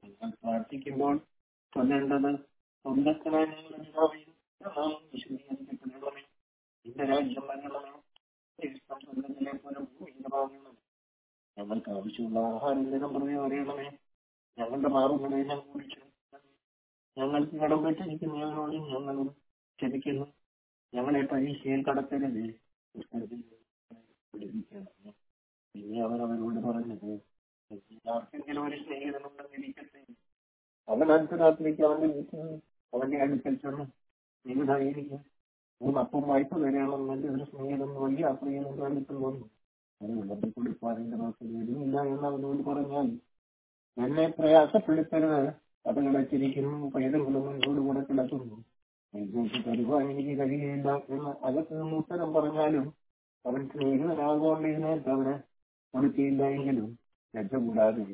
നിങ്ങൾ പ്രാർത്ഥിക്കുമ്പോൾ ചൊല്ലേണ്ടത് സ്വർഗത്തിനായ ഞങ്ങളുടെ പിതാവേ, നിന്റെ നാമം വിശുദ്ധീകരിക്കപ്പെടണമേ നിന്റെ രാജ്യം വരണമേ നിന്റെ ഇഷ്ടം സ്വർഗ്ഗത്തിലെ പോലെ ഭൂമിയിലുമാകണമേ ഞങ്ങൾക്ക് ആവശ്യമുള്ള ആഹാരം ദിനം പ്രതി അറിയണമേ ഞങ്ങളുടെ മാറുകളെ ഞങ്ങൾ കുറിച്ച് ഞങ്ങൾക്ക് കടം പറ്റിരിക്കുന്നവരോട് ഞങ്ങളും ക്ഷമിക്കുന്നു ഞങ്ങളെ പരീക്ഷയിൽ കടത്തരുതേ ദുഷ്ടതയിൽ പിടിപ്പിക്കണമേ പിന്നെ അവർ അവരോട് പറഞ്ഞത് ആർക്കെങ്കിലും ഒരു സ്നേഹിതനുണ്ടെന്നിരിക്കട്ടെ അവൻ അർദ്ധരാത്രിക്ക് അവന്റെ വീട്ടിൽ അവന്റെ അടുക്കൽ ചെന്നു നീതായിരിക്കും മൂന്ന് അപ്പം വായ്പ തരാമെന്ന് എന്റെ ഒരു സ്നേഹിതൻ വലിയ യാത്രയിൽ എന്റെ അടുക്കൽ വന്നു അത് വിളമ്പി കൊടുക്കാൻ എന്റെ വാക്കിൽ വരുന്നില്ല എന്ന് അവനോട് പറഞ്ഞാൽ എന്നെ പ്രയാസപ്പെടുത്തരുത് അത് കിടച്ചിരിക്കുന്നു പൈതങ്ങളും എന്നോട് കൂടെ കിടക്കുന്നു എനിക്ക് തരുവാൻ എനിക്ക് കഴിയില്ല എന്ന് അകത്ത് നിന്ന് ഉത്തരം പറഞ്ഞാലും അവൻ സ്നേഹിതനാകൊണ്ട് ഇതിനകത്ത് അവന് കൊടുത്തില്ല എങ്കിലും ലജ്ജ കൂടാതെ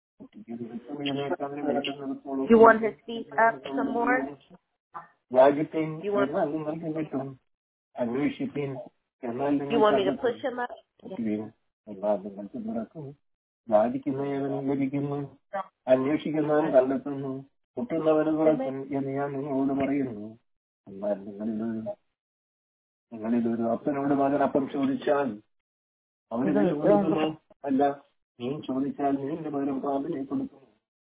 You want to speak up some more? രാജ്യത്തെയും You want- എന്നാൽ നിങ്ങൾക്ക് കിട്ടും അന്വേഷിപ്പിൻ എന്നാൽ You want me to നിങ്ങൾക്ക് push him up? മുട്ടുകയും എല്ലാ നിങ്ങൾക്ക് തുറക്കും വാദിക്കുന്നവനും ലഭിക്കുന്നു അന്വേഷിക്കുന്നവൻ കണ്ടെത്തുന്നു മുട്ടുന്നവന് തുറക്കും എന്ന് ഞാൻ നിങ്ങളോട് പറയുന്നു എന്നാൽ നിങ്ങളിലൊരു നിങ്ങളിലൊരു അപ്പനോട് മകൻ അപ്പം ചോദിച്ചാൽ അവന് കൈ കൊടുക്കുന്നു അല്ല നീ ചോദിച്ചാൽ നീ എന്റെ പകരം പാമ്പിനെ കൊടുക്കുന്നു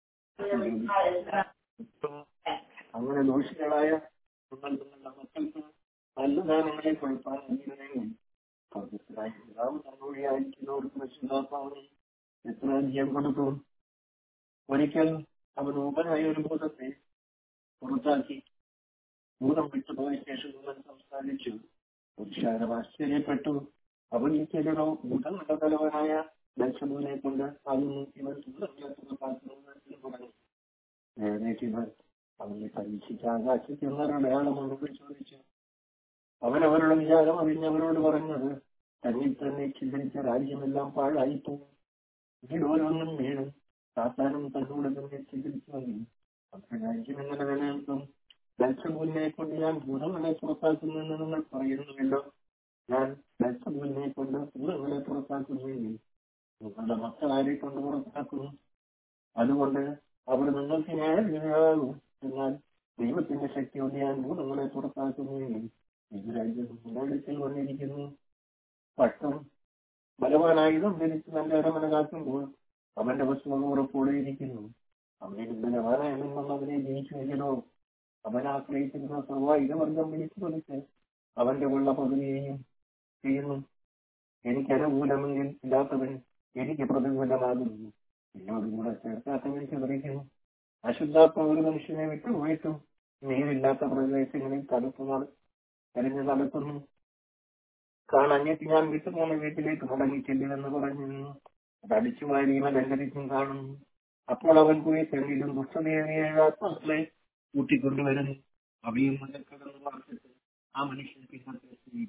അങ്ങനെ ദോഷികളായ നിങ്ങൾ നിങ്ങളുടെ മക്കൾക്ക് നല്ല ദാനങ്ങളെ കൊടുക്കാൻ കഴിയുന്നെങ്കിൽ സ്വർഗ്ഗത്തിലായ പിതാവ് തന്നോടിയായിരിക്കുന്നവർക്ക് പരിശുദ്ധാത്മാവിനെ എത്ര അധികം കൊടുക്കും ഒരിക്കൽ അവൻ ഉപനായ ഒരു ഭൂതത്തെ പുറത്താക്കി ഭൂതം വിട്ടുപോയ ശേഷം അവൻ സംസാരിച്ചു പുരുഷാരം ആശ്ചര്യപ്പെട്ടു അവൻ ഈ ചിലരോ ഭൂതങ്ങളുടെ തലവനായ ദർശനെ കൊണ്ട് അന്ന് ഇവൻ ഭൂതങ്ങളെ പുറത്താക്കുന്നത് പറഞ്ഞു നേരെ ഇവർ അവനെ പരീക്ഷിച്ച് ആകാശത്തിൽ അടയാളമൊന്നും ചോദിച്ചു അവൻ അവരുടെ വിചാരം അറിഞ്ഞവരോട് പറഞ്ഞത് തന്നിൽ തന്നെ ചിന്തിച്ച രാജ്യമെല്ലാം പാഴായിപ്പോകും ഇതിൽ ഓരോന്നും വീണും സാത്താനും തന്നോട് തന്നെ ചിന്തിച്ചു വന്നു അവരുടെ രാജ്യം എങ്ങനെ നിലനിൽക്കും ബൽസബൂലിനെ കൊണ്ട് ഞാൻ ഭൂതങ്ങളെ പുറത്താക്കുന്നുവെന്ന് നിങ്ങൾ പറയുന്നുവല്ലോ ഞാൻ ബൽസബൂലിനെ കൊണ്ട് ഭൂതങ്ങളെ പുറത്താക്കുന്നുവെങ്കിൽ നിങ്ങളുടെ മക്കളാരെ കൊണ്ട് പുറത്താക്കുന്നു അതുകൊണ്ട് അവർ നിങ്ങൾക്ക് ന്യായവിധിയാകും എന്നാൽ ദൈവത്തിന്റെ ശക്തിയോടെ ഞാൻ ഭൂതങ്ങളെ പുറത്താക്കുന്നുവെങ്കിൽ ഈ രാജ്യം നിങ്ങളുടെ വന്നിരിക്കുന്നു പട്ടം ബലവാനായുധം ധരിച്ച് തന്റെ അരമന കാക്കുമ്പോൾ അവന്റെ വസ്തുവക ഉറപ്പോടെ ഇരിക്കുന്നു അവനെ ബലവാനായെന്നും അവനെ ജയിച്ചുവെങ്കിലോ അവൻ ആശ്രയിച്ചിരുന്ന സർവായുധവർഗം വിളിച്ചു കൊടുത്ത് അവന്റെ ഉള്ള പകുതിയെയും ചെയ്യുന്നു എനിക്ക് അനുകൂലമെങ്കിൽ ഇല്ലാത്തവൻ എനിക്ക് പ്രതികൂലമാകുന്നു എന്നോട് കൂടെ ചേർക്കാത്തവൻ ചിതറിക്കുന്നു അശുദ്ധാത്മ ഒരു മനുഷ്യനെ വിട്ടുപോയിട്ടും നീരില്ലാത്ത പ്രദേശങ്ങളിൽ തടുത്തു നട തെരഞ്ഞു നടത്തുന്നു കാണഞ്ഞിട്ട് ഞാൻ വിട്ടുപോണ വീട്ടിലേക്ക് മടങ്ങി ചെല്ലുമെന്ന് പറഞ്ഞു അതടിച്ചു വാരിയും ലംഘരിച്ചും കാണുന്നു അപ്പോൾ അവൻ പോയി തെങ്ങിലും ദുഷ്ടതയേറിയ ആത്മാക്കളെ കൂട്ടിക്കൊണ്ടുവരുന്നു അവയും മുതൽ കടന്നു പാർത്തിട്ട് ആ മനുഷ്യൻ പിന്നത്തെ സ്ത്രീ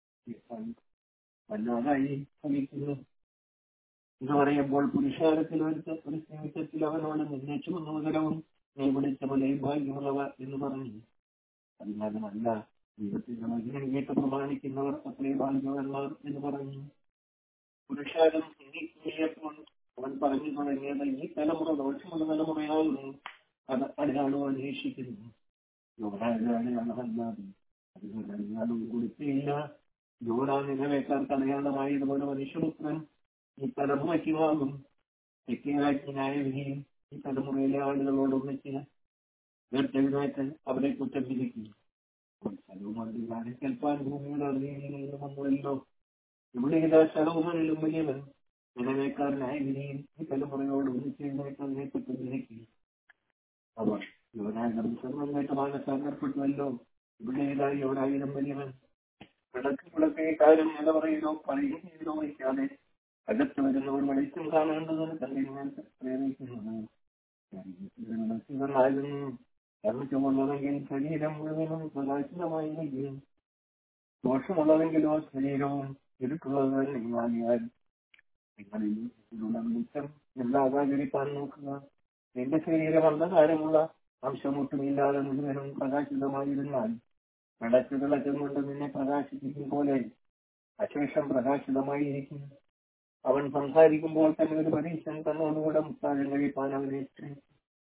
വല്ലാതായി ഫലിക്കുന്നു ഇത് പറയുമ്പോൾ പുരുഷാരത്തിൽ ഒരു ഒരു സ്നേഹിതത്തിൽ അവനോട് നിന്നെ ചുമന്ന മുതലവും നീ വിളിച്ച പോലെ ഭാഗ്യമുള്ളവ എന്ന് പറഞ്ഞു അതിനകമല്ല ദൈവത്തിന്റെ മകനെ കേട്ട് പ്രമാണിക്കുന്നവർ അത്രേ ഭാഗ്യമുള്ളവർ എന്ന് പറഞ്ഞു പുരുഷാരം സ്നേഹിക്കുന്നപ്പോൾ അവൻ പറഞ്ഞു തുടങ്ങിയത് ഈ തലമുറ ദോഷമുള്ള തലമുറയാകുന്നു അത് അടയാളോ അന്വേഷിക്കുന്നു യോനായാളല്ലാതെ അതിനൊരു അടയാളവും കൊടുത്തില്ല യോന നിലവേക്കാർക്ക് അടയാളമായതുപോലെ മനുഷ്യപുത്രൻ ഈ തലമുറയ്ക്ക് വാങ്ങും തെക്കേരാജ്ഞനായ വിധിയും ഈ തലമുറയിലെ ആളുകളോട് ഒന്നിച്ച് വേർത്തെഴുന്നേറ്റ് അവരെ കുറ്റം വിധിക്കും സ്ഥലവുമായി കേൾപ്പാൻ ഭൂമിയുടെ അറിയുന്നതിൽ വന്നുവല്ലോ ഇവിടെ ഇതാ സ്ഥലവുമായാലും വലിയവൻ നിലവേക്കാരനായ വിധിയും ഈ തലമുറയോട് ഒന്നിച്ച് എഴുന്നേറ്റ് അതിനെ കുറ്റം വിധിക്കും അവർ യോനാഗം സർവമായിട്ട് മാനസാന്തരപ്പെട്ടുവല്ലോ ഇവിടെ ഇതാ യോനായുധം വലിയവൻ കിടക്ക് കിടക്കേ കാര്യം നിലവറയിലോ പറയുകയിലോ വയ്ക്കാതെ അകത്ത് വരുന്നവർ വെളിച്ചം കാണേണ്ടതിന് തന്നെ ഞാൻ പ്രേരിക്കുന്നത് മനസ്സിലായിരുന്നു കർമ്മിച്ചുകൊള്ളതെങ്കിൽ ശരീരം മുഴുവനും പ്രകാശിതമായിരിക്കും ദോഷമുള്ളതെങ്കിലോ ശരീരവും ഇരുട്ടുള്ളത് തന്നെയാകിയാൽ നിങ്ങളിൽ ഇതിലുള്ള വെളിച്ചം ഇല്ലാതാകരിക്കാൻ നോക്കുക നിന്റെ ശരീരം അന്ധകാരമുള്ള അംശമൊട്ടുമില്ലാതെ മുഴുവനും പ്രകാശിതമായിരുന്നാൽ വിളക്ക് വിളക്കം കൊണ്ട് നിന്നെ പ്രകാശിപ്പിക്കും പോലെ അശേഷം പ്രകാശിതമായിരിക്കും അവൻ സംസാരിക്കുമ്പോൾ തന്നെ ഒരു പരീക്ഷൻ തന്നോടുകൂടെ മുത്താഴം കഴിപ്പാൻ അവനെ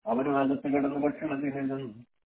അവരും അകത്ത് കിടന്ന് ഭക്ഷണത്തിൽ നിന്നും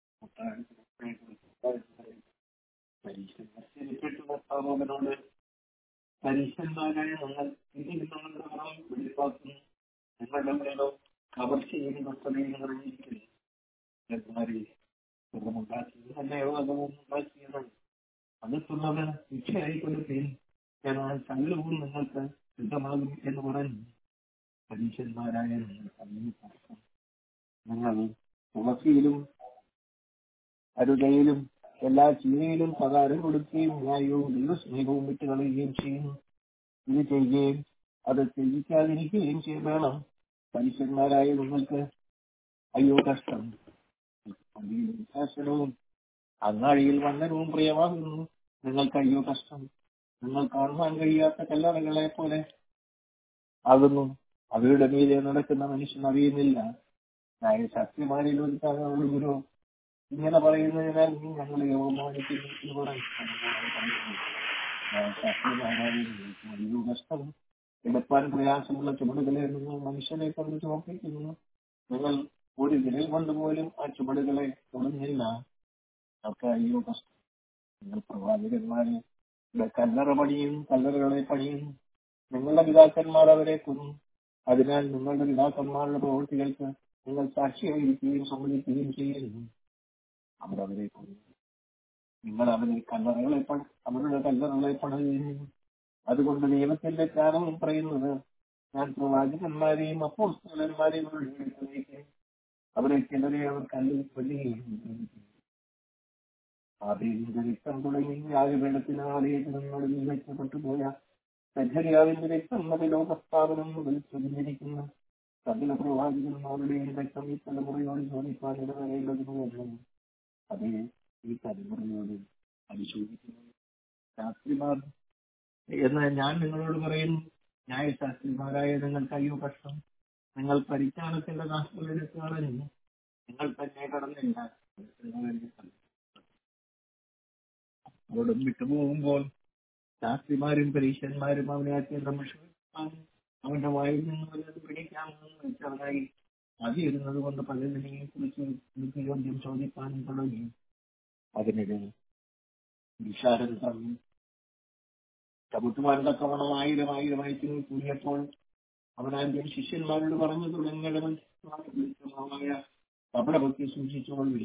പരീക്ഷ ഭർത്താവോട് പരീക്ഷന്മാരായ നമ്മൾ ഇതിൽ നിന്നുള്ള ഗുണം വെളിവാക്കുന്നു നിങ്ങളുടെ മേലോ കവർച്ചയും ദുഷ്ടതയും നിറഞ്ഞിരിക്കുന്നു എന്മാരെ സുഖമുണ്ടാക്കിയതല്ലയോ അതവും ഉണ്ടാക്കിയതാണ് അടുത്തുള്ളത് ശിക്ഷയായി കൊടുക്കുകയും എന്നാൽ കല്ലവും നിങ്ങൾക്ക് സിദ്ധമാകും എന്ന് പറഞ്ഞു പരീക്ഷന്മാരായ നിങ്ങൾ തമ്മിൽ തർക്കം നിങ്ങൾ തുളസിയിലും അരുതയിലും എല്ലാ ചീനയിലും പകാരം കൊടുക്കുകയും ന്യായവും ദൈവസ്നേഹവും വിട്ട് കളയുകയും ചെയ്യുന്നു ഇത് ചെയ്യുകയും അത് ചെയ്യിക്കാതിരിക്കുകയും ചെയ്യും വേണം മനുഷ്യന്മാരായ നിങ്ങൾക്ക് അയ്യോ കഷ്ടം ശാസനവും അങ്ങാടിയിൽ വന്നനവും പ്രിയമാകുന്നു നിങ്ങൾക്ക് അയ്യോ കഷ്ടം നിങ്ങൾ കാണുവാൻ കഴിയാത്ത കല്ലറകളെ പോലെ ആകുന്നു അവയുടെ മീതെ നടക്കുന്ന മനുഷ്യൻ അറിയുന്നില്ല ന്യായ ശക്തിമാരിൽ ഒരു തങ്ങളുടെ ഗുരു ഇങ്ങനെ പറയുന്നതിനാൽ നീ ഞങ്ങളെ അവമാനിക്കുന്നു എന്ന് പറയുന്നു ന്യായശാസ്ത്രിമാരായ കഷ്ടം എടുപ്പാൻ പ്രയാസമുള്ള ചുമടുകളെ നിങ്ങൾ മനുഷ്യനെ കൊണ്ട് ചുമപ്പിക്കുന്നു നിങ്ങൾ ഒരു വിരൽ കൊണ്ട് പോലും ആ ചുമടുകളെ തൊടുന്നില്ല ഒക്കെ അയ്യോ കഷ്ടം നിങ്ങൾ പ്രവാചകന്മാരെ കല്ലറ പണിയും കല്ലറകളെ പണിയുന്നു നിങ്ങളുടെ പിതാക്കന്മാർ അവരെ കൊന്നു അതിനാൽ നിങ്ങളുടെ പിതാക്കന്മാരുടെ പ്രവൃത്തികൾക്ക് നിങ്ങൾ സാക്ഷിയായിരിക്കുകയും സമ്മതിക്കുകയും ചെയ്യുന്നു അവർ അവരെ കൊന്നു നിങ്ങൾ അവരെ കല്ലറകളെ പണി അവരുടെ കല്ലറകളെ പണിയുന്നു അതുകൊണ്ട് ദൈവത്തിന്റെ ജ്ഞാനം പറയുന്നത് ഞാൻ പ്രവാചകന്മാരെയും അപ്പോസ്തലന്മാരെയും അവരെ ചിലരെ അവർ കല്ലിൽ കൊല്ലുകയും ആദ്യത്തിന്റെ രക്തം തുടങ്ങി യാഗപീഠത്തിന് ആലയത്തിൽ നിന്നോട് നിയമിക്കപ്പെട്ടു പോയ സജ്ജരിയാവിന്റെ രക്തം അത് ലോകസ്ഥാപനം മുതൽ ചൊരിഞ്ഞിരിക്കുന്ന സകല പ്രവാചകന്മാരുടെയും രക്തം ഈ തലമുറയോട് ചോദിക്കാൻ ഇടവരേണ്ടതിന് അതേ ഈ തലമുറയോട് പരിശോധിക്കുന്നു ശാസ്ത്രിമാർ എന്ന് ഞാൻ നിങ്ങളോട് പറയുന്നു ന്യായശാസ്ത്രിമാരായ നിങ്ങൾക്ക് അയ്യോ കഷ്ടം നിങ്ങൾ പരിജ്ഞാനത്തിന്റെ നാശങ്ങളെടുത്ത് കളഞ്ഞു നിങ്ങൾ തന്നെ കടന്നില്ല അവിടെ വിട്ടുപോകുമ്പോൾ ശാസ്ത്രിമാരും പരീക്ഷന്മാരും അവനെ അത്യന്തം വിഷമിപ്പാനും അവന്റെ വായിൽ നിന്ന് വല്ലതും പിടിക്കാമെന്ന് വെച്ചവനായി അതിരുന്നത് കൊണ്ട് പലതിനെയും കുറിച്ച് എനിക്ക് ചോദ്യം ചോദിക്കാനും തുടങ്ങി അതിനിടെ വിശാരൻ തന്നു ചവിട്ടുമാരുടെ കവണം ആയിരം ആയിരമായി കൂടിയപ്പോൾ അവനാദ്യം ശിഷ്യന്മാരോട് പറഞ്ഞു തുടങ്ങിയ മനുഷ്യമായ കപടഭക്തി സൂക്ഷിച്ചുകൊള്ളു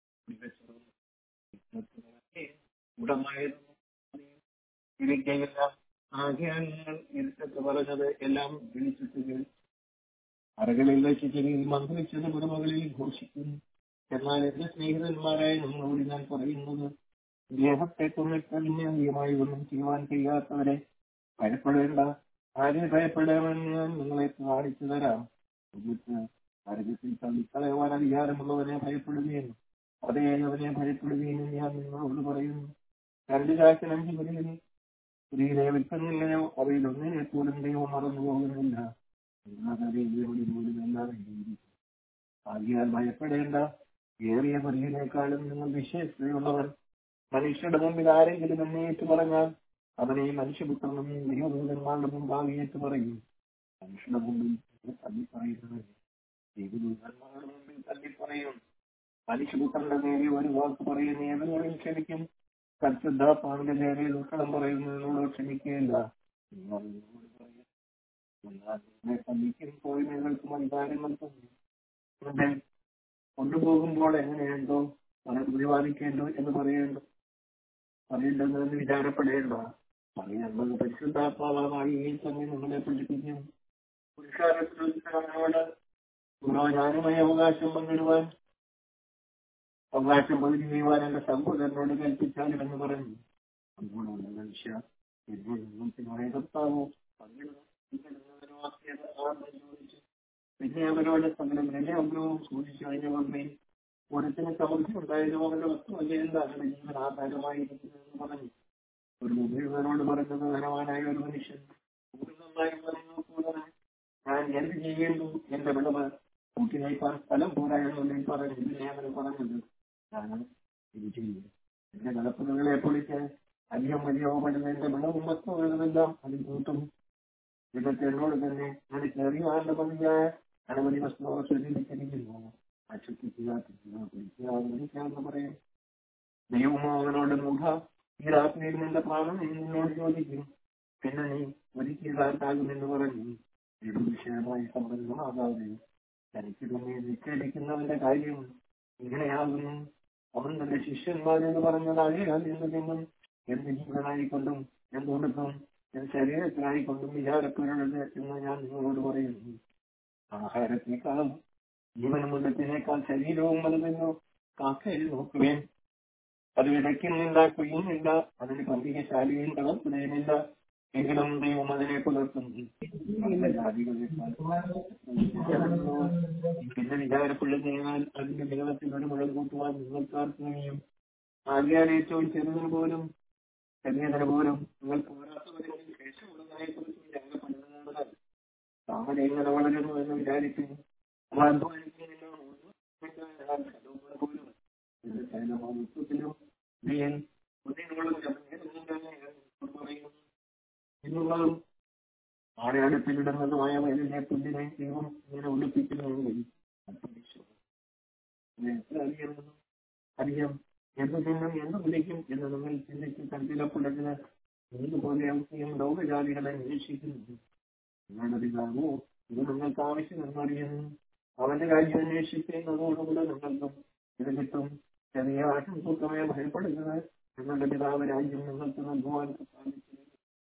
ഉടമായിരുന്നു ഇരിക്കുകയില്ല ആകെയാണ് നിങ്ങൾ ഇരുട്ടത്ത് പറഞ്ഞത് എല്ലാം വിളിച്ചിട്ട് കേൾക്കും അറകളിൽ വെച്ച് ചെവിയിൽ മന്ത്രിച്ചത് പുറമകളിൽ ഘോഷിക്കുന്നു എന്നാൽ എന്റെ സ്നേഹിതന്മാരായ നിങ്ങളോട് ഞാൻ പറയുന്നത് ദേഹത്തെ തുള്ളിക്കഴിഞ്ഞമായി ഒന്നും ചെയ്യുവാൻ കഴിയാത്തവരെ ഭയപ്പെടേണ്ട ആരെ ഭയപ്പെടാമെന്ന് ഞാൻ നിങ്ങളെ കാണിച്ചു തരാം എന്നിട്ട് നരകത്തിൽ തള്ളിക്കളയുവാൻ അധികാരമുള്ളവനെ ഭയപ്പെടുകയും അതേ അവനെ ഭയപ്പെടുകയും ഞാൻ നിങ്ങളോട് പറയുന്നു രണ്ട് കാശിന് അഞ്ച് കുരിയനെ സ്ത്രീയെ വിൽക്കുന്നില്ലയോ അവയിൽ ഒന്നിനെ പോലും ദൈവം മറന്നു പോകുന്നില്ല ആകിയാൽ ഭയപ്പെടേണ്ട ഏറിയ കുരിയനേക്കാളും നിങ്ങൾ വിശേഷതയുള്ളവർ മനുഷ്യരുടെ മുമ്പിൽ ആരെങ്കിലും എന്നെ ഏറ്റു പറഞ്ഞാൽ അവനെ മനുഷ്യപുത്രനും ദൈവദൂതന്മാരുടെ മുമ്പാകെ ഏറ്റു പറയും മനുഷ്യരുടെ മുമ്പിൽ തള്ളി പറയുന്നത് ദൈവദൂതന്മാരുടെ മുമ്പിൽ തള്ളി പറയും മനുഷ്യപുത്രന്റെ നേരെ ഒരു വാക്ക് പറയുന്ന ഏവരോടും ക്ഷമിക്കും പരിശുദ്ധാത്മാവിന്റെ നേരെ ദുഃഖം പറയുന്നതിനോട് ക്ഷമിക്കുകയില്ല എന്നാൽ നിങ്ങളോട് പറയും എന്നാൽ നിങ്ങളെ തല്ലിക്കും പോയി നിങ്ങൾക്ക് അധികാരങ്ങൾ തന്നെ കൊണ്ടുപോകുമ്പോൾ എങ്ങനെയുണ്ടോ അത് പ്രതിപാദിക്കേണ്ടോ എന്ന് പറയേണ്ടോ പറയേണ്ടതെന്ന് വിചാരപ്പെടേണ്ട പറയുന്നത് പരിശുദ്ധാത്മാവായി ഈ സമയം നമ്മളെ പഠിപ്പിക്കും പുരുഷാരത്തിനോട് ഞാനുമായി അവകാശം പങ്കിടുവാൻ അവകാശം പകുതി ചെയ്യുവാൻ എന്റെ സഹോദരനോട് കൽപ്പിച്ചാലും എന്ന് പറഞ്ഞു അതുകൊണ്ടുള്ള മനുഷ്യ കർത്താവോ പിന്നെ അവരോട് സകലം എന്റെ അഗ്രഹവും സൂക്ഷിച്ചു അതിന്റെ മുമ്പേ ഒരുത്തിന് സമൃദ്ധി ഉണ്ടായിരുന്നു അവന്റെ വസ്തുവല്ല എന്താണ് ജീവൻ ആധാരമായിരിക്കുന്നതെന്ന് പറഞ്ഞു ഒരു മുഖേവനോട് പറഞ്ഞത് ധനവാനായ ഒരു മനുഷ്യൻ പൂർണ്ണമായി പറഞ്ഞു ഞാൻ എന്ത് ചെയ്യേണ്ടു എന്റെ വിളവ് കൂട്ടി നയിപ്പാൻ സ്ഥലം പോരായെന്ന് പറഞ്ഞു ഇതിനെ അവന് പറഞ്ഞത് ഞാൻ ഇത് ചെയ്യും എന്റെ നടപ്പുകളെ പൊളിച്ച് അധികം വലിയപ്പെടുന്ന എന്റെ വിളവും വസ്തുക്കളുമെല്ലാം അത് കൂട്ടും ഇതൊക്കെ എന്നോട് തന്നെ ഞാൻ ചെറിയ ആളുടെ പതിയായ അനവധി വസ്തുക്കൾ സ്വീകരിച്ചിരിക്കുന്നു അശുദ്ധിക്കുക തിന്നുക കുടിക്കുക മരിക്കാന്ന് പറയും ദൈവമോ അവനോട് മുഖ ഈ രാത്രിയിൽ നിന്റെ പ്രാണൻ നീ നിന്നോട് ചോദിക്കും പിന്നെ നീ ഒരിക്കലാകുമെന്ന് പറഞ്ഞു ഇടു വിഷയമായി സംബന്ധമാകാതെ തനിക്ക് തന്നെ നിശ്ചയിക്കുന്നവന്റെ കാര്യം ഇങ്ങനെയാകുന്നു അവൻ തന്റെ ശിഷ്യന്മാരോട് പറഞ്ഞതാകയാൽ എന്ന് നിന്നും എന്ത് ജീവനായിക്കൊണ്ടും എന്തുകൊണ്ടും എൻ ശരീരത്തിനായിക്കൊണ്ടും വിചാരപ്പെടരുത് എന്ന് ഞാൻ നിങ്ങളോട് പറയുന്നു ആഹാരത്തെക്കാളും ജീവനമുള്ളതിനേക്കാൾ ശരീരവും വലുതെന്നോ കാക്കയിൽ നോക്കുവേൻ അത് വിതയ്ക്കുന്നില്ല കൊയ്യുന്നില്ല അതിന് പന്തികശാലിയും കളർത്തുകയുമില്ല എങ്കിലും ദൈവം അതിനെ പുലർത്തുന്നു നല്ല ജാതികളെക്കാൾ പിന്നെ വിചാരപ്പെടുന്നതിനാൽ അതിന്റെ നീളത്തിൽ ഒരു മുഴം കൂട്ടുവാൻ നിങ്ങൾക്കാർക്ക് കഴിയും ആകെയാൽ ഏറ്റവും ചെറുതിന് പോലും ചെറിയതിന് പോലും നിങ്ങൾ പോരാത്തവരെങ്കിൽ ശേഷമുള്ളതിനെ കുറിച്ച് വിചാരപ്പെടുന്നതാണ് താമര എങ്ങനെ വളരുന്നു എന്ന് വിചാരിക്കുന്നു അവ അധ്വാനിക്കുന്നില്ല പോലും ഇത് സൈനമാനത്തിലും നീയൻ കുഞ്ഞിനോളം പറയുന്നു എന്നുള്ളതും ആടയടുപ്പിലിടുന്നതുമായ വയലിനെ പുല്ലിനെ ദൈവം ഇങ്ങനെ ഒളിപ്പിക്കുന്നുവെങ്കിൽ അറിയാം അറിയാം എന്ത് തിന്നും എന്ത് വിളിക്കും എന്ന് നിങ്ങൾ ചിന്തിച്ച് കണ്ടിലപ്പെടുന്നത് ഏതുപോലെ ഔഷധം ലോകജാതികളെ അന്വേഷിക്കുന്നു നിങ്ങളുടെ പിതാവോ ഇത് നിങ്ങൾക്ക് ആവശ്യമെന്നറിയുന്നു അവന്റെ കാര്യം അന്വേഷിക്കുന്നതോടുകൂടെ നിങ്ങൾക്കും ഇത് കിട്ടും ചെറിയ ആശംസൂത്രമേ ഭയപ്പെടുന്നത് നിങ്ങളുടെ പിതാവ് രാജ്യം നിങ്ങൾക്ക് നൽകുവാൻ സാധിക്കുന്നു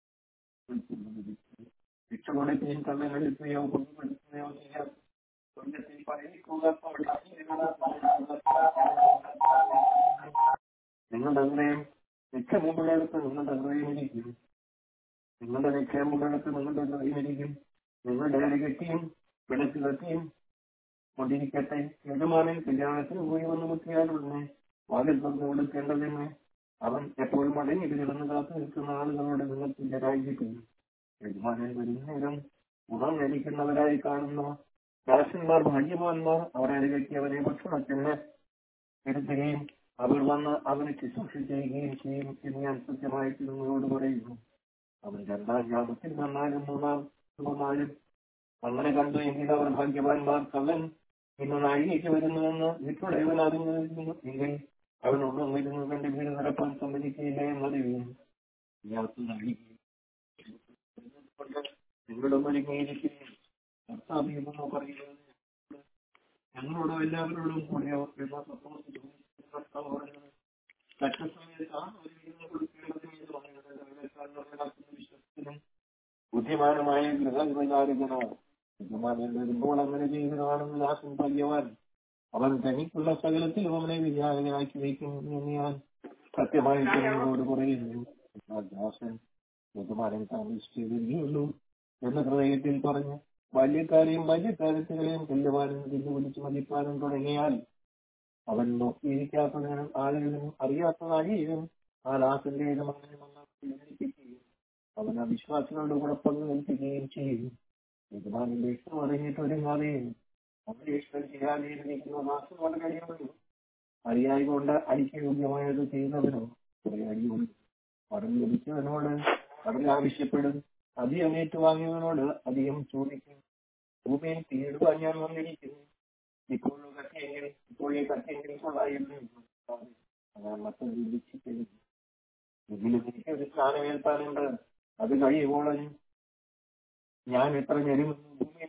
ശിക്ഷ കൊടുക്കുകയും കള്ളനെടുക്കുകയോ കൊണ്ടുപെടുത്തുകയോ ചെയ്യാം സ്വർഗത്തിൽ പറയിക്കുക നിങ്ങളുടെ ഹൃദയം നിക്ഷേപമുള്ളിടത്ത് നിങ്ങളുടെ ഹൃദയം ഇരിക്കും നിങ്ങളുടെ നിക്ഷേപമുള്ളിടത്ത് നിങ്ങളുടെ ഹൃദയം ഇരിക്കും നിങ്ങളുടെ ഇടകെട്ടിയും വിളക്ക് കത്തിയും കൊണ്ടിരിക്കട്ടെ യജമാനൻ കല്യാണത്തിന് പോയി വന്ന് മുട്ടിയാലുടനെ വാതിൽ തുറന്നു കൊടുക്കേണ്ടതിന് അവൻ എപ്പോൾ മടങ്ങി കിടന്ന് കാത്തു നിൽക്കുന്ന ആളുകളോട് നിങ്ങൾ തുല്യരായിരിക്കും യജമാനൻ വരുന്നേരം ഗുണം ലഭിക്കുന്നവരായി കാണുന്ന ദാസന്മാർ ഭാഗ്യവാന്മാർ അവരെ അരികെട്ടി അവനെ ഭക്ഷണത്തിന് ഇരുത്തുകയും അവർ വന്ന് അവനെ ശുശ്രൂഷ ചെയ്യുകയും ചെയ്യും എന്ന് ഞാൻ സത്യമായിട്ട് നിങ്ങളോട് പറയുന്നു അവൻ രണ്ടാം യാമത്തിൽ വന്നാലും മൂന്നാം വന്നാലും അങ്ങനെ കണ്ടു എങ്കിൽ അവർ ഭാഗ്യവാന്മാർ കള്ളൻ ഇന്ന് നാഴികയ്ക്ക് വരുന്നുവെന്ന് വീട്ടുടയവൻ അറിഞ്ഞിരുന്നു എങ്കിൽ അവനൊന്നും വരുന്നു കണ്ട് വീട് നടപ്പാൻ സമ്മതിക്കുകയില്ല എന്നറിയുന്നു ഇയാൾക്ക് നാഴിക നിങ്ങളും ഒരുങ്ങിയിരിക്കുന്നു കർത്താവെന്ന് പറയുന്നത് ഞങ്ങളോടും എല്ലാവരോടും കൂടെയോ എന്ന സപ്പോർട്ട് കർത്താവ് പറയുന്നത് തക്കസമയത്ത് ആ ഒരു വിരുന്ന് കൊടുക്കേണ്ടതിന് ഇത് പറയുന്നത് വിശ്വസത്തിനും ബുദ്ധിമാനുമായ ഗൃഹവിചാരകനാണ് യജമാനൻ വരുമ്പോൾ അങ്ങനെ ചെയ്തതാണെന്ന് ദാസൻ ഭാഗ്യവാൻ അവൻ തനിക്കുള്ള സകലത്തിലും അവനെ വിചാരകനാക്കി വയ്ക്കും എന്ന് ഞാൻ സത്യമായിട്ട് നിങ്ങളോട് പറയുന്നു എന്നാൽ ദാസൻ യജമാനൻ താമസിച്ചേ വരികയുള്ളൂ എന്ന് ഹൃദയത്തിൽ പറഞ്ഞു ബാല്യക്കാരെയും ബാല്യക്കാരത്തുകളെയും കൊല്ലുവാനും വെല്ലുവിളിച്ച് മതിപ്പാനും തുടങ്ങിയാൽ അവൻ നോക്കിയിരിക്കാത്തതിനും ആളുകളും അറിയാത്തതാകുകയും ആ ദാസന്റെ യജമാനൻ വന്നേൽപ്പിക്കുകയും അവൻ ആ വിശ്വാസികളുടെ കൂടെ പങ്കുവൽക്കുകയും ചെയ്യും യജമാനിന്റെ ഇഷ്ടം അറിഞ്ഞിട്ട് ഒരുങ്ങാതെയും അവന്റെ ഇഷ്ടം ചെയ്യാതെയിരിക്കുന്ന ദാസൻ വളരെ കഴിയുമല്ലോ അറിയായി കൊണ്ട് അടിക്ക് യോഗ്യമായത് ചെയ്യുന്നവനോ കുറെ അടിയുണ്ട് പടം ലഭിച്ചവനോട് കടൽ ആവശ്യപ്പെടും അധികം ഏറ്റുവാങ്ങിയവനോട് അധികം ചോദിക്കും ഭൂമിയിൽ തീടുവാൻ ഞാൻ വന്നിരിക്കുന്നു ഇപ്പോഴും കത്തിയെങ്കിൽ ഇപ്പോഴേ കത്തിയെങ്കിൽ കൊള്ളായിരുന്നു അതാണ് മറ്റൊരു ലഭിച്ചിട്ടില്ല എങ്കിലും എനിക്ക് ഒരു സ്ഥാനമേൽപ്പാനുണ്ട് അത് കഴിയുമ്പോഴും ഞാൻ എത്ര ഞെരുമെന്ന് ഭൂമിയിൽ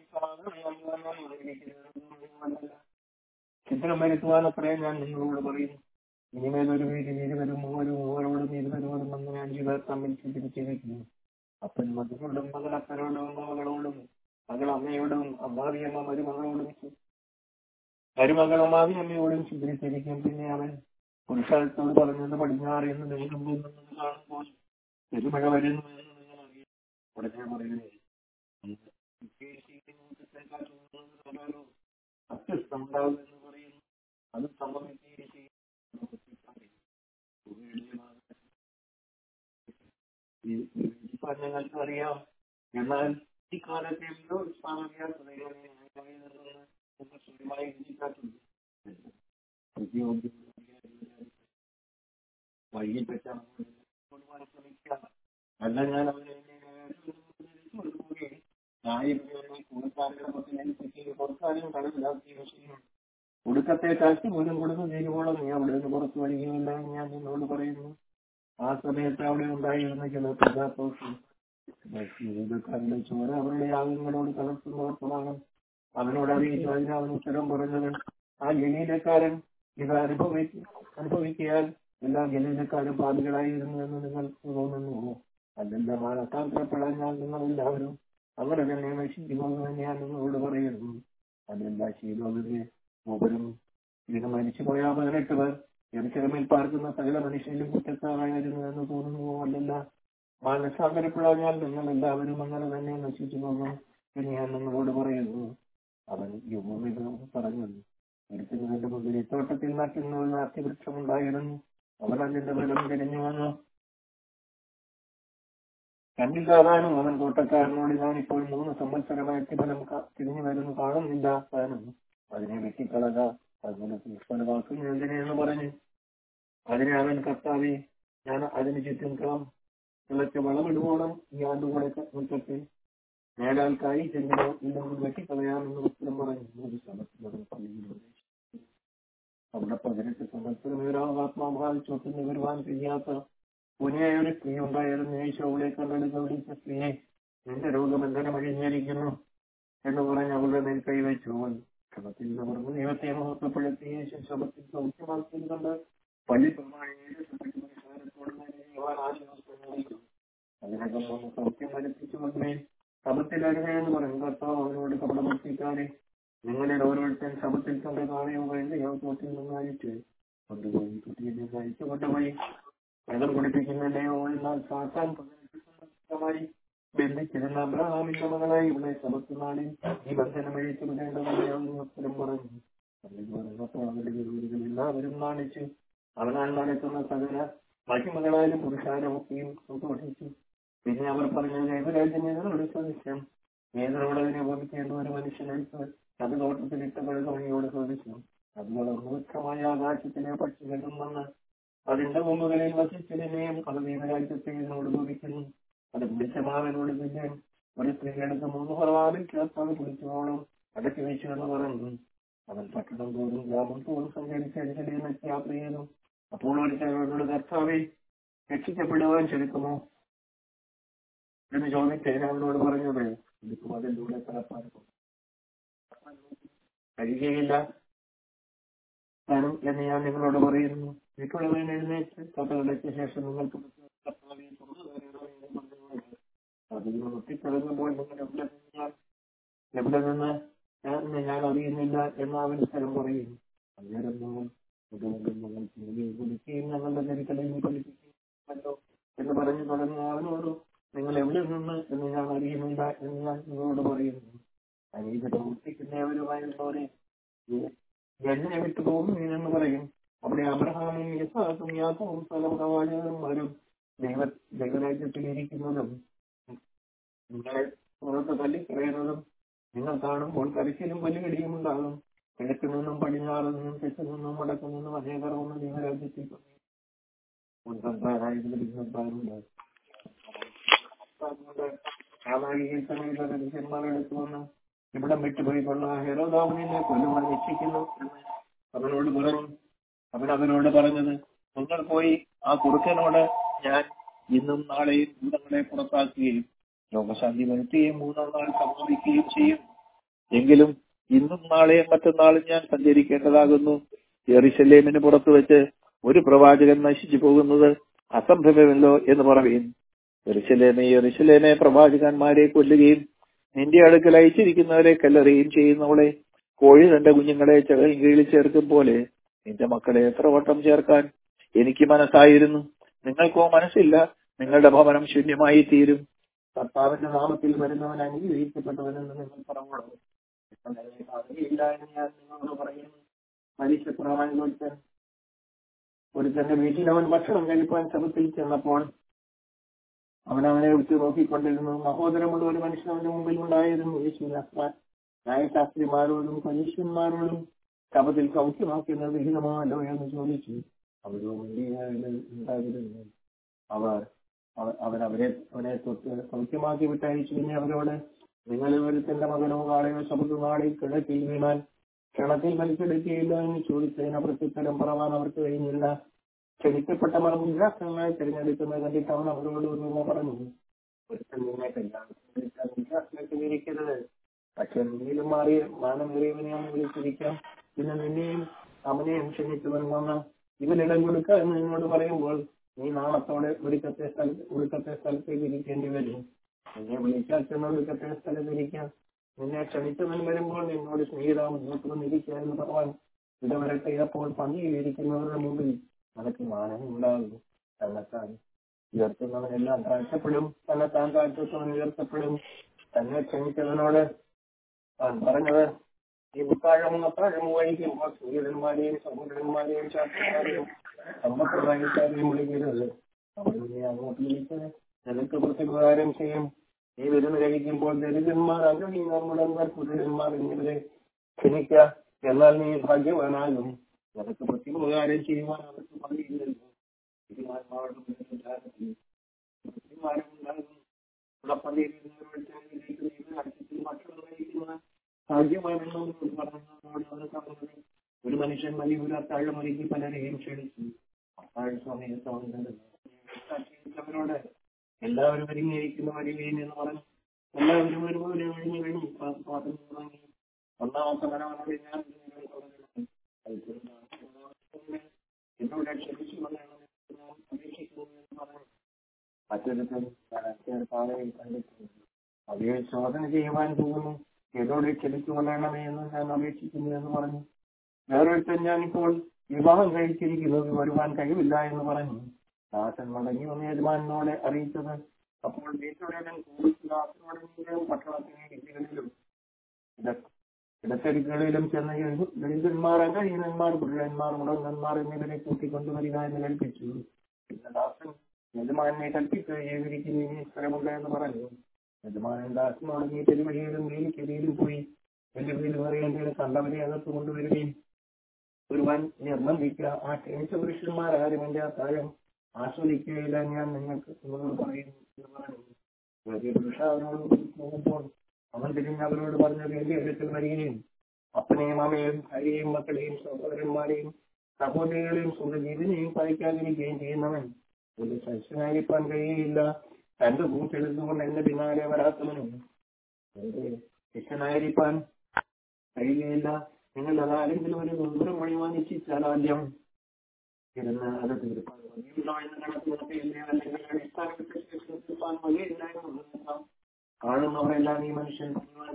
സമാധാനം ചിത്രം വരുത്തുവാൻ അത്രയും ഞാൻ നിങ്ങളോട് പറയുന്നു ഇനിമേലൊരു വീട്ടിൽ ഇരുവരും മൂവരും മൂവരോടും ഇരുവരോടും അങ്ങനെ അഞ്ചു പേർ തമ്മിൽ ചിന്തിച്ചിരിക്കുന്നു അപ്പൻ മകനോടും മകളപ്പനോടും മകളോടും മകൾ അമ്മയോടും അമ്മാവിയമ്മ മരുമകളോടും മരുമകൾ അമ്മാവിയമ്മയോടും ചിന്തിച്ചിരിക്കും പിന്നെ അവൻ പുരുഷത്തോട് പറഞ്ഞത് പടിഞ്ഞാറ് എന്ന് നിങ്ങൾ പോകുന്നത് കാണുമ്പോൾ പെരുമഴ വരുന്നു എന്ന് നിങ്ങൾ അറിയാം ഉടനെ പറയുന്നത് അത്യസ്തം ഉണ്ടാവും എന്ന് പറയുന്നു അത് സംഭവിക്കുകയും ചെയ്യും ഞങ്ങൾക്ക് അറിയാം എന്നാൽ ഈ കാലത്തെ എന്തോ സ്വന്തമായി ചിന്തിക്കാറുണ്ട് വൈകിട്ട് ശ്രമിക്കാം അല്ല ഞാൻ അവനെ കൊടുക്കാനും കൊടുക്കാനും കടമില്ലാത്ത വിഷയം ഒടുക്കത്തെ കാശ് പോലും കൊടുത്ത് തീരുവോളം നീ അവിടെ നിന്ന് പുറത്തു വരികയില്ല എന്ന് ഞാൻ നിന്നോട് പറയുന്നു ആ സമയത്ത് അവിടെ ഉണ്ടായിരുന്ന ചില പ്രജാത്തോഷം ജീവിതക്കാരുടെ ചോര അവരുടെ യാഗങ്ങളോട് കലർത്തുന്നവർക്കുമാണ് അവനോട് അറിയിച്ചു അതിന് അവൻ ഉത്തരം പറഞ്ഞത് ആ ഗലീലക്കാരൻ ഇത് അനുഭവിക്ക അനുഭവിക്കാൻ എല്ലാ ഗലീലക്കാരും പാപികളായിരുന്നു എന്ന് നിങ്ങൾക്ക് തോന്നുന്നു അല്ലല്ല മാനസാന്തരപ്പെടാൻ ഞാൻ നിങ്ങൾ എല്ലാവരും അങ്ങനെ തന്നെ നശിക്കുമെന്ന് ഞാൻ നിങ്ങളോട് പറയുന്നു അതല്ല ശീലോവിന്റെ മൂപ്പരും ഇതിന് മരിച്ചുപോയ പതിനെട്ട് പേർ എരിശലമിൽ പാർക്കുന്ന സകല മനുഷ്യരിലും കുറ്റക്കാരായിരുന്നു എന്ന് തോന്നുന്നു അല്ലല്ല മാനസാന്തരപ്പെടാൻ ഞാൻ നിങ്ങൾ എല്ലാവരും അങ്ങനെ തന്നെ നശിച്ചു പോകും എന്ന് ഞാൻ നിങ്ങളോട് പറയുന്നു അവൻ യുവമിത് പറഞ്ഞു എടുക്കുന്നതിന്റെ മുമ്പിൽ തോട്ടത്തിൽ നട്ടുന്ന ഒരു അത്യവൃക്ഷം ഉണ്ടായിരുന്നു അവൻ അതിന്റെ ഫലം തിരിഞ്ഞു വന്നു കണ്ണിൽ കാണാനും അവൻ തോട്ടക്കാരനോട് ഞാൻ ഇപ്പോൾ മൂന്ന് സംവത്സരമായിട്ട് ഫലം ക- തിരിഞ്ഞു വരുന്നു കാണുന്നില്ല താനും അതിനെ വെട്ടിക്കളക അതുപോലെ പുഷ്പലവാക്കും എന്തിനെന്ന് പറഞ്ഞു അതിനെ അവൻ കർത്താവെ ഞാൻ അതിന് ചുറ്റും കാം തിളച്ച വളമിടുവോളം ഈ ആണ്ടുകൂടെ മുറ്റത്ത് നേടാൽക്കായി ചെങ്കിലോ ഇല്ലെങ്കിൽ വെട്ടിക്കളയാമെന്ന് ഉത്തരം പറഞ്ഞു ഒരു സ്ഥലത്തിലൊരു പള്ളിയിൽ ഉപദേശിച്ചു. അവിടെ പതിനെട്ട് സംവത്സരം ആത്മാഭാവിച്ചൊത്തുന്നു വരുവാൻ കഴിയാത്ത പുനിയായ ഒരു സ്ത്രീ ഉണ്ടായിരുന്നു യേശു അവളെ കണ്ടെടുത്ത് വിളിച്ച സ്ത്രീയെ നിന്റെ രോഗം എന്തിനു വഴിഞ്ഞിരിക്കുന്നു എന്ന് പറഞ്ഞ് അവളുടെ മേൽ കൈവച്ചു അവൻ ക്ഷണത്തിൽ നിന്ന് പറഞ്ഞു ദൈവത്തെ മഹത്വപ്പെടുത്തി യേശു ശബത്തിൽ സൗഖ്യമാക്കിയത് കണ്ട് പള്ളി പ്രമാണിയോട് അതിനകം ഒന്ന് സൗഖ്യം വരുത്തിച്ചുകൊണ്ടേ ശബത്തിലരുതേ എന്ന് പറയും കർത്താവ് അവനോട് കപടഭക്തിക്കാരെ നിങ്ങളിൽ ഓരോരുത്തൻ ശബത്തിൽ കണ്ട കാളയോ കഴിഞ്ഞയോ തോട്ടിൽ നിന്ന് അയച്ച് കൊണ്ടുപോയി കുട്ടിയിൽ നിന്ന് അയച്ചു കൊണ്ടുപോയി വെള്ളം കുടിപ്പിക്കുന്നില്ലയോ എന്നാൽ സാത്താൻ പതിനെട്ട് ബന്ധിച്ചിരുന്ന അബ്രഹാമിന്റെ മകളായി ഇവിടെ ശബത്ത് നാളിൽ ഈ ബന്ധനം അഴിച്ചു വിടേണ്ടതല്ലയോ എന്ന് ഉത്തരം പറഞ്ഞു പള്ളിയിൽ പറഞ്ഞപ്പോൾ അവരുടെ വീടുകൾ എല്ലാവരും നാണിച്ചു അവനാൽ നടക്കുന്ന സകല മഹിമകളാലും പുരുഷാരമൊക്കെയും സന്തോഷിച്ചു പിന്നെ അവർ പറഞ്ഞു ദൈവരാജ്യമേതോട് ചോദിച്ചു ഏതോടതിനെ വഹിക്കേണ്ട ഒരു മനുഷ്യനടുത്ത് അത് തോട്ടത്തിലിട്ട വെള്ളമണിയോട് ചോദിച്ചു അത് വളർന്നു വ്യക്തമായ ആകാശത്തിലെ പക്ഷികളും വന്ന് അതിന്റെ കൊമ്പുകളിൽ വസിച്ചതിനെയും അത് ദൈവരാജ്യത്തെ എന്നോട് ഭവിക്കുന്നു അത് പിടിച്ച മാവനോട് പിന്നെ ഒരു സ്ത്രീയെടുത്ത് മൂന്ന് കുറവാറിൽ ചേർത്തത് പിടിച്ചോളം അടക്കി വെച്ചു എന്ന് പറഞ്ഞു അവൻ പട്ടണം തോറും ഗ്രാമം തോറും സഞ്ചരിച്ച് അരിശലിയെന്നെത്തി യാത്ര ചെയ്തു അപ്പോൾ ഒരു ചേവനോട് കർത്താവെ രക്ഷിക്കപ്പെടുവാൻ ചെലുക്കുമോ എന്ന് ചോദിച്ചതിന് അവനോട് പറഞ്ഞത് ഇതിക്കും അതിലൂടെ കടപ്പാടും കഴിയുകയില്ല കാരണം എന്ന് ഞാൻ നിങ്ങളോട് പറയുന്നു വീട്ടുള്ളവൻ എഴുന്നേറ്റ് കഥകളയ്ക്ക് ശേഷം നിങ്ങൾ കർത്താവെ തുറന്നു തരണമേ എന്ന് പറഞ്ഞുകൊണ്ട് അതിൽ ഒട്ടിക്കിടങ്ങുമ്പോൾ നിങ്ങൾ എവിടെ നിന്നാൽ എവിടെ നിന്ന് ഞാൻ ഞാൻ അറിയുന്നില്ല എന്ന് അവൻ ഉത്തരം പറയും അന്നേരം നിങ്ങൾ അതുകൊണ്ട് നിങ്ങൾ ഭൂമിയെ കുടിക്കുകയും ഞങ്ങളുടെ നെരുക്കളെയും പഠിപ്പിക്കുകയുമല്ലോ എന്ന് പറഞ്ഞു തുടങ്ങി അവനോട് നിങ്ങൾ എവിടെ നിന്ന് എന്ന് ഞാൻ അറിയുന്നില്ല എന്ന് ഞാൻ നിങ്ങളോട് പറയുന്നു അനീത പ്രവർത്തിക്കുന്നവരുമായുള്ളവരെ എന്നെ വിട്ടു പോകും എന്ന് പറയും അവിടെ അബ്രഹാമും യഥാസും യാസവും സ്ഥലപ്രവാചകന്മാരും ദൈവ ദൈവരാജ്യത്തിൽ ഇരിക്കുന്നതും നിങ്ങളെ പുറത്ത് തല്ലിക്കളയുന്നതും നിങ്ങൾ കാണുമ്പോൾ കരച്ചിലും വലികടിയും ഉണ്ടാകും കിഴക്ക് നിന്നും പടിഞ്ഞാറ് നിന്നും തെക്ക് നിന്നും വടക്ക് നിന്നും അനേകർ വന്ന് ദൈവരാജ്യത്തിൽ ബിസിനസ്സുകാരുണ്ട് പുരുഷന്മാരെടുത്തു വന്ന് ഇവിടം വിട്ടുപോയിക്കൊള്ള ഹെരോദാവിനെ കൊല്ലുവാൻ ഇച്ഛിക്കുന്നു എന്ന് അവനോട് പറഞ്ഞു അവൻ അവനോട് പറഞ്ഞത് നിങ്ങൾ പോയി ആ കുറുക്കനോട് ഞാൻ ഇന്നും നാളെയും ഭൂതങ്ങളെ പുറത്താക്കുകയും രോഗശാന്തി വരുത്തുകയും മൂന്നാം നാൾ സമ്മതിക്കുകയും ചെയ്യും എങ്കിലും ഇന്നും നാളെയും മറ്റന്നാളും ഞാൻ സഞ്ചരിക്കേണ്ടതാകുന്നു യെറുശലേമിന് പുറത്തു വെച്ച് ഒരു പ്രവാചകൻ നശിച്ചു പോകുന്നത് അസംഭവമല്ലോ എന്ന് പറയുകയും യെറുശലേമേ യെറുശലേമേ പ്രവാചകന്മാരെ കൊല്ലുകയും നിന്റെ അടുക്കൽ അയച്ചിരിക്കുന്നവരെ കല്ലെറിയുകയും ചെയ്യുന്നവളെ കോഴി തന്റെ കുഞ്ഞുങ്ങളെ ചകൽ കീഴിൽ ചേർക്കും പോലെ നിന്റെ മക്കളെ എത്ര വട്ടം ചേർക്കാൻ എനിക്ക് മനസ്സായിരുന്നു നിങ്ങൾക്കോ മനസ്സില്ല നിങ്ങളുടെ ഭവനം ശൂന്യമായി തീരും കർത്താവിന്റെ നാമത്തിൽ വരുന്നവൻ അനുഗ്രഹിക്കപ്പെട്ടവനെന്ന് നിങ്ങൾ പറഞ്ഞു അറിയില്ല എന്ന് ഞാൻ നിങ്ങളോട് പറയുന്നു മരിച്ചപ്രമാണികൾക്ക് ഒരു തന്റെ വീട്ടിൽ അവൻ ഭക്ഷണം കഴിപ്പാൻ ശബത്തിൽ ചെന്നപ്പോൾ അവൻ അവനെ വിളിച്ചു നോക്കിക്കൊണ്ടിരുന്നു മഹോദരമുള്ള ഒരു മനുഷ്യൻ അവന്റെ മുമ്പിൽ ഉണ്ടായിരുന്നു യേശു ന്യായശാസ്ത്രിമാരോടും പരീക്ഷന്മാരോടും ശബത്തിൽ സൗഖ്യമാക്കുന്നത് വിഹിതമാണല്ലോ എന്ന് ചോദിച്ചു അവരോ ഉണ്ടായിരുന്നു അവർ അവ- അവൻ അവരെ അവനെ തൊട്ട് സൗഖ്യമാക്കി വിട്ടയച്ചു പിന്നെ അവരോട് നിങ്ങൾ ഒരുത്തന്റെ മകനോ കാളയോ ശബ്ദ നാളിൽ കിഴക്കിൽ വീണാൽ ക്ഷണത്തിൽ വലിച്ചെടുക്കുകയില്ല എന്ന് ചോദിച്ചതിന് പ്രത്യുത്തരം പറവാൻ അവർക്ക് കഴിഞ്ഞില്ല ക്ഷണിക്കപ്പെട്ട മർദ്ദാസങ്ങളെ തിരഞ്ഞെടുക്കുന്നത് കണ്ടിട്ട് അവൻ അവരോട് ഒന്ന് പറഞ്ഞു ഒരുത്തൻ നിന്നെ കല്യാണത്തിലേക്ക് വിരിക്കരുത് പക്ഷെ നീലും മാറി മാനമേറിയവനെ അവനെ വിളിച്ചിരിക്കാം പിന്നെ നിന്നെയും അവനെയും ക്ഷണിച്ചവൻ വന്ന് ഇവനിടം കൊടുക്ക എന്ന് നിന്നോട് പറയുമ്പോൾ നീ നാളത്തോടെ ഒടുക്കത്തെ സ്ഥലത്ത് ഒടുക്കത്തെ സ്ഥലത്തേക്ക് ഇരിക്കേണ്ടി വരും നിന്നെ വിളിച്ചാൽ ചെന്ന ഒടുക്കത്തെ സ്ഥലത്ത് ഇരിക്കാം നിന്നെ ക്ഷണിച്ചവൻ വരുമ്പോൾ നിന്നോട് സ്നേഹിത മുന്നോട്ട് വന്നിരിക്കുക എന്ന് പറയാൻ ഇടവരട്ടെ അപ്പോൾ പന്നിയിലിരിക്കുന്നവരുടെ മുമ്പിൽ നിനക്ക് മാനം ഉണ്ടാകും തന്നെത്താൻ ഉയർത്തുന്നവനെല്ലാം താഴ്ത്തപ്പെടും തന്നെത്താൻ താഴ്ത്തുന്നവൻ ഉയർത്തപ്പെടും തന്നെ ക്ഷണിച്ചവനോട് താൻ പറഞ്ഞത് ഈ മുത്താഴം അത്താഴം വഹിക്കുമ്പോൾ സൂര്യന്മാരെയും സമുദ്രന്മാരെയും ശാസ്ത്രക്കാരെയും സമ്പപ്രദായക്കാരെയും വിളിക്കരുത് അവർ നീ അങ്ങോട്ട് വിളിച്ച് നിനക്ക് പ്രത്യുപകാരം ചെയ്യും നീ വിരുന്ന് കഴിക്കുമ്പോൾ ദരിദ്രന്മാർ അംഗീകാർ മുടന്മാർ കുതിരന്മാർ എന്നിവരെ ക്ഷണിക്ക എന്നാൽ നീ ഭാഗ്യവാനാകും നിനക്ക് പ്രത്യുപകാരം ചെയ്യുവാൻ അവർക്ക് പതിയില്ലല്ലോ തിരുമാന്മാരുടെ ഉണ്ടാകും ഭാഗ്യവാനെന്നോട് പറഞ്ഞതോട് അവർ പറഞ്ഞത് ഒരു മനുഷ്യൻ വലിയൊരു അത്താഴമൊരുക്കി പലരെയും ക്ഷണിച്ചു അത്താഴ സമയത്ത് അവരോട് എല്ലാവരും ഒരുങ്ങിയിരിക്കുന്ന വരികയും എന്ന് പറഞ്ഞു എല്ലാവരും ഒരുപോലെ ഒഴിഞ്ഞു കഴിഞ്ഞു പാത്രം തുടങ്ങി ഒന്നാമത്തെ മരവനോട് ഞാൻ ഇതിനെ തുടങ്ങണം എന്നോട് ക്ഷമിച്ചു പറയണമെന്ന് ഞാൻ അപേക്ഷിക്കുന്നു എന്ന് പറഞ്ഞു മറ്റൊരുത്തൻ പാതയിൽ കണ്ടിട്ടുണ്ട് അവയെ ശോധന ചെയ്യുവാൻ പോകുന്നു എന്നോട് ക്ഷമിച്ചു കൊള്ളണമേ എന്ന് ഞാൻ അപേക്ഷിക്കുന്നു എന്ന് പറഞ്ഞു വേറൊരുത്തൻ ഞാനിപ്പോൾ വിവാഹം കഴിച്ചിരിക്കുന്നത് വരുവാൻ കഴിവില്ല എന്ന് പറഞ്ഞു ദാസൻ മടങ്ങി വന്ന യജമാനോട് അറിയിച്ചത് അപ്പോൾ വീട്ടുടനും ദാസനോടും പട്ടണത്തിലെ രീതികളിലും ഇടത്തെരുക്കളിലും ചെന്ന ദരിദ്രന്മാർ അംഗഹീനന്മാർ പുരുഷന്മാർ മുടങ്ങന്മാർ എന്നിവരെ കൂട്ടിക്കൊണ്ടുവരിക എന്ന് കൽപ്പിച്ചു പിന്നെ ദാസൻ യജമാനെ കൽപ്പിച്ച് ജീവിക്കുന്ന ഇനി സ്ഥലമുണ്ട് എന്ന് പറഞ്ഞു യജമാനൻ ദാസനോട് നീ പെരുവഴിയിലും നീലിക്കരിയിലും പോയി വെല്ലുവിളി പറയേണ്ടത് കണ്ടവരെ അകത്ത് കൊണ്ടുവരികയും ഒരുവൻ നിർബന്ധിക്കുക ആ ക്ഷണിച്ച പുരുഷന്മാർ ആരും എന്റെ ആ താഴം ആസ്വദിക്കുകയില്ല ഞാൻ നിങ്ങൾക്ക് നിങ്ങളോട് പറയുന്നു എന്ന് പറഞ്ഞു വലിയ പുരുഷ അവനോട് പോകുമ്പോൾ അവൻ തിരിഞ്ഞ് അവരോട് പറഞ്ഞത് എന്റെ അടുക്കൽ വരികയും അപ്പനെയും അമ്മയും ഭാര്യയും മക്കളെയും സഹോദരന്മാരെയും സഹോദരികളെയും സ്വന്തം ജീവനെയും സഹിക്കാതിരിക്കുകയും ചെയ്യുന്നവൻ ഒരു ശിഷ്യനായിരിക്കാൻ കഴിയുകയില്ല തന്റെ കൂട്ടെടുത്തുകൊണ്ട് എന്റെ പിന്നാലെ വരാത്തവനും ശിഷ്യനായിരിക്കാൻ കഴിയുകയില്ല നിങ്ങൾ അതാരെങ്കിലും ഒരു നൂറ് മണി വാങ്ങിച്ചാൽ ആദ്യം ഇരുന്ന് അത് തീർപ്പാൻ കാണുന്നവരെല്ലാം ഈ മനുഷ്യൻ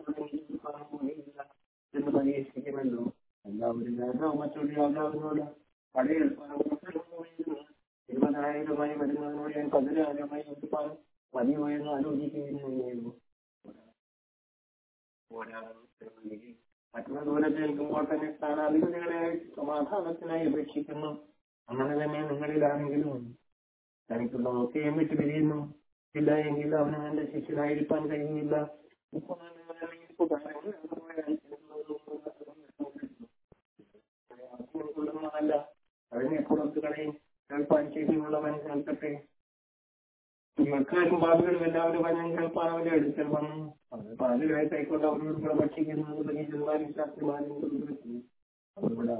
എന്ന് പരീക്ഷിക്കുമല്ലോ എല്ലാവരും രാജാവ് മറ്റൊരു രാജാവിനോട് പടയെടുപ്പാൻ ഇരുപതിനായിരമായി വരുന്നതിനോട് ഞാൻ പതിനായിരമായി എടുപ്പാൻ മതിയോ എന്ന് ആലോചിക്കുകയും ചെയ്യുന്നു മറ്റൊരു ദൂരത്ത് നിൽക്കുമ്പോൾ തന്നെ സ്ഥാനാധിപതികളെ സമാധാനത്തിനായി അപേക്ഷിക്കുന്നു അങ്ങനെ തന്നെ നിങ്ങളിൽ ആരെങ്കിലും തനിക്കുള്ള ഒക്കെയും വിട്ട് പിരിയുന്നു ഇല്ല എങ്കിൽ അവന് എന്റെ ശിഷ്യനായിരിക്കാൻ കഴിയുന്നില്ല ല്ല അതിനെ പുറത്ത് കളയും കേൾപ്പാൻ ചെയ്തിയുള്ളവൻ കേൾക്കട്ടെ മക്കാരും ബാബുകളും എല്ലാവരും വനം കേൾപ്പാൻ അവരെ അടുക്കൽ വന്നു അത് പാലുകളെ കൈക്കൊണ്ട് അവരോട് കൂടെ ഭക്ഷിക്കുന്നത് പരീക്ഷന്മാരും ശാസ്ത്രമാരും അവരുടെ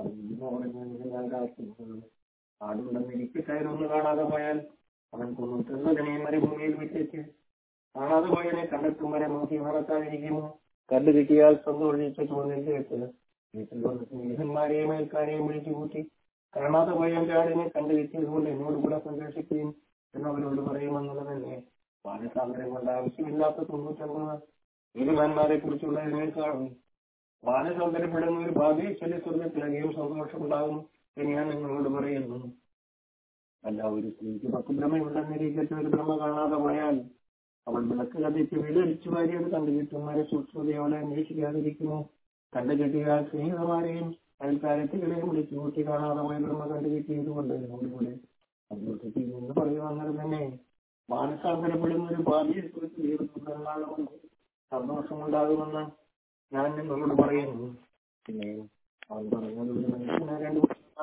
ആടുണ്ടെന്ന് എനിക്ക് കയറൊന്ന് കാണാതെ പോയാൽ അവൻ തൊണ്ണൂറ്റൊന്നതിനെ മരുഭൂമിയിൽ വിട്ടേച്ച് കാണാതെ പോയതിനെ കണ്ടെത്തും വരെ നോക്കി മറക്കാതിരിക്കുമോ കണ്ടു കിട്ടിയാൽ സന്തോഷിച്ച് തോന്നിട്ട് വെച്ചത് വീട്ടിൽ വന്ന് സ്നേഹന്മാരെയും അയൽക്കാരെയും വിളിച്ചു കൂട്ടി കാണാതെ പോയ എന്റെ ആടിനെ കണ്ടു കിട്ടിയത് കൊണ്ട് എന്നോട് കൂടെ സന്തോഷിക്കുകയും എന്നവരോട് പറയുമെന്നുള്ളത് തന്നെ വാനസാന്ദ്രം കൊണ്ട് ആവശ്യമില്ലാത്ത തൊണ്ണൂറ്റൊമ്പത് നീതിമാന്മാരെ കുറിച്ചുള്ള ഇതിനേക്കാളും വാനസൗന്ദര്യപ്പെടുന്ന ഒരു ഭാവിയെ ചൊല്ലി സ്വർഗത്തിലധികം സന്തോഷമുണ്ടാകും എന്ന് ഞാൻ നിങ്ങളോട് പറയുന്നു അല്ല ഒരു സ്ത്രീക്ക് പത്ത് ഭ്രമയുണ്ടെന്നിരിക്കട്ടെ ഒരു ഭ്രമ കാണാതെ പോയാൽ അവൾ വിളക്ക് കത്തിച്ച് വീടടിച്ചു വാരിയത് കണ്ടു കിട്ടുന്നവരെ സൂക്ഷ്മതയോടെ അന്വേഷിക്കാതിരിക്കുമോ കണ്ടു കിട്ടിയാൽ സ്നേഹിതമാരെയും അയൽക്കാരത്തികളെയും വിളിച്ചു കൂട്ടി കാണാതെ പോയ ഭ്രമ കണ്ടു കിട്ടിയതുകൊണ്ട് എന്നോടുകൂടെ സന്തോഷത്തിൽ നിന്ന് പറയുവാന്നത് തന്നെ മാനസാന്തരപ്പെടുന്ന ഒരു ഭാവിയെ കുറിച്ച് ദൈവം സന്തോഷമുണ്ടാകുമെന്ന് ഞാൻ നിങ്ങളോട് പറയുന്നു പിന്നെ അവൻ പറഞ്ഞത് ഒരു മനുഷ്യന് രണ്ട്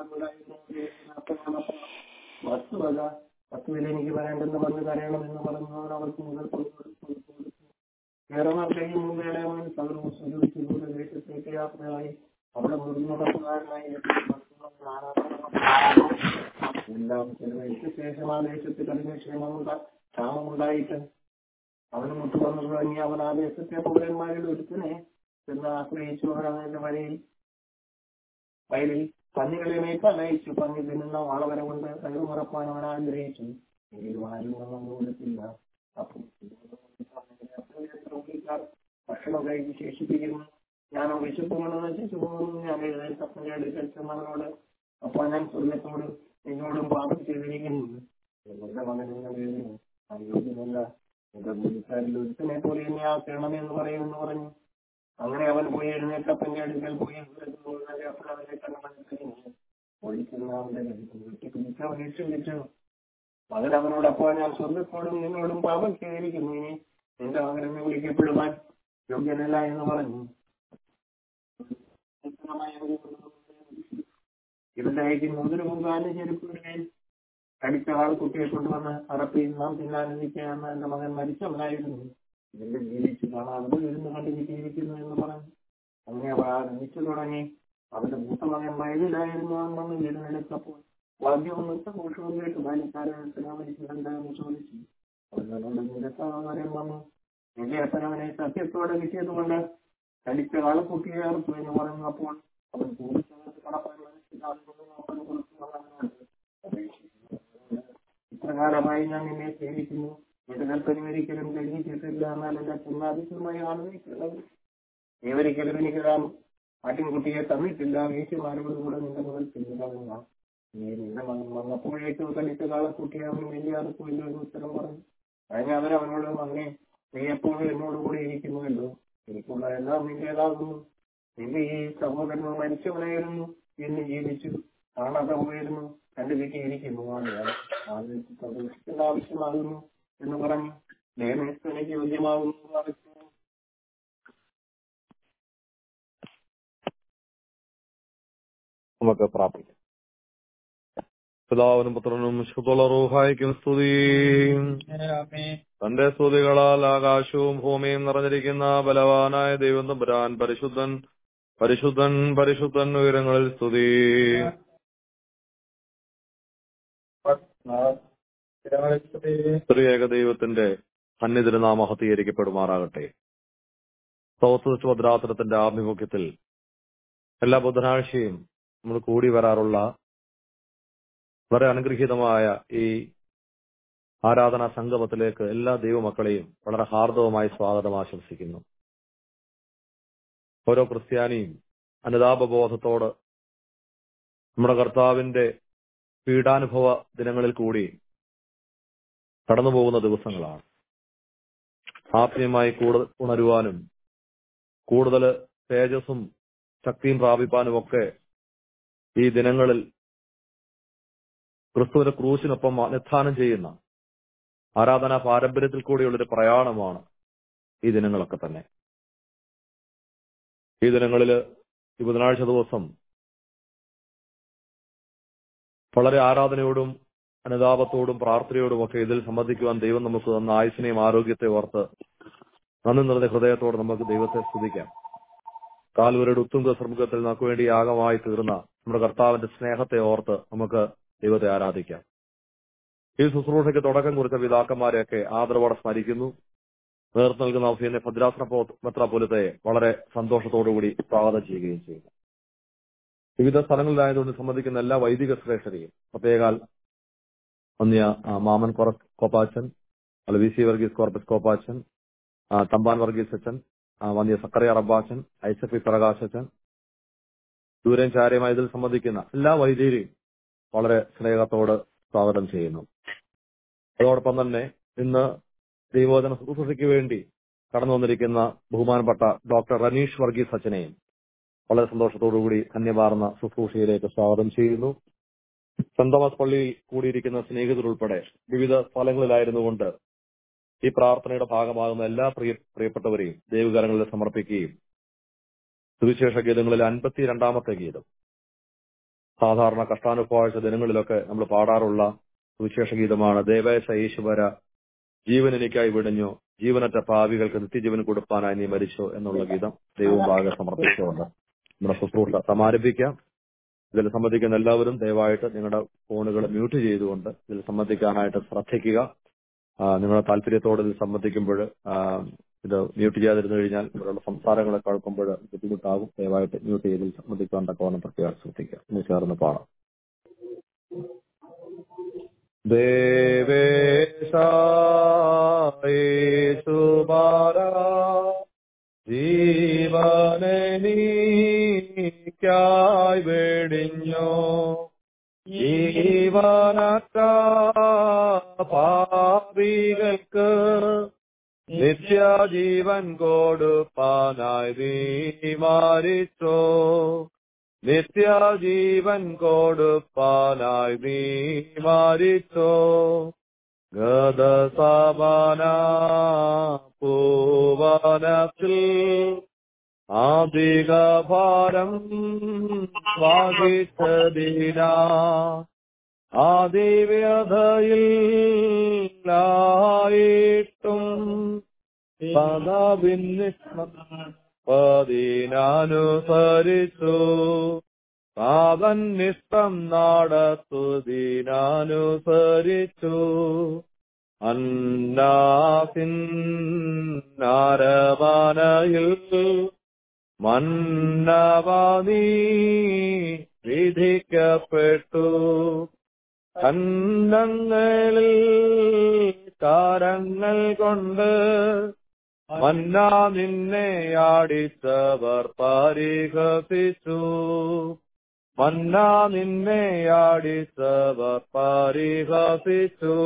വസ്തുവക വസ്തുവിൽ എനിക്ക് വരേണ്ടെന്ന് പറഞ്ഞ് തരയണമെന്ന് പറഞ്ഞവർ അവർക്ക് മുതൽ വേറെ കഴിയും മുമ്പേളയവൻ സകലവും സ്വരൂപിച്ചിലൂടെ ദേശത്തേക്ക് യാത്രയായി അവിടെ മുറിമുടക്കുകാരനായി എല്ലാം ചെലവഴിച്ച ശേഷം ആ ദേശത്ത് കഠിന ക്ഷേമമുണ്ട ക്ഷാമമുണ്ടായിട്ട് അവന് മുട്ട് വന്നു തുടങ്ങി അവൻ ആ ദേശത്തെ പൗരന്മാരിൽ ഒരുത്തിനെ ചെന്ന് ആശ്രയിച്ചു അവരവന്റെ വരയിൽ വയലിൽ പന്നികളെ മേയ്ക്കാൻ അയച്ചു പന്നി തിന്നുന്ന വാളവര കൊണ്ട് കയറുമുറപ്പാൻ അവൻ ആഗ്രഹിച്ചു എങ്കിലും ആരും ഒന്നും കൊടുത്തില്ല അപ്പോൾ ഭക്ഷണം കഴിച്ച് ശേഷിപ്പിക്കുന്നു ഞാൻ വിശപ്പുകൊണ്ടെന്ന് ശിശുപോകുന്നു ഞാൻ എഴുന്നേൽക്കപ്പന്റെ അടുക്കൽ ചെന്നവനോട് അപ്പോൾ ഞാൻ സ്വർഗത്തോട് നിന്നോടും പാപം ചെയ്തിരിക്കുന്നു എന്റെ മകൻ നിങ്ങൾ എഴുതുന്നു അയോഗ്യമല്ല എന്റെ ഭൂമിക്കാരിൽ ഒരുത്തനെ പോലെ എന്നെ ആക്കണമെന്ന് പറയുമെന്ന് പറഞ്ഞു അങ്ങനെ അവൻ പോയി എഴുന്നേറ്റപ്പന്റെ അടുക്കൽ പോയി അപ്പോൾ അവനെ കണ്ടു ഒഴിക്കുന്ന അവന്റെ വീട്ടിൽ പിടിച്ച് അവൻ വിളിച്ചു മകൻ അവനോട് അപ്പോൾ ഞാൻ സ്വർഗത്തോടും നിന്നോടും പാപം ചെയ്തിരിക്കുന്നു ഇനി നിന്റെ മകനെന്ന് വിളിക്കപ്പെടുവാൻ യോഗ്യനല്ല എന്ന് പറഞ്ഞു ഇവന്റെ അയക്കും മുതൽ മുൻകാല ചെരുപ്പിടുകയും കടിച്ച ആൾ കുട്ടിയെ കൊണ്ടുവന്ന് അറപ്പിൽ നാം തിന്നാനിരിക്കുകയെന്ന് എന്റെ മകൻ മരിച്ചവനായിരുന്നു ഇതിന്റെ ജീവിച്ചു കാണാതെ ഇരുന്ന് കണ്ടിരിക്കുന്നു എന്ന് പറഞ്ഞു അങ്ങനെ അവ ആരംഭിച്ചു തുടങ്ങി അവന്റെ മൂത്ത മകൻ വയലിലായിരുന്നു അന്നു വീടിനെടുത്തപ്പോൾ വാദ്യവും നൃത്തഘോഷവും കേട്ട് ബാല്യക്കാരനെ മരിച്ചിട്ടുണ്ടെന്ന് ചോദിച്ചു അവനോട് നിന്റെ സഹോദരൻ വന്നു നിന്റെ അപ്പൻ അവനെ സത്യത്തോടെ കിട്ടിയതുകൊണ്ട് കടിച്ച ആളെ കുട്ടിയെ അറുത്തു എന്ന് പറഞ്ഞു അപ്പോൾ അവൻ കൂടിച്ചകത്ത് കടപ്പാൻ മനസ്സിലാകുന്നു ഇപ്രകാരമായി ഞാൻ നിന്നെ സേവിക്കുന്നു എന്റെ കൽപ്പന ഒരിക്കലും കഴിഞ്ഞിട്ടില്ല എന്നാൽ എന്റെ പുന്നാതിശമായി ആണെന്നിട്ടുള്ളത് നീ ഒരിക്കലും എനിക്ക് താൻ ആട്ടിൻകുട്ടിയെ തന്നിട്ടില്ല വീശുമാരോട് കൂടെ നിന്റെ മുതൽ പിന്തുടരുക നീ നിന്റെ മകൻ വന്നപ്പോഴേക്കും കടിച്ച കാളക്കുട്ടിയെ അവന് വലിയ അറുപ്പില്ല എന്ന് ഉത്തരം പറഞ്ഞു അതിന് അവൻ അവനോട് മകനെ നീ എപ്പോഴും എന്നോട് കൂടെ ഇരിക്കുന്നുവല്ലോ എനിക്കുള്ള എല്ലാം നിന്റേതാകുന്നു നിന്റെ ഈ സഹോദരൻ മരിച്ചവനായിരുന്നു എന്ന് ജീവിച്ചു കാണാതെ പോയിരുന്നു കണ്ടു കിട്ടിയിരിക്കുന്നു സന്തോഷിക്കേണ്ട ആവശ്യമാകുന്നു എന്ന് പറഞ്ഞു ദേവേശ് എനിക്ക് യോഗ്യമാകുന്നു പറഞ്ഞു നമുക്ക് പ്രാർത്ഥിക്കാം പിതാവിനും പുത്രനും ശുദ്ധുള്ള റൂഹായിക്കും സ്തുതി തന്റെ സ്തുതികളാൽ ആകാശവും ഭൂമിയും നിറഞ്ഞിരിക്കുന്ന ബലവാനായ ദൈവം തമ്പുരാൻ പരിശുദ്ധൻ പരിശുദ്ധൻ പരിശുദ്ധൻ ഉയരങ്ങളിൽ സ്തുതി സ്ത്രീയേക ദൈവത്തിന്റെ സന്നിധിനാമ ഹത്തീകരിക്കപ്പെടുമാറാകട്ടെ സൗത്ത് ഭദ്രാസനത്തിന്റെ ആഭിമുഖ്യത്തിൽ എല്ലാ ബുധനാഴ്ചയും നമ്മൾ കൂടി വരാറുള്ള വളരെ അനുഗ്രഹീതമായ ഈ ആരാധനാ സംഗമത്തിലേക്ക് എല്ലാ ദൈവമക്കളെയും വളരെ ഹാർദവമായി സ്വാഗതം ആശംസിക്കുന്നു ഓരോ ക്രിസ്ത്യാനിയും അനുതാപബോധത്തോട് നമ്മുടെ കർത്താവിന്റെ പീഡാനുഭവ ദിനങ്ങളിൽ കൂടി കടന്നുപോകുന്ന ദിവസങ്ങളാണ് ആത്മീയമായി കൂടുതൽ ഉണരുവാനും കൂടുതൽ തേജസ്സും ശക്തിയും പ്രാപിപ്പാനും ഒക്കെ ഈ ദിനങ്ങളിൽ ക്രിസ്തുവിന്റെ ക്രൂശിനൊപ്പം നിധാനം ചെയ്യുന്ന ആരാധനാ പാരമ്പര്യത്തിൽ കൂടിയുള്ളൊരു പ്രയാണമാണ് ഈ ദിനങ്ങളൊക്കെ തന്നെ ഈ ദിനങ്ങളില് ഈ ബുധനാഴ്ച ദിവസം വളരെ ആരാധനയോടും അനുതാപത്തോടും പ്രാർത്ഥനയോടും ഒക്കെ ഇതിൽ സംബന്ധിക്കുവാൻ ദൈവം നമുക്ക് തന്ന ആയുസിനെയും ആരോഗ്യത്തെ ഓർത്ത് നന്ദി നിറഞ്ഞ ഹൃദയത്തോടെ നമുക്ക് ദൈവത്തെ സ്തുതിക്കാം കാൽവരുടെ ഉത്തുംഗ ശ്രമുഖത്തിൽ നമുക്ക് വേണ്ടി യാഗമായി തീർന്ന നമ്മുടെ കർത്താവിന്റെ സ്നേഹത്തെ ഓർത്ത് നമുക്ക് ദൈവത്തെ ആരാധിക്കാം ഈ ശുശ്രൂഷയ്ക്ക് തുടക്കം കുറിച്ച പിതാക്കന്മാരെയൊക്കെ ആദരവോടെ സ്മരിക്കുന്നു നേതൃത്വം നൽകുന്ന ഔസീനെ ഭദ്രാസന മെത്രാപോലത്തെ വളരെ സന്തോഷത്തോടുകൂടി സ്വാഗതം ചെയ്യുകയും ചെയ്യുന്നു വിവിധ സ്ഥലങ്ങളിലായതുകൊണ്ട് സംബന്ധിക്കുന്ന എല്ലാ വൈദിക ശ്രേഷ്ഠരെയും പ്രത്യേകാൽ ഒന്നിയ മാമൻ കോപ്പാച്ചൻ അല്ല വി സി വർഗീസ് കോർപ്പസ് കോപ്പാച്ചൻ തമ്പാൻ വർഗീസ് അച്ഛൻ വന്നിയ സക്കറിയ റബ്ബാച്ചൻ ഐസഫി പ്രകാശച്ചൻ ദൂരം ചാര്യമായി ഇതിൽ സംബന്ധിക്കുന്ന എല്ലാ വൈദ്യരെയും വളരെ സ്നേഹത്തോട് സ്വാഗതം ചെയ്യുന്നു അതോടൊപ്പം തന്നെ ഇന്ന് ദൈവോധന ശുശ്രൂഷയ്ക്ക് വേണ്ടി കടന്നു വന്നിരിക്കുന്ന ബഹുമാനപ്പെട്ട ഡോക്ടർ റനീഷ് വർഗീസ് അച്ഛനെയും വളരെ സന്തോഷത്തോടുകൂടി ധന്യമാർന്ന ശുശ്രൂഷയിലേക്ക് സ്വാഗതം ചെയ്യുന്നു സെന്റ് തോമസ് പള്ളിയിൽ കൂടിയിരിക്കുന്ന സ്നേഹിതരുൾപ്പെടെ വിവിധ സ്ഥലങ്ങളിലായിരുന്നുകൊണ്ട് ഈ പ്രാർത്ഥനയുടെ ഭാഗമാകുന്ന എല്ലാ പ്രിയ പ്രിയപ്പെട്ടവരെയും ദൈവകാരങ്ങളിൽ സമർപ്പിക്കുകയും സുവിശേഷ ഗീതങ്ങളിൽ അൻപത്തിരണ്ടാമത്തെ ഗീതം സാധാരണ കഷ്ടാനുഭവാഴ്ച ദിനങ്ങളിലൊക്കെ നമ്മൾ പാടാറുള്ള സുവിശേഷ ഗീതമാണ് ദേവേശ ഈശ്വര ജീവൻ എനിക്കായി വിടഞ്ഞു ജീവനറ്റ പാവികൾക്ക് നിത്യജീവൻ കൊടുപ്പാനായി നീ മരിച്ചോ എന്നുള്ള ഗീതം ദൈവം ഭാഗം സമർപ്പിച്ചുകൊണ്ട് നമ്മുടെ ശുശ്രൂഷ സമാരംഭിക്കാം ഇതിൽ സംബന്ധിക്കുന്ന എല്ലാവരും ദയവായിട്ട് നിങ്ങളുടെ ഫോണുകൾ മ്യൂട്ട് ചെയ്തുകൊണ്ട് ഇതിൽ സംബന്ധിക്കാനായിട്ട് ശ്രദ്ധിക്കുക ആ, നിങ്ങളുടെ താല്പര്യത്തോടെ ഇതിൽ സംബന്ധിക്കുമ്പോൾ ആ, ഇത് മ്യൂട്ട് ചെയ്യാതിരുന്നു കഴിഞ്ഞാൽ ഇവരുടെ സംസാരങ്ങളെ കേൾക്കുമ്പോൾ ബുദ്ധിമുട്ടാകും ദയവായിട്ട് മ്യൂട്ട് ചെയ്ത് ഇതിൽ സംബന്ധിക്കാൻ തക്കവണ്ണം പ്രത്യേകം ശ്രദ്ധിക്കുക ഇനി ചേർന്ന് പാടാം ദേവേശായേസുബാര ജീവനീക്കായി വെടിഞ്ഞോ ജീവനറ്റ പാപികൾക്ക് നിത്യജീവൻ കൊടുപ്പാനായി നീ മാറിച്ചോ നിത്യജീവൻ കൊടുപ്പാനായി നീ മാറിച്ചോ ഗതസമന പൂവനത്തിൽ ആദിക ഭാരം വാഹിച്ചതിന ആദിവ്യതയിൽ ായിട്ടും പതിനനുസരിച്ചു പാപനിഷ്ടം നാടത്തുതിനനുസരിച്ചു അന്നാസിൻ നാരമനയിൽ മന്നവാനീ വിധിക്കപ്പെട്ടു കന്നങ്ങളിൽ കാരങ്ങൾ കൊണ്ട് മന്ന നിന്നെ ആടിച്ചവർ പരിഹസിച്ചു മന്ന നിന്നെ ആടിച്ചവർ പരിഹസിച്ചു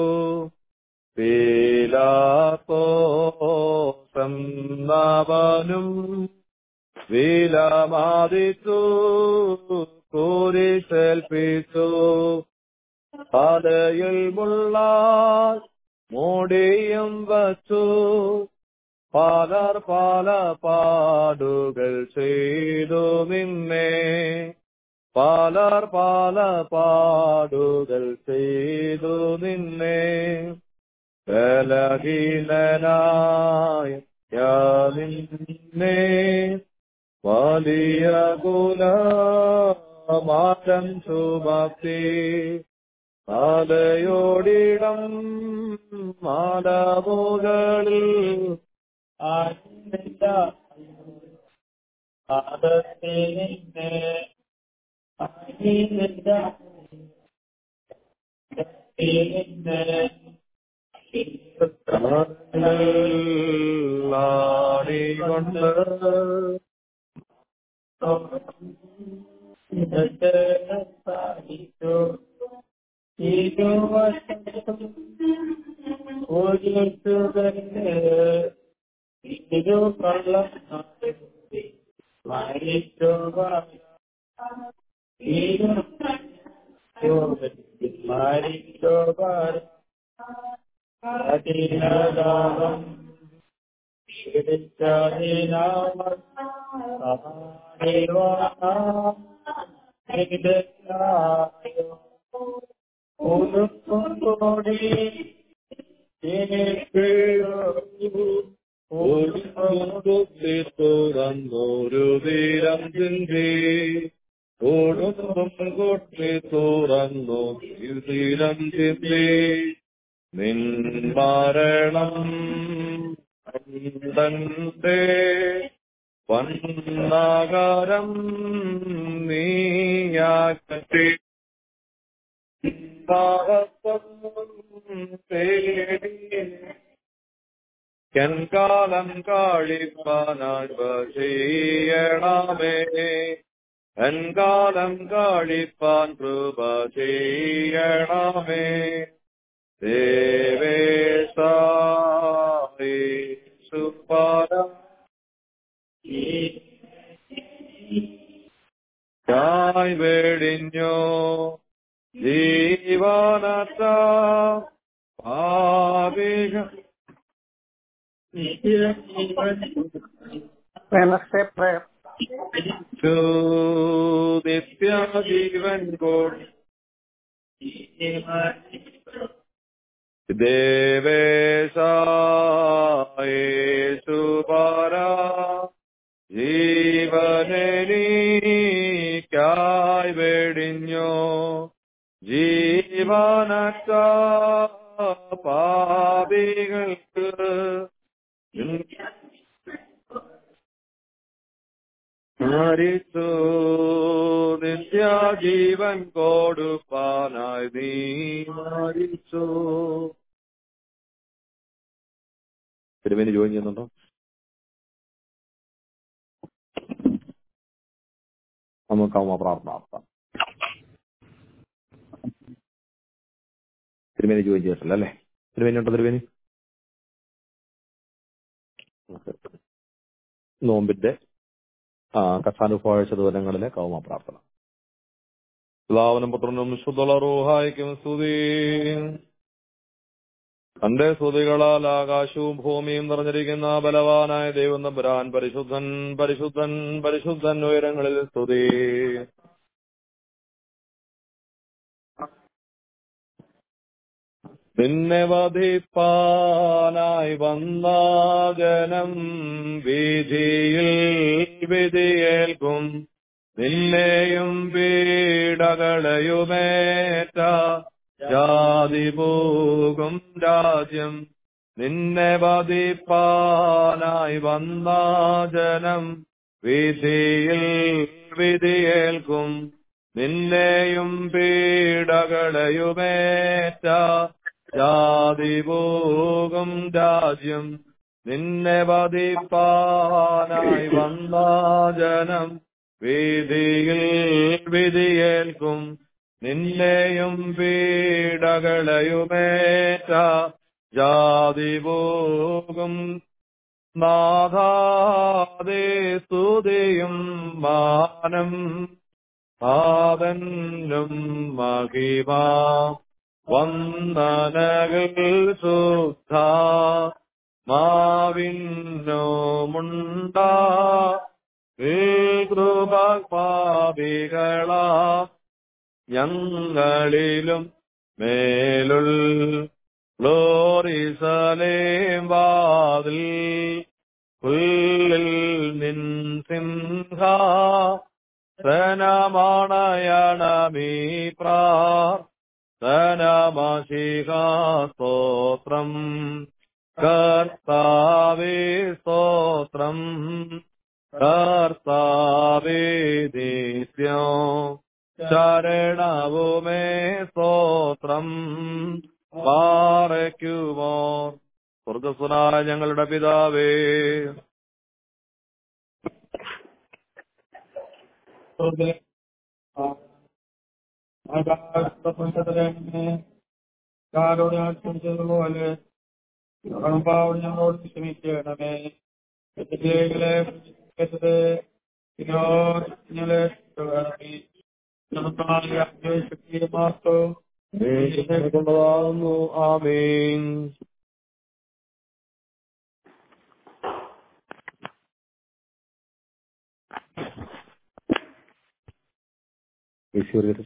പീലാത്തോസന്നവനും വിലമാദിച്ചു കുരിശേൽപ്പിച്ചു തലയിൽ മുള്ള മൂടിയും വച്ചു പലർ പല പാടുകൾ ചെയ്തു നിന്നെ പലർ പല പാടുകൾ ചെയ്തു നിന്നെ ബലഹീനനായ നിന്നെ വലിയ കുലമാറ്റം ചുമത്തി മാലയോടിടം മാലമുകളിൽ ാടികൊണ്ട് തുറന്നൊരു വീരം ചിന്തി ഓടുമ്പം കൊട്ടി തുറന്നു തീരം ചിന്തി നിൻ മരണം തന്റെ വന്നകരം നീയാക്കി തേടി കൻകാലം കാളിപ്പാനായി ചെയ്യണമേ എൻകാലം കാളിപ്പാൻ കൃപ ചെയ്യണമേ ദേവേശായി സുപാരം ായി വെടിഞ്ഞോ ജീവനത്ത പാപിക നിത്യജീവൻ കോടി ദേവേശായേശുപാര ജീവനെനിക്കായി വെടിഞ്ഞോ ജീവനറ്റ പാപികൾക്ക് മരിച്ചു നിത്യജീവൻ കൊടുപ്പാനായി നീ മരിച്ചു തിരുമേനി ജോയിൻ ചെയ്യുന്നുണ്ടോ നമുക്ക് അമ്മ പ്രാർത്ഥന നടത്താം തിരുമേനി ജോയിൻ ചെയ്തിട്ടില്ല അല്ലേ തിരുമേനി ഉണ്ടോ തിരുമേനി നോമ്പിന്റെ ആ കഥാനുഭവാഴ്ച ദിവസങ്ങളിലെ കൗമ പ്രാർത്ഥന പിതാവിനും പുത്രനും ശുദ്ധള റൂഹായിക്കും സ്തുതി തന്റെ സ്തുതികളാൽ ആകാശവും ഭൂമിയും നിറഞ്ഞിരിക്കുന്ന ബലവാനായ ദൈവം തമ്പുരാൻ പരിശുദ്ധൻ പരിശുദ്ധൻ പരിശുദ്ധൻ ഉയരങ്ങളിൽ സ്തുതി നിന്നെ വധിപ്പാനായി വന്ന ജനം വീതിയിൽ വിധിയേൽക്കും നിന്നെയും പീഡകളയുമേറ്റ ജാതി പോകും രാജ്യം നിന്നെ വധിപ്പാനായി വന്ന ജനം വിധിയിൽ വിധിയേൽക്കും നിന്നെയും പീഡകളയുമേറ്റ ജാതി പോകും രാജ്യം നിന്നെ വധിപ്പാനായി വന്ന ജനം വീതിയിൽ വിധിയേൽക്കും നിന്നെയും പീഡകളയുമേറ്റ ജാതി പോകും നാഥാദേ സ്തുതിയും മാനം പാതനും മഹിമ വന്ദനകൾ ശുദ്ധ മാവിന്നോ മുണ്ട കൃപ പാപികളാ ഞങ്ങളിലും മേലുൾ ഗ്ലോറിസലേം വാതിൽ പുല്ലിൽ നിൻ സിംഹ സനമണയണമീ പ്രാർത്ഥനമശിഹാസ്തോത്രം കർത്താവേ സ്തോത്രം കർത്താവേ നിത്യം ശരണവുമേ സ്തോത്രം പാറയ്ക്കുമോ സ്വർഗസ്വനായ ഞങ്ങളുടെ പിതാവേ കാരോട് ഞാൻ ക്ഷമിച്ചതുപോലെ കടമ്പാവോട് ഞങ്ങളോട് ക്ഷമിക്കണമേ തെറ്റിലേകളെ പ്രചരിപ്പിക്കരുത് ഞങ്ങളെ വേണമേ ഞങ്ങളുടെ ശക്തിയെ മാത്രം കൊണ്ടതാകുന്നു ആമീൻ ഈശ്വര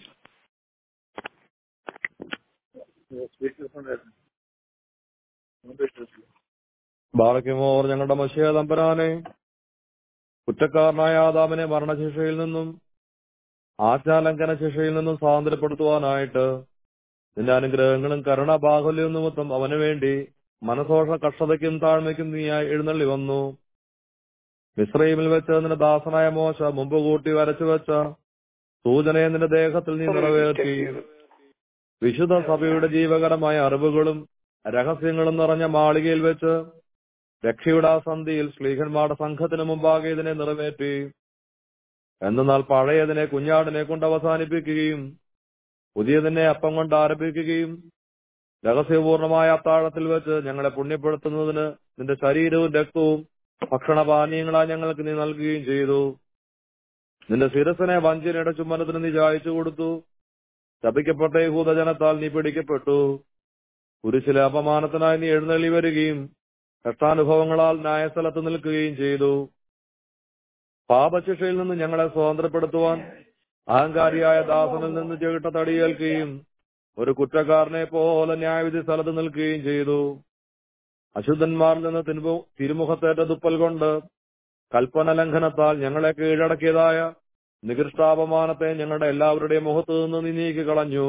ബാറയ്ക്കുമോർ ഞങ്ങളുടെ മഷിയ തമ്പരാനെ കുറ്റക്കാരനായ ആദാമിനെ മരണശിക്ഷയിൽ നിന്നും ആജ്ഞാലംഘന ശിക്ഷയിൽ നിന്നും സ്വാതന്ത്ര്യപ്പെടുത്തുവാനായിട്ട് നിന്റെ അനുഗ്രഹങ്ങളും കരുണാബാഹുല്യവും നിമിത്തം അവന് വേണ്ടി മനസോഷ കഷ്ടതയ്ക്കും താഴ്മയ്ക്കും നീയായി എഴുന്നള്ളി വന്നു മിശ്രൈമിൽ വെച്ച് നിന്റെ ദാസനായ മോശ മുമ്പ് കൂട്ടി വരച്ചു വെച്ച സൂചനയെ നിന്റെ ദേഹത്തിൽ നീ നിറവേറ്റി വിശുദ്ധ സഭയുടെ ജീവകരമായ അറിവുകളും രഹസ്യങ്ങളും നിറഞ്ഞ മാളികയിൽ വെച്ച് രക്ഷയുടെ ആ സന്ധിയിൽ ശ്ലീഹന്മാരുടെ സംഘത്തിന് മുമ്പാകെ ഇതിനെ നിറവേറ്റി എന്നാൽ പഴയതിനെ കുഞ്ഞാടിനെ കൊണ്ട് അവസാനിപ്പിക്കുകയും പുതിയതിനെ അപ്പം കൊണ്ട് ആരംഭിക്കുകയും രഹസ്യപൂർണമായ അത്താഴത്തിൽ വെച്ച് ഞങ്ങളെ പുണ്യപ്പെടുത്തുന്നതിന് നിന്റെ ശരീരവും രക്തവും ഭക്ഷണപാനീയങ്ങളായി ഞങ്ങൾക്ക് നീ നൽകുകയും ചെയ്തു നിന്റെ ശിരസിനെ വഞ്ചനയുടെ ചുമനത്തിന് നീ ചായച്ചു കൊടുത്തു ശപിക്കപ്പെട്ട യഹൂദജനത്താൽ നീ പിടിക്കപ്പെട്ടു കുരിശിലെ അപമാനത്തിനായി നീ എഴുന്നള്ളി വരികയും കഷ്ടാനുഭവങ്ങളാൽ ന്യായസ്ഥലത്ത് നിൽക്കുകയും ചെയ്തു പാപശിക്ഷയിൽ നിന്ന് ഞങ്ങളെ സ്വാതന്ത്ര്യപ്പെടുത്തുവാൻ അഹങ്കാരിയായ ദാസനിൽ നിന്ന് ചെകിട്ട തടിയേൽക്കുകയും ഒരു കുറ്റക്കാരനെ പോലെ ന്യായവിധി സ്ഥലത്ത് നിൽക്കുകയും ചെയ്തു അശുദ്ധന്മാരിൽ നിന്ന് തിരുമു തിരുമുഖത്തേറ്റ തുപ്പൽ കൊണ്ട് കൽപ്പന ലംഘനത്താൽ ഞങ്ങളെ കീഴടക്കിയതായ നികൃഷ്ടാപമാനത്തെ ഞങ്ങളുടെ എല്ലാവരുടെയും മുഖത്തു നിന്ന് നീ നീക്കി കളഞ്ഞു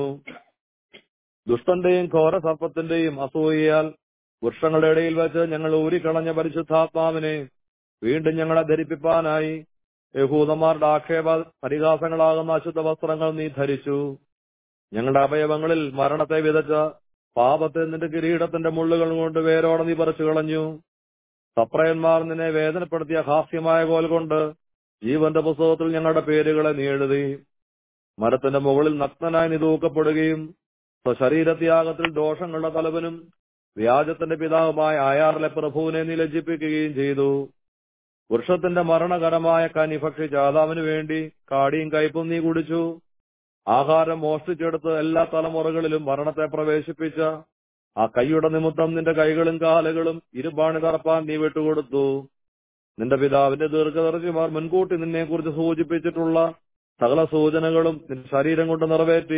ദുഷ്ടന്റെയും ഘോര സർപ്പത്തിന്റെയും അസൂയയാൽ വൃക്ഷങ്ങളുടെ ഇടയിൽ വെച്ച് ഞങ്ങൾ ഊരിക്കളഞ്ഞ പരിശുദ്ധാത്മാവിനെ വീണ്ടും ഞങ്ങളെ ധരിപ്പിപ്പാനായി യഹൂദന്മാരുടെ ആക്ഷേപ പരിഹാസങ്ങളാകുന്ന അശുദ്ധ വസ്ത്രങ്ങൾ നീ ധരിച്ചു ഞങ്ങളുടെ അവയവങ്ങളിൽ മരണത്തെ വിതച്ച പാപത്തെ നിന്റെ കിരീടത്തിന്റെ മുള്ളുകൾ കൊണ്ട് വേരോടെ നീ പറിച്ചു കളഞ്ഞു സപ്രയന്മാർ നിന്നെ വേദനപ്പെടുത്തിയ ഹാസ്യമായ കോൽ കൊണ്ട് ജീവന്റെ പുസ്തകത്തിൽ ഞങ്ങളുടെ പേരുകളെ നീ എഴുതി മരത്തിന്റെ മുകളിൽ നഗ്നനായി നീ തൂക്കപ്പെടുകയും സ്വശരീരത്യാഗത്തിൽ ദോഷങ്ങളുടെ തലവനും വ്യാജത്തിന്റെ പിതാവുമായ അയാറിലെ പ്രഭുവിനെ നീ ലജ്ജിപ്പിക്കുകയും ചെയ്തു വൃക്ഷത്തിന്റെ മരണകരമായ കനി ഭക്ഷിച്ച ആദാമിനു വേണ്ടി കാടിയും കയ്പും നീ കുടിച്ചു ആഹാരം മോഷ്ടിച്ചെടുത്ത് എല്ലാ തലമുറകളിലും മരണത്തെ പ്രവേശിപ്പിച്ച ആ കൈയുടെ നിമിത്തം നിന്റെ കൈകളും കാലുകളും ഇരുപാണി തറപ്പാൻ നീ വിട്ടുകൊടുത്തു നിന്റെ പിതാവിന്റെ ദീർഘദർശിമാർ മുൻകൂട്ടി നിന്നെ കുറിച്ച് സൂചിപ്പിച്ചിട്ടുള്ള സകല സൂചനകളും നിന്റെ ശരീരം കൊണ്ട് നിറവേറ്റി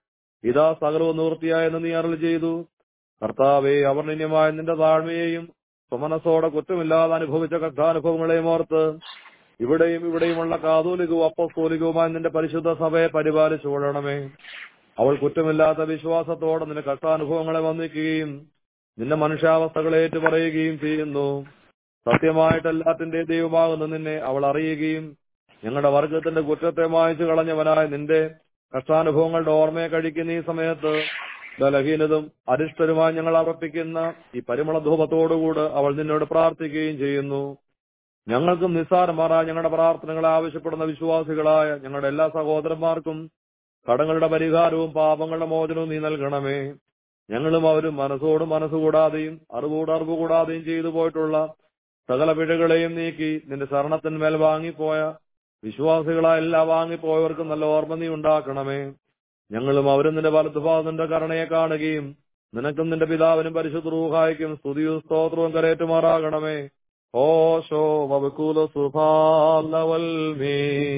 ഇതാ സകലവും നിവൃത്തിയായെന്ന് നീ അരളി ചെയ്തു കർത്താവെ അവർണിന്യമായ നിന്റെ താഴ്മയെയും സ്വമനസ്സോടെ കുറ്റമില്ലാതെ അനുഭവിച്ച കഷ്ടാനുഭവങ്ങളെയും ഓർത്ത് ഇവിടെയും ഇവിടെയുമുള്ള കാതോലികവും അപ്പസ്തോലികവുമായ നിന്റെ പരിശുദ്ധ സഭയെ പരിപാലിച്ചു കൊള്ളണമേ അവൾ കുറ്റമില്ലാത്ത വിശ്വാസത്തോടെ നിന്റെ കഷ്ടാനുഭവങ്ങളെ വന്നിക്കുകയും നിന്റെ മനുഷ്യാവസ്ഥകളെ ഏറ്റുപറയുകയും ചെയ്യുന്നു സത്യമായിട്ട് എല്ലാത്തിന്റെ ദൈവമാകുന്ന നിന്നെ അവൾ അറിയുകയും ഞങ്ങളുടെ വർഗത്തിന്റെ കുറ്റത്തെ മായച്ചു കളഞ്ഞവനായ നിന്റെ കഷ്ടാനുഭവങ്ങളുടെ ഓർമ്മയെ കഴിക്കുന്ന ഈ സമയത്ത് ബലഹീനതും അരിഷ്ടരുമായി ഞങ്ങൾ അർപ്പിക്കുന്ന ഈ പരിമള ധൂപത്തോടുകൂടെ അവൾ നിന്നോട് പ്രാർത്ഥിക്കുകയും ചെയ്യുന്നു ഞങ്ങൾക്കും നിസ്സാരമാറാ ഞങ്ങളുടെ പ്രാർത്ഥനകളെ ആവശ്യപ്പെടുന്ന വിശ്വാസികളായ ഞങ്ങളുടെ എല്ലാ സഹോദരന്മാർക്കും കടങ്ങളുടെ പരിഹാരവും പാപങ്ങളുടെ മോചനവും നീ നൽകണമേ ഞങ്ങളും അവരും മനസ്സോടും മനസ്സുകൂടാതെയും അറിവോട് അറിവ് കൂടാതെയും ചെയ്തു പോയിട്ടുള്ള സകല പിഴകളെയും നീക്കി നിന്റെ ശരണത്തിന്മേൽ വാങ്ങിപ്പോയ വിശ്വാസികളായ എല്ലാ വാങ്ങിപ്പോയവർക്കും നല്ല ഓർമ്മ നീ ഉണ്ടാക്കണമേ ഞങ്ങളും അവരും നിന്റെ വലതുഭാഗത്തിന്റെ കരുണയെ കാണുകയും നിനക്കും നിന്റെ പിതാവിനും പരിശുദ്ധ റൂഹായിക്കും സ്തുതിയും സ്തോത്രവും കരേറ്റുമാറാകണമേ ഓശോ വബുക്കുല സുഭാലവൽമീ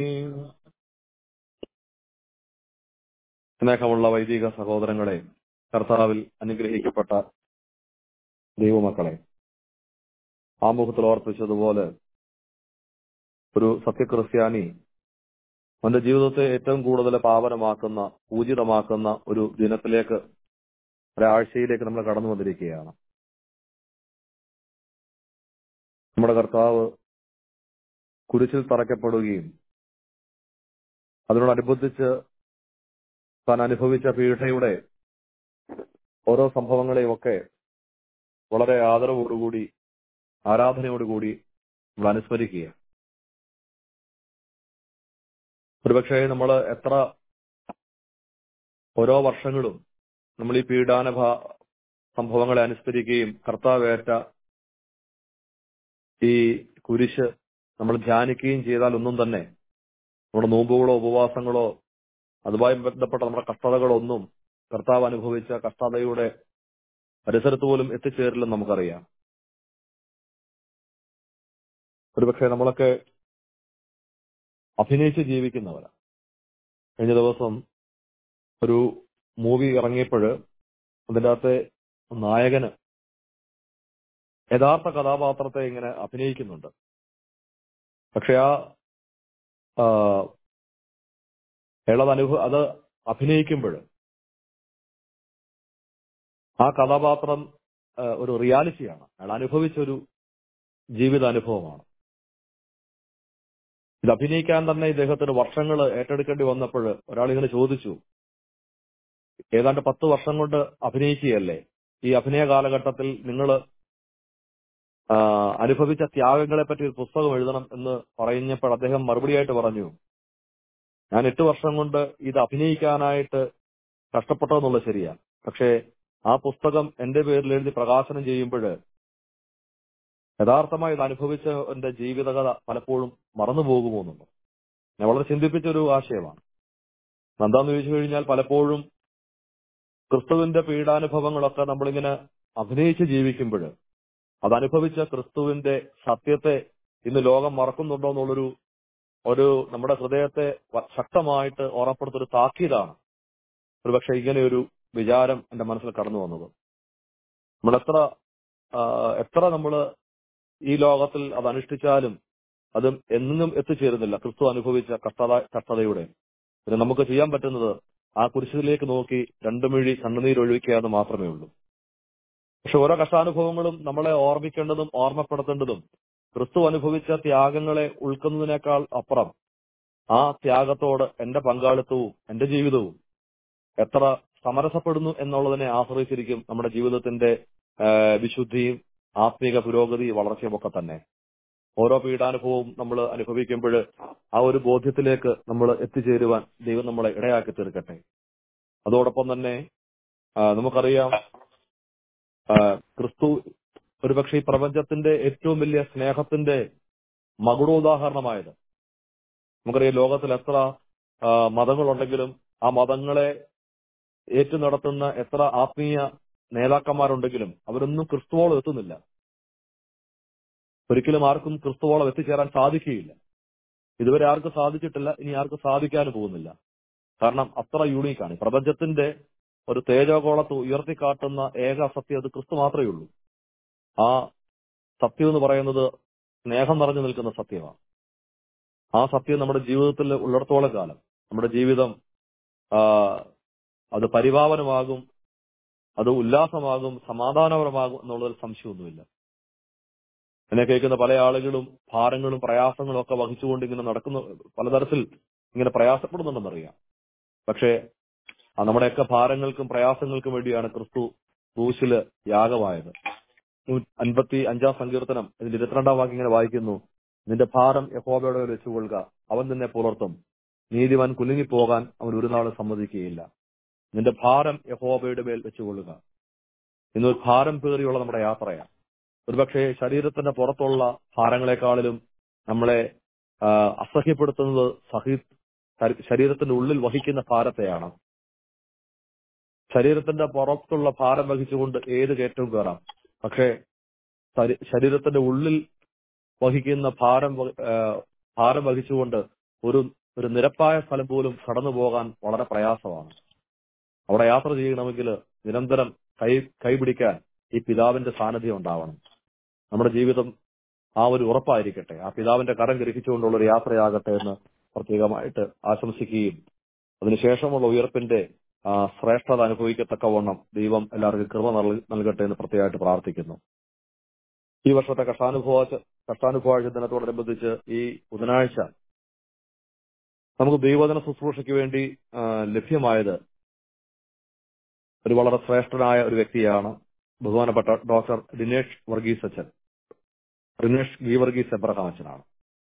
സ്നേഹമുള്ള വൈദിക സഹോദരങ്ങളെ കർത്താവിൽ അനുഗ്രഹിക്കപ്പെട്ട ദൈവമക്കളെ ആമുഖത്തിൽ ഓർപ്പിച്ചതുപോലെ ഒരു സത്യക്രിസ്ത്യാനി അവന്റെ ജീവിതത്തെ ഏറ്റവും കൂടുതൽ പാവനമാക്കുന്ന പൂജിതമാക്കുന്ന ഒരു ദിനത്തിലേക്ക് ഒരാഴ്ചയിലേക്ക് നമ്മൾ കടന്നു വന്നിരിക്കുകയാണ് നമ്മുടെ കർത്താവ് കുരിശിൽ തറയ്ക്കപ്പെടുകയും അതിനോടനുബന്ധിച്ച് താൻ അനുഭവിച്ച പീഠയുടെ ഓരോ സംഭവങ്ങളെയും ഒക്കെ വളരെ ആദരവോടുകൂടി ആരാധനയോടുകൂടി നമ്മൾ അനുസ്മരിക്കുക ഒരുപക്ഷെ നമ്മൾ എത്ര ഓരോ വർഷങ്ങളും നമ്മൾ ഈ പീഡാനുഭ സംഭവങ്ങളെ അനുസ്മരിക്കുകയും കർത്താവേറ്റ ഈ കുരിശ് നമ്മൾ ധ്യാനിക്കുകയും ചെയ്താൽ ഒന്നും തന്നെ നമ്മുടെ നോമ്പുകളോ ഉപവാസങ്ങളോ അതുമായി ബന്ധപ്പെട്ട നമ്മുടെ കഷ്ടതകളോ ഒന്നും കർത്താവ് അനുഭവിച്ച കഷ്ടതയുടെ പരിസരത്ത് പോലും എത്തിച്ചേരില്ലെന്ന് നമുക്കറിയാം ഒരുപക്ഷെ നമ്മളൊക്കെ അഭിനയിച്ച് ജീവിക്കുന്നവരാ കഴിഞ്ഞ ദിവസം ഒരു മൂവി ഇറങ്ങിയപ്പോൾ അതിൻ്റെ അകത്തെ നായകന് യഥാർത്ഥ കഥാപാത്രത്തെ ഇങ്ങനെ അഭിനയിക്കുന്നുണ്ട് പക്ഷെ ആ അയാളത് അനുഭവ അത് അഭിനയിക്കുമ്പോൾ ആ കഥാപാത്രം ഒരു റിയാലിറ്റിയാണ് അയാൾ അനുഭവിച്ച ഒരു ജീവിതാനുഭവമാണ് ഇത് അഭിനയിക്കാൻ തന്നെ ഇദ്ദേഹത്തിന് വർഷങ്ങൾ ഏറ്റെടുക്കേണ്ടി വന്നപ്പോൾ ഒരാൾ ഇങ്ങനെ ചോദിച്ചു ഏതാണ്ട് പത്ത് വർഷം കൊണ്ട് അഭിനയിക്കുകയല്ലേ ഈ അഭിനയ കാലഘട്ടത്തിൽ നിങ്ങൾ അനുഭവിച്ച ത്യാഗങ്ങളെ പറ്റി ഒരു പുസ്തകം എഴുതണം എന്ന് പറഞ്ഞപ്പോൾ അദ്ദേഹം മറുപടിയായിട്ട് പറഞ്ഞു ഞാൻ എട്ട് വർഷം കൊണ്ട് ഇത് അഭിനയിക്കാനായിട്ട് കഷ്ടപ്പെട്ടതെന്നുള്ളത് ശരിയാണ് പക്ഷേ ആ പുസ്തകം എന്റെ പേരിൽ എഴുതി പ്രകാശനം ചെയ്യുമ്പോൾ യഥാർത്ഥമായി ഇത് അനുഭവിച്ച എന്റെ ജീവിതകഥ പലപ്പോഴും മറന്നു പോകുമോ എന്നുള്ളത് ഞാൻ വളരെ ചിന്തിപ്പിച്ച ഒരു ആശയമാണ് എന്താന്ന് ചോദിച്ചു കഴിഞ്ഞാൽ പലപ്പോഴും ക്രിസ്തുവിന്റെ പീഡാനുഭവങ്ങളൊക്കെ നമ്മളിങ്ങനെ അഭിനയിച്ച് ജീവിക്കുമ്പോൾ അത് അനുഭവിച്ച ക്രിസ്തുവിന്റെ സത്യത്തെ ഇന്ന് ലോകം മറക്കുന്നുണ്ടോ എന്നുള്ളൊരു ഒരു നമ്മുടെ ഹൃദയത്തെ ശക്തമായിട്ട് ഓർമ്മപ്പെടുത്തൊരു താക്കീതാണ് ഒരുപക്ഷെ ഇങ്ങനെ ഒരു വിചാരം എന്റെ മനസ്സിൽ കടന്നു വന്നത് നമ്മൾ എത്ര എത്ര നമ്മൾ ഈ ലോകത്തിൽ അത് അനുഷ്ഠിച്ചാലും അതും എന്നും എത്തിച്ചേരുന്നില്ല ക്രിസ്തു അനുഭവിച്ച കഷ്ടത കഷ്ടതയുടെ പിന്നെ നമുക്ക് ചെയ്യാൻ പറ്റുന്നത് ആ കുരിശിലേക്ക് നോക്കി രണ്ടു മിഴി കണ്ണുനീരൊഴുക്കുക എന്ന് മാത്രമേ ഉള്ളൂ പക്ഷെ ഓരോ കഷ്ടാനുഭവങ്ങളും നമ്മളെ ഓർമ്മിക്കേണ്ടതും ഓർമ്മപ്പെടുത്തേണ്ടതും ക്രിസ്തു അനുഭവിച്ച ത്യാഗങ്ങളെ ഉൾക്കുന്നതിനേക്കാൾ അപ്പുറം ആ ത്യാഗത്തോട് എന്റെ പങ്കാളിത്തവും എന്റെ ജീവിതവും എത്ര സമരസപ്പെടുന്നു എന്നുള്ളതിനെ ആശ്രയിച്ചിരിക്കും നമ്മുടെ ജീവിതത്തിന്റെ ആ, വിശുദ്ധിയും ആത്മീക പുരോഗതി വളർച്ചയും ഒക്കെ തന്നെ ഓരോ പീഡാനുഭവവും നമ്മൾ അനുഭവിക്കുമ്പോൾ ആ ഒരു ബോധ്യത്തിലേക്ക് നമ്മൾ എത്തിച്ചേരുവാൻ ദൈവം നമ്മളെ ഇടയാക്കി തീർക്കട്ടെ അതോടൊപ്പം തന്നെ ആ, നമുക്കറിയാം ആ, ക്രിസ്തു ഒരുപക്ഷെ ഈ പ്രപഞ്ചത്തിന്റെ ഏറ്റവും വലിയ സ്നേഹത്തിന്റെ മകുടോദാഹരണമായത് നമുക്കറിയാം ലോകത്തിൽ എത്ര ആ, മതങ്ങളുണ്ടെങ്കിലും ആ മതങ്ങളെ ഏറ്റു നടത്തുന്ന എത്ര ആത്മീയ നേതാക്കന്മാരുണ്ടെങ്കിലും അവരൊന്നും ക്രിസ്തുവോളം എത്തുന്നില്ല ഒരിക്കലും ആർക്കും ക്രിസ്തുവോളം എത്തിച്ചേരാൻ സാധിക്കുകയില്ല ഇതുവരെ ആർക്കും സാധിച്ചിട്ടില്ല ഇനി ആർക്കും സാധിക്കാനും പോകുന്നില്ല കാരണം അത്ര യൂണീക്കാണ് ഈ പ്രപഞ്ചത്തിന്റെ ഒരു തേജോഗോളത്ത് ഉയർത്തിക്കാട്ടുന്ന ഏക സത്യം അത് ക്രിസ്തു മാത്രമേ ഉള്ളൂ ആ സത്യം എന്ന് പറയുന്നത് സ്നേഹം നിറഞ്ഞു നിൽക്കുന്ന സത്യമാണ് ആ സത്യം നമ്മുടെ ജീവിതത്തിൽ ഉള്ളിടത്തോളം കാലം നമ്മുടെ ജീവിതം ആ, അത് പരിപാവനമാകും അത് ഉല്ലാസമാകും സമാധാനപരമാകും എന്നുള്ളതിൽ സംശയമൊന്നുമില്ല എന്നെ കേൾക്കുന്ന പല ആളുകളും ഭാരങ്ങളും പ്രയാസങ്ങളും ഒക്കെ വഹിച്ചുകൊണ്ട് ഇങ്ങനെ നടക്കുന്ന പലതരത്തിൽ ഇങ്ങനെ പ്രയാസപ്പെടുന്നുണ്ടെന്നറിയാം പക്ഷേ ആ നമ്മുടെയൊക്കെ ഭാരങ്ങൾക്കും പ്രയാസങ്ങൾക്കും വേണ്ടിയാണ് ക്രിസ്തു ക്രൂശില് യാഗമായത് നൂ- അൻപത്തി അഞ്ചാം സങ്കീർത്തനം ഇതിന്റെ ഇരുപത്തിരണ്ടാം വാക്യം ഇങ്ങനെ വായിക്കുന്നു നിന്റെ ഭാരം യഹോബയുടെ മേൽ വെച്ചുകൊള്ളുക അവൻ നിന്നെ പുലർത്തും നീതിമാൻ കുലുങ്ങിപ്പോകാൻ അവൻ ഒരു നാളും സമ്മതിക്കുകയില്ല നിന്റെ ഭാരം യഹോബയുടെ മേൽ വെച്ചുകൊള്ളുക ഇന്നൊരു ഭാരം പേറിയുള്ള നമ്മുടെ യാത്രയാണ് ഒരുപക്ഷെ ശരീരത്തിന്റെ പുറത്തുള്ള ഭാരങ്ങളെക്കാളിലും നമ്മളെ ആ, അസഹ്യപ്പെടുത്തുന്നത് സഹി ശരീ- ശരീരത്തിന്റെ ഉള്ളിൽ വഹിക്കുന്ന ഭാരത്തെയാണ് ശരീരത്തിന്റെ പുറത്തുള്ള ഭാരം വഹിച്ചുകൊണ്ട് ഏത് കയറ്റവും കയറാം പക്ഷേ ശരീ- ശരീരത്തിന്റെ ഉള്ളിൽ വഹിക്കുന്ന ഭാരം വ- ആ, ഭാരം വഹിച്ചുകൊണ്ട് ഒരു ഒരു നിരപ്പായ സ്ഥലം പോലും കടന്നു പോകാൻ വളരെ പ്രയാസമാണ് അവിടെ യാത്ര ചെയ്യണമെങ്കിൽ നിരന്തരം കൈ കൈപിടിക്കാൻ ഈ പിതാവിന്റെ സാന്നിധ്യം ഉണ്ടാവണം നമ്മുടെ ജീവിതം ആ ഒരു ഉറപ്പായിരിക്കട്ടെ ആ പിതാവിന്റെ കരം ഗ്രഹിച്ചുകൊണ്ടുള്ള ഒരു യാത്രയാകട്ടെ എന്ന് പ്രത്യേകമായിട്ട് ആശംസിക്കുകയും അതിനുശേഷമുള്ള ഉയർപ്പിന്റെ ആ, ശ്രേഷ്ഠത അനുഭവിക്കത്തക്കവണ്ണം ദൈവം എല്ലാവർക്കും കൃപ നൽ- നൽകട്ടെ എന്ന് പ്രത്യേകമായിട്ട് പ്രാർത്ഥിക്കുന്നു ഈ വർഷത്തെ കഷ്ടാനുഭവ കഷ്ടാനുഭവാഴ്ച ദിനത്തോടനുബന്ധിച്ച് ഈ ബുധനാഴ്ച നമുക്ക് ദൈവജന ശുശ്രൂഷയ്ക്ക് വേണ്ടി ആ, ലഭ്യമായത് ഒരു വളരെ ശ്രേഷ്ഠനായ ഒരു വ്യക്തിയാണ് ബഹുമാനപ്പെട്ട ഡോക്ടർ ദിനേഷ് വർഗീസ് അച്ഛൻ ദിനേഷ് ഗി വർഗീസ് എബ്രഹാം അച്ഛനാണ്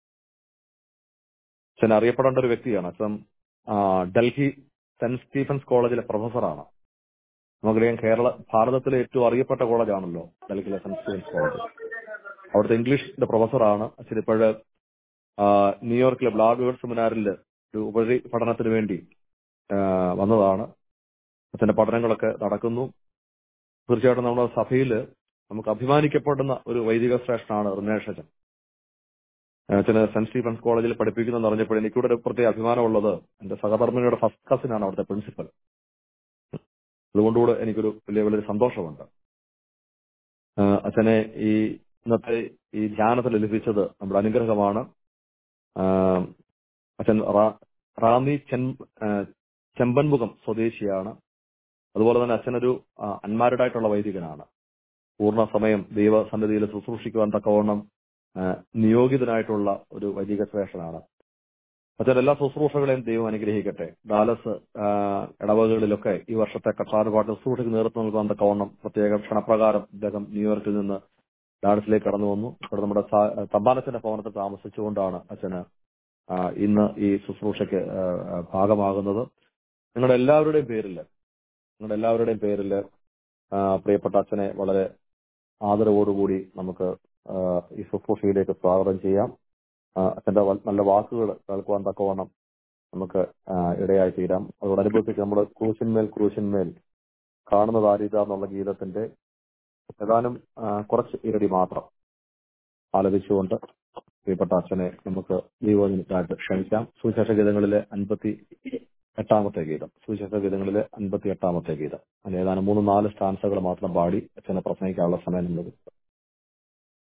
അച്ഛൻ അറിയപ്പെടേണ്ട ഒരു വ്യക്തിയാണ് അച്ഛൻ ആ, ഡൽഹി സെന്റ് സ്റ്റീഫൻസ് കോളേജിലെ പ്രൊഫസറാണ് നമുക്കറിയാം കേരള ഭാരതത്തിലെ ഏറ്റവും അറിയപ്പെട്ട കോളേജാണല്ലോ ഡൽഹിയിലെ സെന്റ് സ്റ്റീഫൻസ് കോളേജ് അവിടുത്തെ ഇംഗ്ലീഷിന്റെ പ്രൊഫസറാണ് അച്ഛൻ ഇപ്പോഴ് ന്യൂയോർക്കിലെ ബ്ലാഡ് സെമിനാറിൽ ഒരു ഉപരി പഠനത്തിന് വേണ്ടി ആ, വന്നതാണ് അച്ഛന്റെ പഠനങ്ങളൊക്കെ നടക്കുന്നു തീർച്ചയായിട്ടും നമ്മുടെ സഭയിൽ നമുക്ക് അഭിമാനിക്കപ്പെടുന്ന ഒരു വൈദിക ശ്രേഷ്ഠനാണ് റിനേഷ് അച്ഛൻ അച്ഛന് സെന്റ് സ്റ്റീഫൻസ് കോളേജിൽ പഠിപ്പിക്കുന്നു പറഞ്ഞപ്പോൾ എനിക്കൂടെ ഒരു പ്രത്യേക അഭിമാനമുള്ളത് എന്റെ സഹധർമ്മിനിയുടെ ഫസ്റ്റ് കസിനാണ് അവിടുത്തെ പ്രിൻസിപ്പൽ അതുകൊണ്ടുകൂടെ എനിക്കൊരു വലിയ വലിയൊരു സന്തോഷമുണ്ട് ആ, അച്ഛനെ ഈ ഇന്നത്തെ ഈ ധ്യാനത്തിൽ ലഭിച്ചത് നമ്മുടെ അനുഗ്രഹമാണ് ആ, അച്ഛൻ റാ- റാന്നി ചെൻ ആ, ചെമ്പൻമുഖം സ്വദേശിയാണ് അതുപോലെ തന്നെ അച്ഛനൊരു അൺമാരിഡ് ആയിട്ടുള്ള വൈദികനാണ് പൂർണ്ണ സമയം ദൈവസന്നിധിയിൽ ശുശ്രൂഷിക്കുവാൻ തക്കവണ്ണം ആ, നിയോഗിതനായിട്ടുള്ള ഒരു വൈദിക ശ്രേഷ്ഠനാണ് അച്ഛൻ എല്ലാ ശുശ്രൂഷകളെയും ദൈവം അനുഗ്രഹിക്കട്ടെ ഡാലസ് ആ, ഇടവകകളിലൊക്കെ ഈ വർഷത്തെ കട്ടാറുപാട്ട് ശുശ്രൂഷയ്ക്ക് നേതൃത്വം നൽകാൻ തക്കവണ്ണം പ്രത്യേക ക്ഷണപ്രകാരം അദ്ദേഹം ന്യൂയോർക്കിൽ നിന്ന് ഡാലസിലേക്ക് കടന്നു വന്നു ഇവിടെ നമ്മുടെ സാ- തമ്പാനച്ചന്റെ ഭവനത്തിൽ താമസിച്ചുകൊണ്ടാണ് അച്ഛന് ആ, ഇന്ന് ഈ ശുശ്രൂഷയ്ക്ക് ആ, ആ, ഭാഗമാകുന്നത് നിങ്ങളുടെ എല്ലാവരുടെയും പേരിൽ നിങ്ങളുടെ എല്ലാവരുടെയും പേരിൽ ആ, പ്രിയപ്പെട്ട അച്ഛനെ വളരെ ആദരവോടുകൂടി നമുക്ക് ആ, ഈ ശുശ്രൂഷയിലേക്ക് സ്വാഗതം ചെയ്യാം ആ, അച്ഛന്റെ വ- നല്ല വാക്കുകൾ കേൾക്കുവാൻ തക്കവണ്ണം നമുക്ക് ആ, ഇടയായി തീരാം അതോടനുബന്ധിച്ച് നമ്മൾ ക്രൂശിന്മേൽ ക്രൂശിന്മേൽ കാണുന്നത് ആരിത എന്നുള്ള ഗീതത്തിന്റെ ഏതാനും ആ, കുറച്ച് ഇരടി മാത്രം ആലപിച്ചുകൊണ്ട് പ്രിയപ്പെട്ട അച്ഛനെ നമുക്ക് ദൈവത്തിനായിട്ട് ക്ഷണിക്കാം സുവിശേഷ ഗീതങ്ങളിലെ അൻപത്തി എട്ടാമത്തെ ഗീതം സുവിശേഷ ഗീതങ്ങളിലെ അൻപത്തി എട്ടാമത്തെ ഗീതം അതിൽ ഏതാനും മൂന്ന് നാല് സ്റ്റാൻസകൾ മാത്രം പാടി അച്ഛനെ പ്രസംഗിക്കാനുള്ള സമയം നമ്മൾ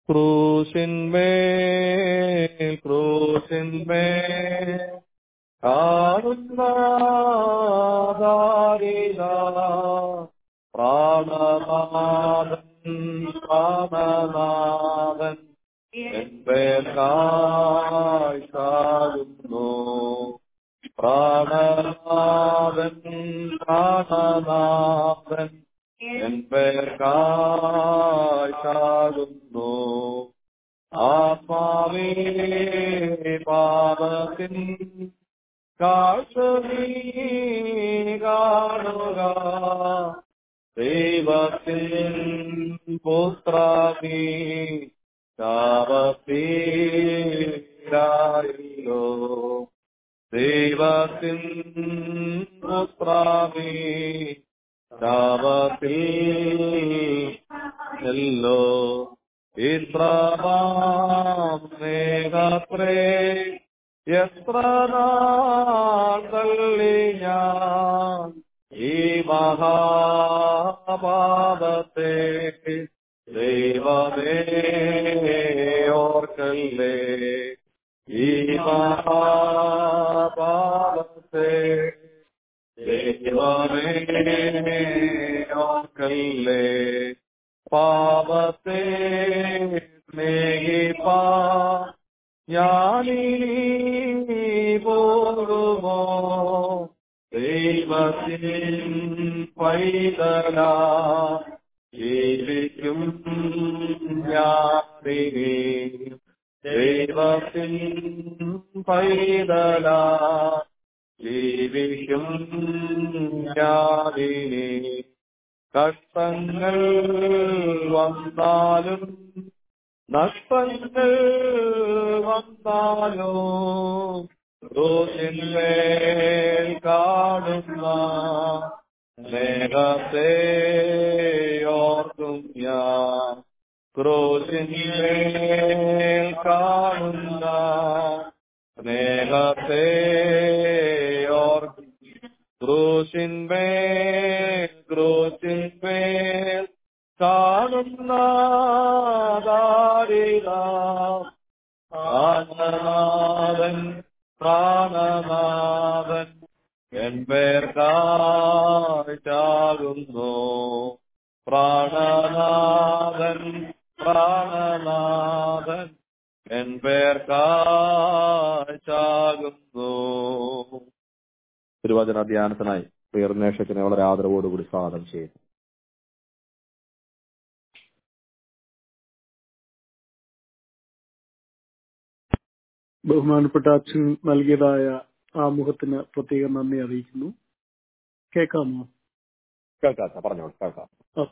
ക്രൂശിന്മേൽ ക്രൂശിന്മേൽ കാണുന്ന ദാരിക പ്രാണനാഥൻ പ്രാണനാഥൻ എൻപേർക്കായി ചാകുന്നു പ്രാണനാഥൻ പ്രാണനാഥൻ എൻപേർക്കായി ചാകുന്നു ആത്മാവേ പാപത്തിൻ കാഴ്ച നീ കാണുക ദൈവത്തിൻ പുത്രാമി ശാപത്തിലായില്ലോ ദൈവത്തിൻ പുത്രാമി ശാപത്തിൽ എല്ലോ ഇത്രമാം സ്നേഹത്രേ എത്ര നാൾ തള്ളി ഞാൻ ഈ മഹാപാപത്തെ ദൈവമേ ഓർക്കല്ലേ ഈ മഹാപാപത്തെ ദൈവമേ ഓർക്കല്ലേ പാപത്തെ സ്നേഹിപ്പാ ഞാനിനി പോകുമോ ദൈവത്തിൻ പൈതല ജീവിക്കും ഞാനിനി ദൈവത്തിൻ പൈതല ജീവിക്കും ഞാനിനി കഷ്ടങ്ങൾ വന്നാലും നഷ്ടങ്ങൾ വന്നാലോ ക്രൂശിന്മേൽ കാണുന്ന സ്നേഹത്തെ ഓർക്കും ഞാൻ ക്രൂശിന്മേൽ കാണുന്ന സ്നേഹത്തെ ഓർക്കും ക്രൂശിന്മേൽ ക്രൂശിന്മേൽ കാണുന്ന ദാരിക പ്രാണനാഥൻ പ്രാണനാഥൻ എൻ പേർക്കായി ചാകുന്നു പ്രാണനാഥൻ പ്രാണനാഥൻ എൻ പേർക്കായി ചാകുന്നു തിരുവചന ധ്യാനത്തിനായി പ്രിയർനേഷത്തിനെ വളരെ ആദരവോടുകൂടി സ്വാഗതം ചെയ്യുന്നു ബഹുമാനപ്പെട്ട അച്ഛൻ നൽകിയതായ ആമുഖത്തിന് പ്രത്യേകം നന്ദി അറിയിക്കുന്നു കേൾക്കാമോ കേൾക്കാം പറഞ്ഞോളൂ കേൾക്കാം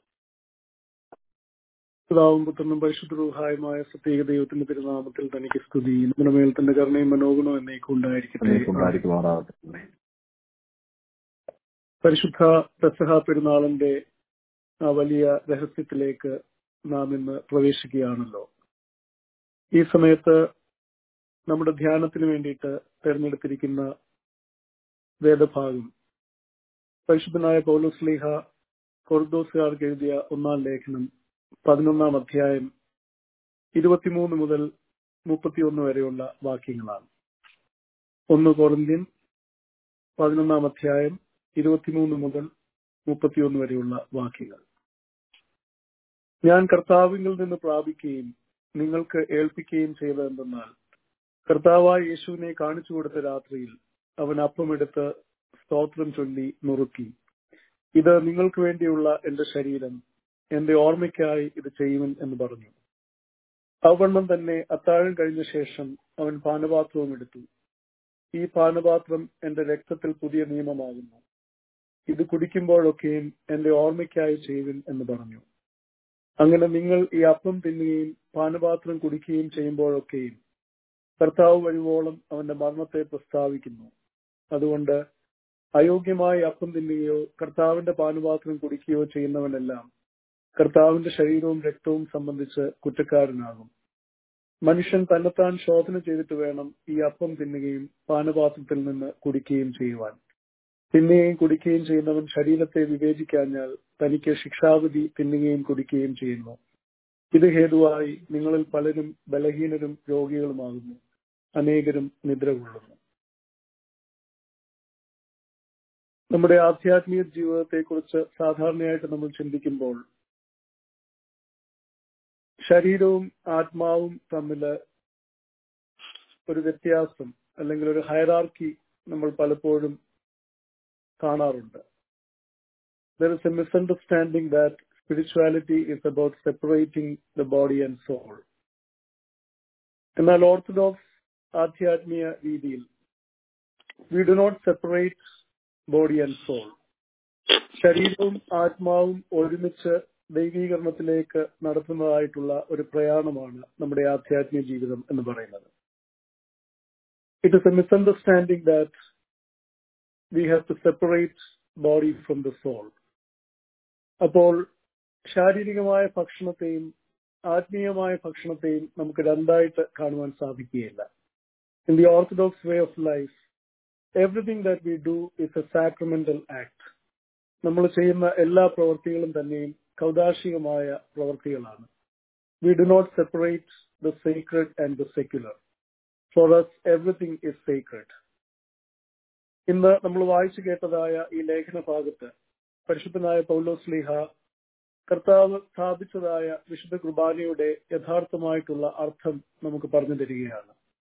പിതാവും പുത്രനും പരിശുദ്ധ റൂഹായുമായ പ്രത്യേക ദൈവത്തിന്റെ തിരുനാമത്തിൽ തനിക്ക് സ്തുതി നമ്മുടെ മേൽ തന്റെ കരുണയും മനോഗുണവും എന്നേക്കും ഉണ്ടായിരിക്കട്ടെ ഉണ്ടായിരിക്കുമാറാകട്ടെ പരിശുദ്ധ പെസഹ പെരുന്നാളിന്റെ ആ വലിയ രഹസ്യത്തിലേക്ക് നാം ഇന്ന് പ്രവേശിക്കുകയാണല്ലോ ഈ സമയത്ത് നമ്മുടെ ധ്യാനത്തിന് വേണ്ടിയിട്ട് തെരഞ്ഞെടുത്തിരിക്കുന്ന വേദഭാഗം പരിശുദ്ധനായ പൗലോസ്ലീഹ കൊർദോസുകാർക്ക് എഴുതിയ ഒന്നാം ലേഖനം പതിനൊന്നാം അധ്യായം ഇരുപത്തിമൂന്ന് മുതൽ മുപ്പത്തിയൊന്ന് വരെയുള്ള വാക്യങ്ങളാണ് ഒന്ന് കോറിന്ത്യൻ പതിനൊന്നാം അധ്യായം ഇരുപത്തിമൂന്ന് മുതൽ മുപ്പത്തിയൊന്ന് വരെയുള്ള വാക്യങ്ങൾ ഞാൻ കർത്താവിങ്കിൽ നിന്ന് പ്രാപിക്കുകയും നിങ്ങൾക്ക് ഏൽപ്പിക്കുകയും ചെയ്തതെന്തെന്നാൽ കർത്താവായ യേശുവിനെ കാണിച്ചു കൊടുത്ത രാത്രിയിൽ അവൻ അപ്പമെടുത്ത് സ്തോത്രം ചൊല്ലി നുറുക്കി ഇത് നിങ്ങൾക്ക് വേണ്ടിയുള്ള എന്റെ ശരീരം എന്റെ ഓർമ്മയ്ക്കായി ഇത് ചെയ്യുമെൻ എന്ന് പറഞ്ഞു അവണ്ണം തന്നെ അത്താഴം കഴിഞ്ഞ ശേഷം അവൻ പാനപാത്രവും എടുത്തു ഈ പാനപാത്രം എന്റെ രക്തത്തിൽ പുതിയ നിയമമാകുന്നു ഇത് കുടിക്കുമ്പോഴൊക്കെയും എന്റെ ഓർമ്മയ്ക്കായി ചെയ്യുവിൻ എന്ന് പറഞ്ഞു അങ്ങനെ നിങ്ങൾ ഈ അപ്പം തിന്നുകയും പാനപാത്രം കുടിക്കുകയും ചെയ്യുമ്പോഴൊക്കെയും കർത്താവ് വരുവോളം അവന്റെ മരണത്തെ പ്രസ്താവിക്കുന്നു അതുകൊണ്ട് അയോഗ്യമായി അപ്പം തിന്നുകയോ കർത്താവിന്റെ പാനപാത്രം കുടിക്കുകയോ ചെയ്യുന്നവനെല്ലാം കർത്താവിന്റെ ശരീരവും രക്തവും സംബന്ധിച്ച് കുറ്റക്കാരനാകും മനുഷ്യൻ തന്നെത്താൻ ശോധന ചെയ്തിട്ട് വേണം ഈ അപ്പം തിന്നുകയും പാനപാത്രത്തിൽ നിന്ന് കുടിക്കുകയും ചെയ്യുവാൻ തിന്നുകയും കുടിക്കുകയും ചെയ്യുന്നവൻ ശരീരത്തെ വിവേചിക്കാഞ്ഞാൽ തനിക്ക് ശിക്ഷാവിധി തിന്നുകയും കുടിക്കുകയും ചെയ്യുന്നു ഇത് ഹേതുവായി നിങ്ങളിൽ പലരും ബലഹീനരും രോഗികളുമാകുന്നു അനേകരും നിദ്ര കൊള്ളുന്നു നമ്മുടെ ആധ്യാത്മിക ജീവിതത്തെക്കുറിച്ച് സാധാരണയായിട്ട് നമ്മൾ ചിന്തിക്കുമ്പോൾ ശരീരവും ആത്മാവും തമ്മിൽ ഒരു വ്യത്യാസം അല്ലെങ്കിൽ ഒരു ഹൈറാർക്കി നമ്മൾ പലപ്പോഴും കാണാറുണ്ട് there is a misunderstanding that spirituality is about separating the body and soul. എന്നാൽ ഓർത്തഡോക്സ് ആധ്യാത്മിക രീതിയിൽ we do not separate body and soul ശരീരവും ആത്മാവും ഒരുമിച്ച് ദൈവീകരണത്തിലേക്ക് നടത്തുന്നതായിട്ടുള്ള ഒരു പ്രയാണമാണ് നമ്മുടെ ആധ്യാത്മിക ജീവിതം എന്ന് പറയുന്നത് it is a misunderstanding that we have to separate body from the soul അപ്പോൾ ശാരീരികമായ ഭക്ഷണത്തെയും ആത്മീയമായ ഭക്ഷണത്തെയും നമുക്ക് രണ്ടായിട്ട് കാണുവാൻ സാധിക്കുകയില്ല in the orthodox way of life everything that we do is a sacramental act നമ്മൾ ചെയ്യുന്ന എല്ലാ പ്രവൃത്തികളും തന്നെയും കൗതാശികമായ പ്രവൃത്തികളാണ് we do not separate the secret and the secular for us everything is secret ഇന്ന് നമ്മൾ വായിച്ചു കേട്ടതായ ഈ ലേഖന ഭാഗത്ത് പരിശുദ്ധനായ പൗലോസ്ലിഹ കർത്താവ് സ്ഥാപിച്ചതായ വിശുദ്ധ കുർബാനയുടെ യഥാർത്ഥമായിട്ടുള്ള അർത്ഥം നമുക്ക് പറഞ്ഞു തരികയാണ്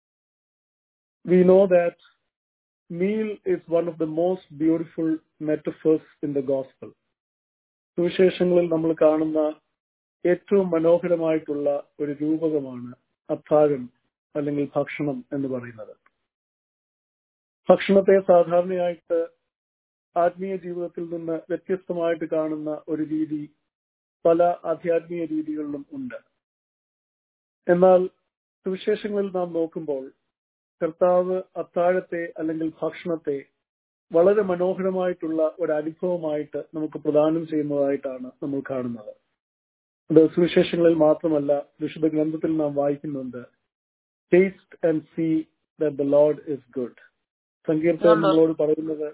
we know that meal is one of the most beautiful metaphors in the gospel സുവിശേഷങ്ങളിൽ നമ്മൾ കാണുന്ന ഏറ്റവും മനോഹരമായിട്ടുള്ള ഒരു രൂപകമാണ് അത്താഴം അല്ലെങ്കിൽ ഭക്ഷണം എന്ന് പറയുന്നത് ഭക്ഷണത്തെ സാധാരണയായിട്ട് ആത്മീയ ജീവിതത്തിൽ നിന്ന് വ്യത്യസ്തമായിട്ട് കാണുന്ന ഒരു രീതി പല ആധ്യാത്മിക രീതികളിലും ഉണ്ട് എന്നാൽ സുവിശേഷങ്ങളിൽ നാം നോക്കുമ്പോൾ കർത്താവ് അത്താഴത്തെ അല്ലെങ്കിൽ ഭക്ഷണത്തെ വളരെ മനോഹരമായിട്ടുള്ള ഒരു അനുഭവമായിട്ട് നമുക്ക് പ്രദാനം ചെയ്യുന്നതായിട്ടാണ് നമ്മൾ കാണുന്നത് അത് സുവിശേഷങ്ങളിൽ മാത്രമല്ല വിശുദ്ധ ഗ്രന്ഥത്തിൽ നാം വായിക്കുന്നുണ്ട് taste and see that the lord is good സങ്കീർത്തനം നമ്മളോട് പറയുന്നത്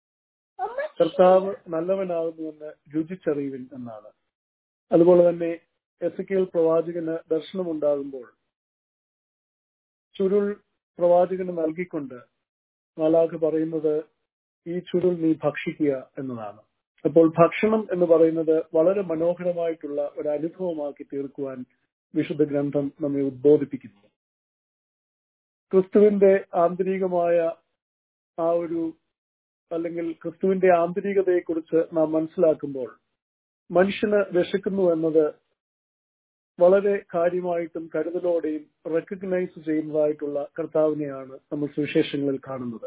കർത്താവ് നല്ലവനാകുന്നുവെന്ന് രുചിച്ചറിയുവിൻ എന്നാണ് അതുപോലെ തന്നെ എസ് കെ പ്രവാചകന് ദർശനമുണ്ടാകുമ്പോൾ ചുരുൾ പ്രവാചകന് നൽകിക്കൊണ്ട് മാലാഖ് പറയുന്നത് ഈ ചുരുൾ നീ ഭക്ഷിക്കുക എന്നതാണ് അപ്പോൾ ഭക്ഷണം എന്ന് പറയുന്നത് വളരെ മനോഹരമായിട്ടുള്ള ഒരു അനുഭവമാക്കി തീർക്കുവാൻ വിശുദ്ധ ഗ്രന്ഥം നമ്മെ ഉദ്ബോധിപ്പിക്കുന്നു ക്രിസ്തുവിന്റെ ആന്തരികമായ ആ ഒരു അല്ലെങ്കിൽ ക്രിസ്തുവിന്റെ ആന്തരികതയെക്കുറിച്ച് നാം മനസ്സിലാക്കുമ്പോൾ മനുഷ്യന് വിശക്കുന്നു എന്നത് വളരെ കാര്യമായിട്ടും കരുതലോടെയും റെക്കഗ്നൈസ് ചെയ്യുന്നതായിട്ടുള്ള കർത്താവിനെയാണ് നമ്മൾ സുവിശേഷങ്ങളിൽ കാണുന്നത്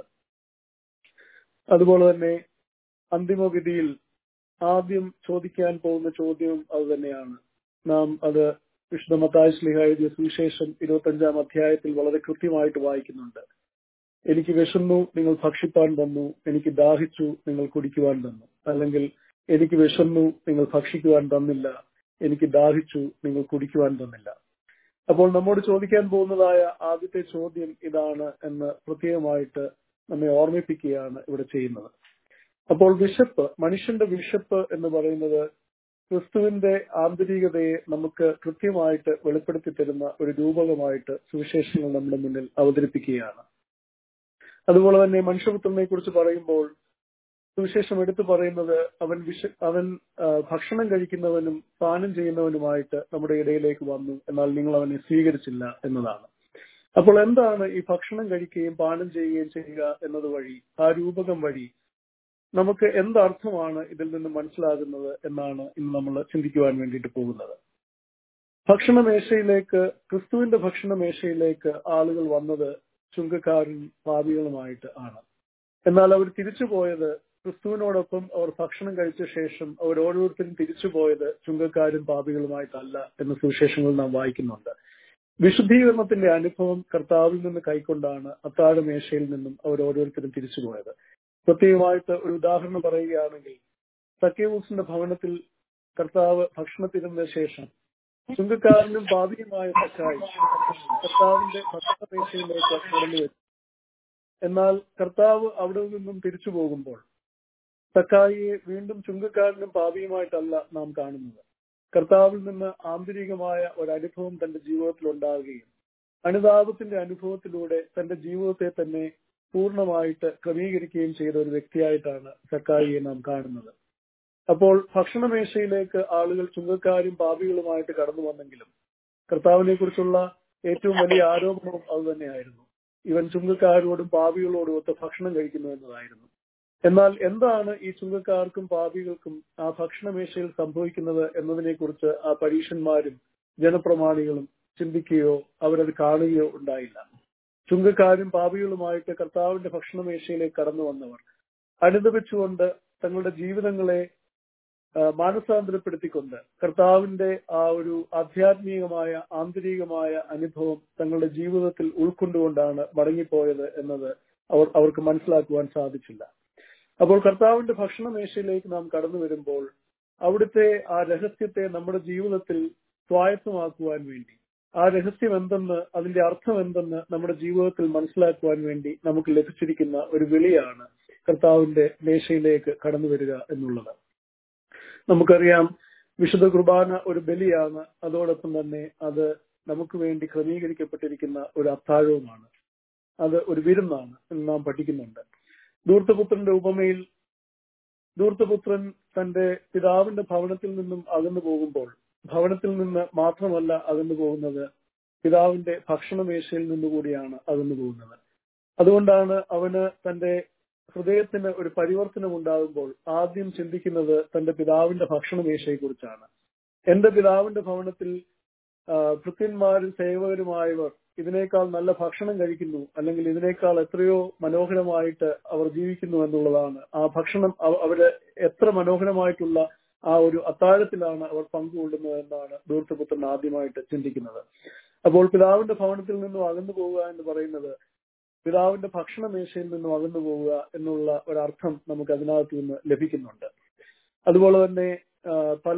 അതുപോലെ തന്നെ അന്തിമവിധിയിൽ ആദ്യം ചോദിക്കാൻ പോകുന്ന ചോദ്യവും അത് തന്നെയാണ് നാം അത് വിശുദ്ധ മത്തായ സ്ലിഹ എഴുതിയ സുവിശേഷം ഇരുപത്തഞ്ചാം അധ്യായത്തിൽ വളരെ കൃത്യമായിട്ട് വായിക്കുന്നുണ്ട് എനിക്ക് വിശന്നു നിങ്ങൾ ഭക്ഷിപ്പാൻ തന്നു എനിക്ക് ദാഹിച്ചു നിങ്ങൾ കുടിക്കുവാൻ തന്നു അല്ലെങ്കിൽ എനിക്ക് വിശന്നു നിങ്ങൾ ഭക്ഷിക്കുവാൻ തന്നില്ല എനിക്ക് ദാഹിച്ചു നിങ്ങൾ കുടിക്കുവാൻ തന്നില്ല അപ്പോൾ നമ്മോട് ചോദിക്കാൻ പോകുന്നതായ ആദ്യത്തെ ചോദ്യം ഇതാണ് എന്ന് പ്രത്യേകമായിട്ട് നമ്മെ ഓർമ്മിപ്പിക്കുകയാണ് ഇവിടെ ചെയ്യുന്നത് അപ്പോൾ വിശപ്പ് മനുഷ്യന്റെ വിശപ്പ് എന്ന് പറയുന്നത് ക്രിസ്തുവിന്റെ ആന്തരികതയെ നമുക്ക് കൃത്യമായിട്ട് വെളിപ്പെടുത്തി തരുന്ന ഒരു രൂപകമായിട്ട് സുവിശേഷങ്ങൾ നമ്മുടെ മുന്നിൽ അവതരിപ്പിക്കുകയാണ് അതുപോലെ തന്നെ മനുഷ്യപുത്രനെ കുറിച്ച് പറയുമ്പോൾ സുവിശേഷം എടുത്തു പറയുന്നത് അവൻ വിശ അവൻ ഭക്ഷണം കഴിക്കുന്നവനും പാനം ചെയ്യുന്നവനുമായിട്ട് നമ്മുടെ ഇടയിലേക്ക് വന്നു എന്നാൽ നിങ്ങൾ അവനെ സ്വീകരിച്ചില്ല എന്നതാണ് അപ്പോൾ എന്താണ് ഈ ഭക്ഷണം കഴിക്കുകയും പാനം ചെയ്യുകയും ചെയ്യുക എന്നത് വഴി ആ രൂപകം വഴി നമുക്ക് എന്തർത്ഥമാണ് ഇതിൽ നിന്ന് മനസ്സിലാകുന്നത് എന്നാണ് ഇന്ന് നമ്മൾ ചിന്തിക്കുവാൻ വേണ്ടിയിട്ട് പോകുന്നത് ഭക്ഷണമേശയിലേക്ക് ക്രിസ്തുവിന്റെ ഭക്ഷണമേശയിലേക്ക് ആളുകൾ വന്നത് ചുങ്കക്കാരും പാപികളുമായിട്ട് ആണ് എന്നാൽ അവർ തിരിച്ചു പോയത് ക്രിസ്തുവിനോടൊപ്പം അവർ ഭക്ഷണം കഴിച്ച ശേഷം അവർ ഓരോരുത്തരും തിരിച്ചു പോയത് ചുങ്കക്കാരും പാപികളുമായിട്ടല്ല എന്ന സുവിശേഷങ്ങൾ നാം വായിക്കുന്നുണ്ട് വിശുദ്ധീകരണത്തിന്റെ അനുഭവം കർത്താവിൽ നിന്ന് കൈക്കൊണ്ടാണ് അത്താഴമേശയിൽ നിന്നും അവർ ഓരോരുത്തരും തിരിച്ചുപോയത് പ്രത്യേകമായിട്ട് ഒരു ഉദാഹരണം പറയുകയാണെങ്കിൽ സക്കേവൂസിന്റെ ഭവനത്തിൽ കർത്താവ് ഭക്ഷണത്തിരുന്ന ശേഷം ചുങ്കക്കാരനും പാപിയുമായ സക്കായി കർത്താവിന്റെ ഭക്ഷണമേശയിലേക്ക് കടന്നു വരും എന്നാൽ കർത്താവ് അവിടെ നിന്നും തിരിച്ചു പോകുമ്പോൾ സക്കായിയെ വീണ്ടും ചുങ്കക്കാരനും പാപിയുമായിട്ടല്ല നാം കാണുന്നത് കർത്താവിൽ നിന്ന് ആന്തരികമായ ഒരു അനുഭവം തന്റെ ജീവിതത്തിൽ ഉണ്ടാകുകയും അനുതാപത്തിന്റെ അനുഭവത്തിലൂടെ തന്റെ ജീവിതത്തെ തന്നെ പൂർണ്ണമായിട്ട് ക്രമീകരിക്കുകയും ചെയ്ത ഒരു വ്യക്തിയായിട്ടാണ് സക്കായിയെ നാം കാണുന്നത് അപ്പോൾ ഭക്ഷണമേശയിലേക്ക് ആളുകൾ ചുങ്കക്കാരും പാപികളുമായിട്ട് കടന്നു വന്നെങ്കിലും കർത്താവിനെ കുറിച്ചുള്ള ഏറ്റവും വലിയ ആരോപണവും അത് തന്നെയായിരുന്നു ഇവൻ ചുങ്കക്കാരോടും പാപികളോടും ഒത്ത് ഭക്ഷണം കഴിക്കുന്നു എന്നതായിരുന്നു എന്നാൽ എന്താണ് ഈ ചുങ്കക്കാർക്കും പാപികൾക്കും ആ ഭക്ഷണമേശയിൽ സംഭവിക്കുന്നത് എന്നതിനെ കുറിച്ച് ആ പരീക്ഷന്മാരും ജനപ്രമാണികളും ചിന്തിക്കുകയോ അവരത് കാണുകയോ ഉണ്ടായില്ല ചുങ്കക്കാരും പാപികളുമായിട്ട് കർത്താവിന്റെ ഭക്ഷണമേശയിലേക്ക് കടന്നു വന്നവർ അനുദപിച്ചുകൊണ്ട് തങ്ങളുടെ ജീവിതങ്ങളെ മാനസാന്തരപ്പെടുത്തിക്കൊണ്ട് കർത്താവിന്റെ ആ ഒരു ആധ്യാത്മികമായ ആന്തരികമായ അനുഭവം തങ്ങളുടെ ജീവിതത്തിൽ ഉൾക്കൊണ്ടുകൊണ്ടാണ് മടങ്ങിപ്പോയത് എന്നത് അവർ അവർക്ക് മനസ്സിലാക്കുവാൻ സാധിച്ചില്ല അപ്പോൾ കർത്താവിന്റെ ഭക്ഷണമേശയിലേക്ക് നാം കടന്നു വരുമ്പോൾ അവിടുത്തെ ആ രഹസ്യത്തെ നമ്മുടെ ജീവിതത്തിൽ സ്വായത്തമാക്കുവാൻ വേണ്ടി ആ രഹസ്യം എന്തെന്ന് അതിന്റെ അർത്ഥം എന്തെന്ന് നമ്മുടെ ജീവിതത്തിൽ മനസ്സിലാക്കുവാൻ വേണ്ടി നമുക്ക് ലഭിച്ചിരിക്കുന്ന ഒരു വിളിയാണ് കർത്താവിന്റെ മേശയിലേക്ക് കടന്നു വരിക എന്നുള്ളത് നമുക്കറിയാം വിശുദ്ധ കുർബാന ഒരു ബലിയാണ് അതോടൊപ്പം തന്നെ അത് നമുക്ക് വേണ്ടി ക്രമീകരിക്കപ്പെട്ടിരിക്കുന്ന ഒരു അത്താഴവുമാണ് അത് ഒരു വിരുന്നാണ് എന്ന് നാം പഠിക്കുന്നുണ്ട് ധൂർത്തപുത്രന്റെ ഉപമയിൽ ധൂർത്തപുത്രൻ തന്റെ പിതാവിന്റെ ഭവനത്തിൽ നിന്നും അകന്നു പോകുമ്പോൾ ഭവനത്തിൽ നിന്ന് മാത്രമല്ല അകന്നു പോകുന്നത് പിതാവിന്റെ ഭക്ഷണമേശയിൽ നിന്നുകൂടിയാണ് അകന്നു പോകുന്നത് അതുകൊണ്ടാണ് അവന് തന്റെ ഹൃദയത്തിന് ഒരു പരിവർത്തനം ഉണ്ടാകുമ്പോൾ ആദ്യം ചിന്തിക്കുന്നത് തന്റെ പിതാവിന്റെ ഭക്ഷണമേശയെ കുറിച്ചാണ് എന്റെ പിതാവിന്റെ ഭവനത്തിൽ ഭൃത്യന്മാരും സേവകരുമായവർ ഇതിനേക്കാൾ നല്ല ഭക്ഷണം കഴിക്കുന്നു അല്ലെങ്കിൽ ഇതിനേക്കാൾ എത്രയോ മനോഹരമായിട്ട് അവർ ജീവിക്കുന്നു എന്നുള്ളതാണ് ആ ഭക്ഷണം അവര് എത്ര മനോഹരമായിട്ടുള്ള ആ ഒരു അത്താഴത്തിലാണ് അവർ പങ്കുകൊള്ളുന്നത് എന്നാണ് ദൂർത്തപുത്രൻ ആദ്യമായിട്ട് ചിന്തിക്കുന്നത് അപ്പോൾ പിതാവിന്റെ ഭവനത്തിൽ നിന്നും അകന്നു പോവുക എന്ന് പറയുന്നത് പിതാവിന്റെ ഭക്ഷണമേശയിൽ നിന്നും അകന്നു പോവുക എന്നുള്ള ഒരർത്ഥം നമുക്ക് അതിനകത്ത് നിന്ന് ലഭിക്കുന്നുണ്ട് അതുപോലെ തന്നെ പല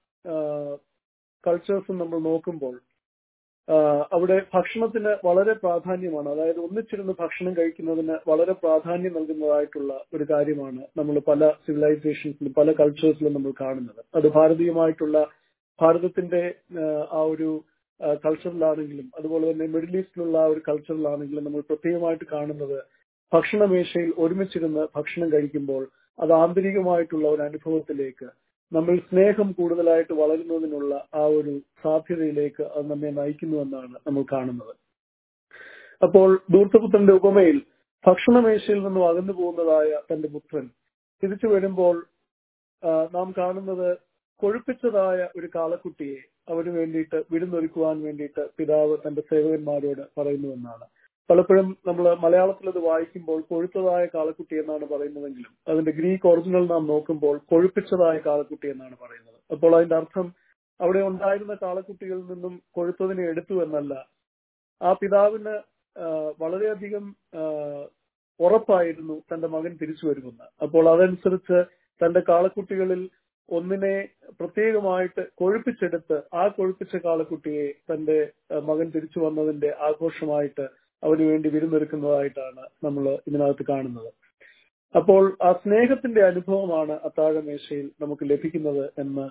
കൾച്ചേഴ്സും നമ്മൾ നോക്കുമ്പോൾ അവിടെ ഭക്ഷണത്തിന് വളരെ പ്രാധാന്യമാണ് അതായത് ഒന്നിച്ചിരുന്ന് ഭക്ഷണം കഴിക്കുന്നതിന് വളരെ പ്രാധാന്യം നൽകുന്നതായിട്ടുള്ള ഒരു കാര്യമാണ് നമ്മൾ പല സിവിലൈസേഷൻസിലും പല കൾച്ചേഴ്സിലും നമ്മൾ കാണുന്നത് അത് ഭാരതീയമായിട്ടുള്ള ഭാരതത്തിന്റെ ആ ഒരു കൾച്ചറിലാണെങ്കിലും അതുപോലെ തന്നെ മിഡിൽ ഈസ്റ്റിലുള്ള ആ ഒരു കൾച്ചറിലാണെങ്കിലും നമ്മൾ പ്രത്യേകമായിട്ട് കാണുന്നത് ഭക്ഷണമേശയിൽ ഒരുമിച്ചിരുന്ന് ഭക്ഷണം കഴിക്കുമ്പോൾ അത് ആന്തരികമായിട്ടുള്ള ഒരു അനുഭവത്തിലേക്ക് നമ്മൾ സ്നേഹം കൂടുതലായിട്ട് വളരുന്നതിനുള്ള ആ ഒരു സാധ്യതയിലേക്ക് അത് നമ്മെ നയിക്കുന്നുവെന്നാണ് നമ്മൾ കാണുന്നത് അപ്പോൾ ദൂർത്തപുത്രന്റെ ഉപമയിൽ ഭക്ഷണമേശയിൽ നിന്നും അകന്നു പോകുന്നതായ തന്റെ പുത്രൻ തിരിച്ചു വരുമ്പോൾ നാം കാണുന്നത് കൊഴുപ്പിച്ചതായ ഒരു കാളക്കുട്ടിയെ അവന് വേണ്ടിയിട്ട് വിരുന്നൊരുക്കുവാൻ വേണ്ടിയിട്ട് പിതാവ് തന്റെ സേവകന്മാരോട് പറയുന്നുവെന്നാണ് പലപ്പോഴും നമ്മൾ മലയാളത്തിൽ അത് വായിക്കുമ്പോൾ കൊഴുത്തതായ കാളക്കുട്ടി എന്നാണ് പറയുന്നതെങ്കിലും അതിന്റെ ഗ്രീക്ക് ഒറിജിനൽ നാം നോക്കുമ്പോൾ കൊഴുപ്പിച്ചതായ കാളക്കുട്ടി എന്നാണ് പറയുന്നത് അപ്പോൾ അതിന്റെ അർത്ഥം അവിടെ ഉണ്ടായിരുന്ന കാളക്കുട്ടികളിൽ നിന്നും കൊഴുത്തതിനെ എടുത്തു എന്നല്ല ആ പിതാവിന് വളരെയധികം ഉറപ്പായിരുന്നു തന്റെ മകൻ തിരിച്ചു വരുമെന്ന് അപ്പോൾ അതനുസരിച്ച് തന്റെ കാളക്കുട്ടികളിൽ ഒന്നിനെ പ്രത്യേകമായിട്ട് കൊഴുപ്പിച്ചെടുത്ത് ആ കൊഴുപ്പിച്ച കാളക്കുട്ടിയെ തന്റെ മകൻ തിരിച്ചു വന്നതിന്റെ ആഘോഷമായിട്ട് അവന് വേണ്ടി വിരുന്നൊരുക്കുന്നതായിട്ടാണ് നമ്മൾ ഇതിനകത്ത് കാണുന്നത് അപ്പോൾ ആ സ്നേഹത്തിന്റെ അനുഭവമാണ് അത്താഴമേശയിൽ നമുക്ക് ലഭിക്കുന്നത് എന്ന്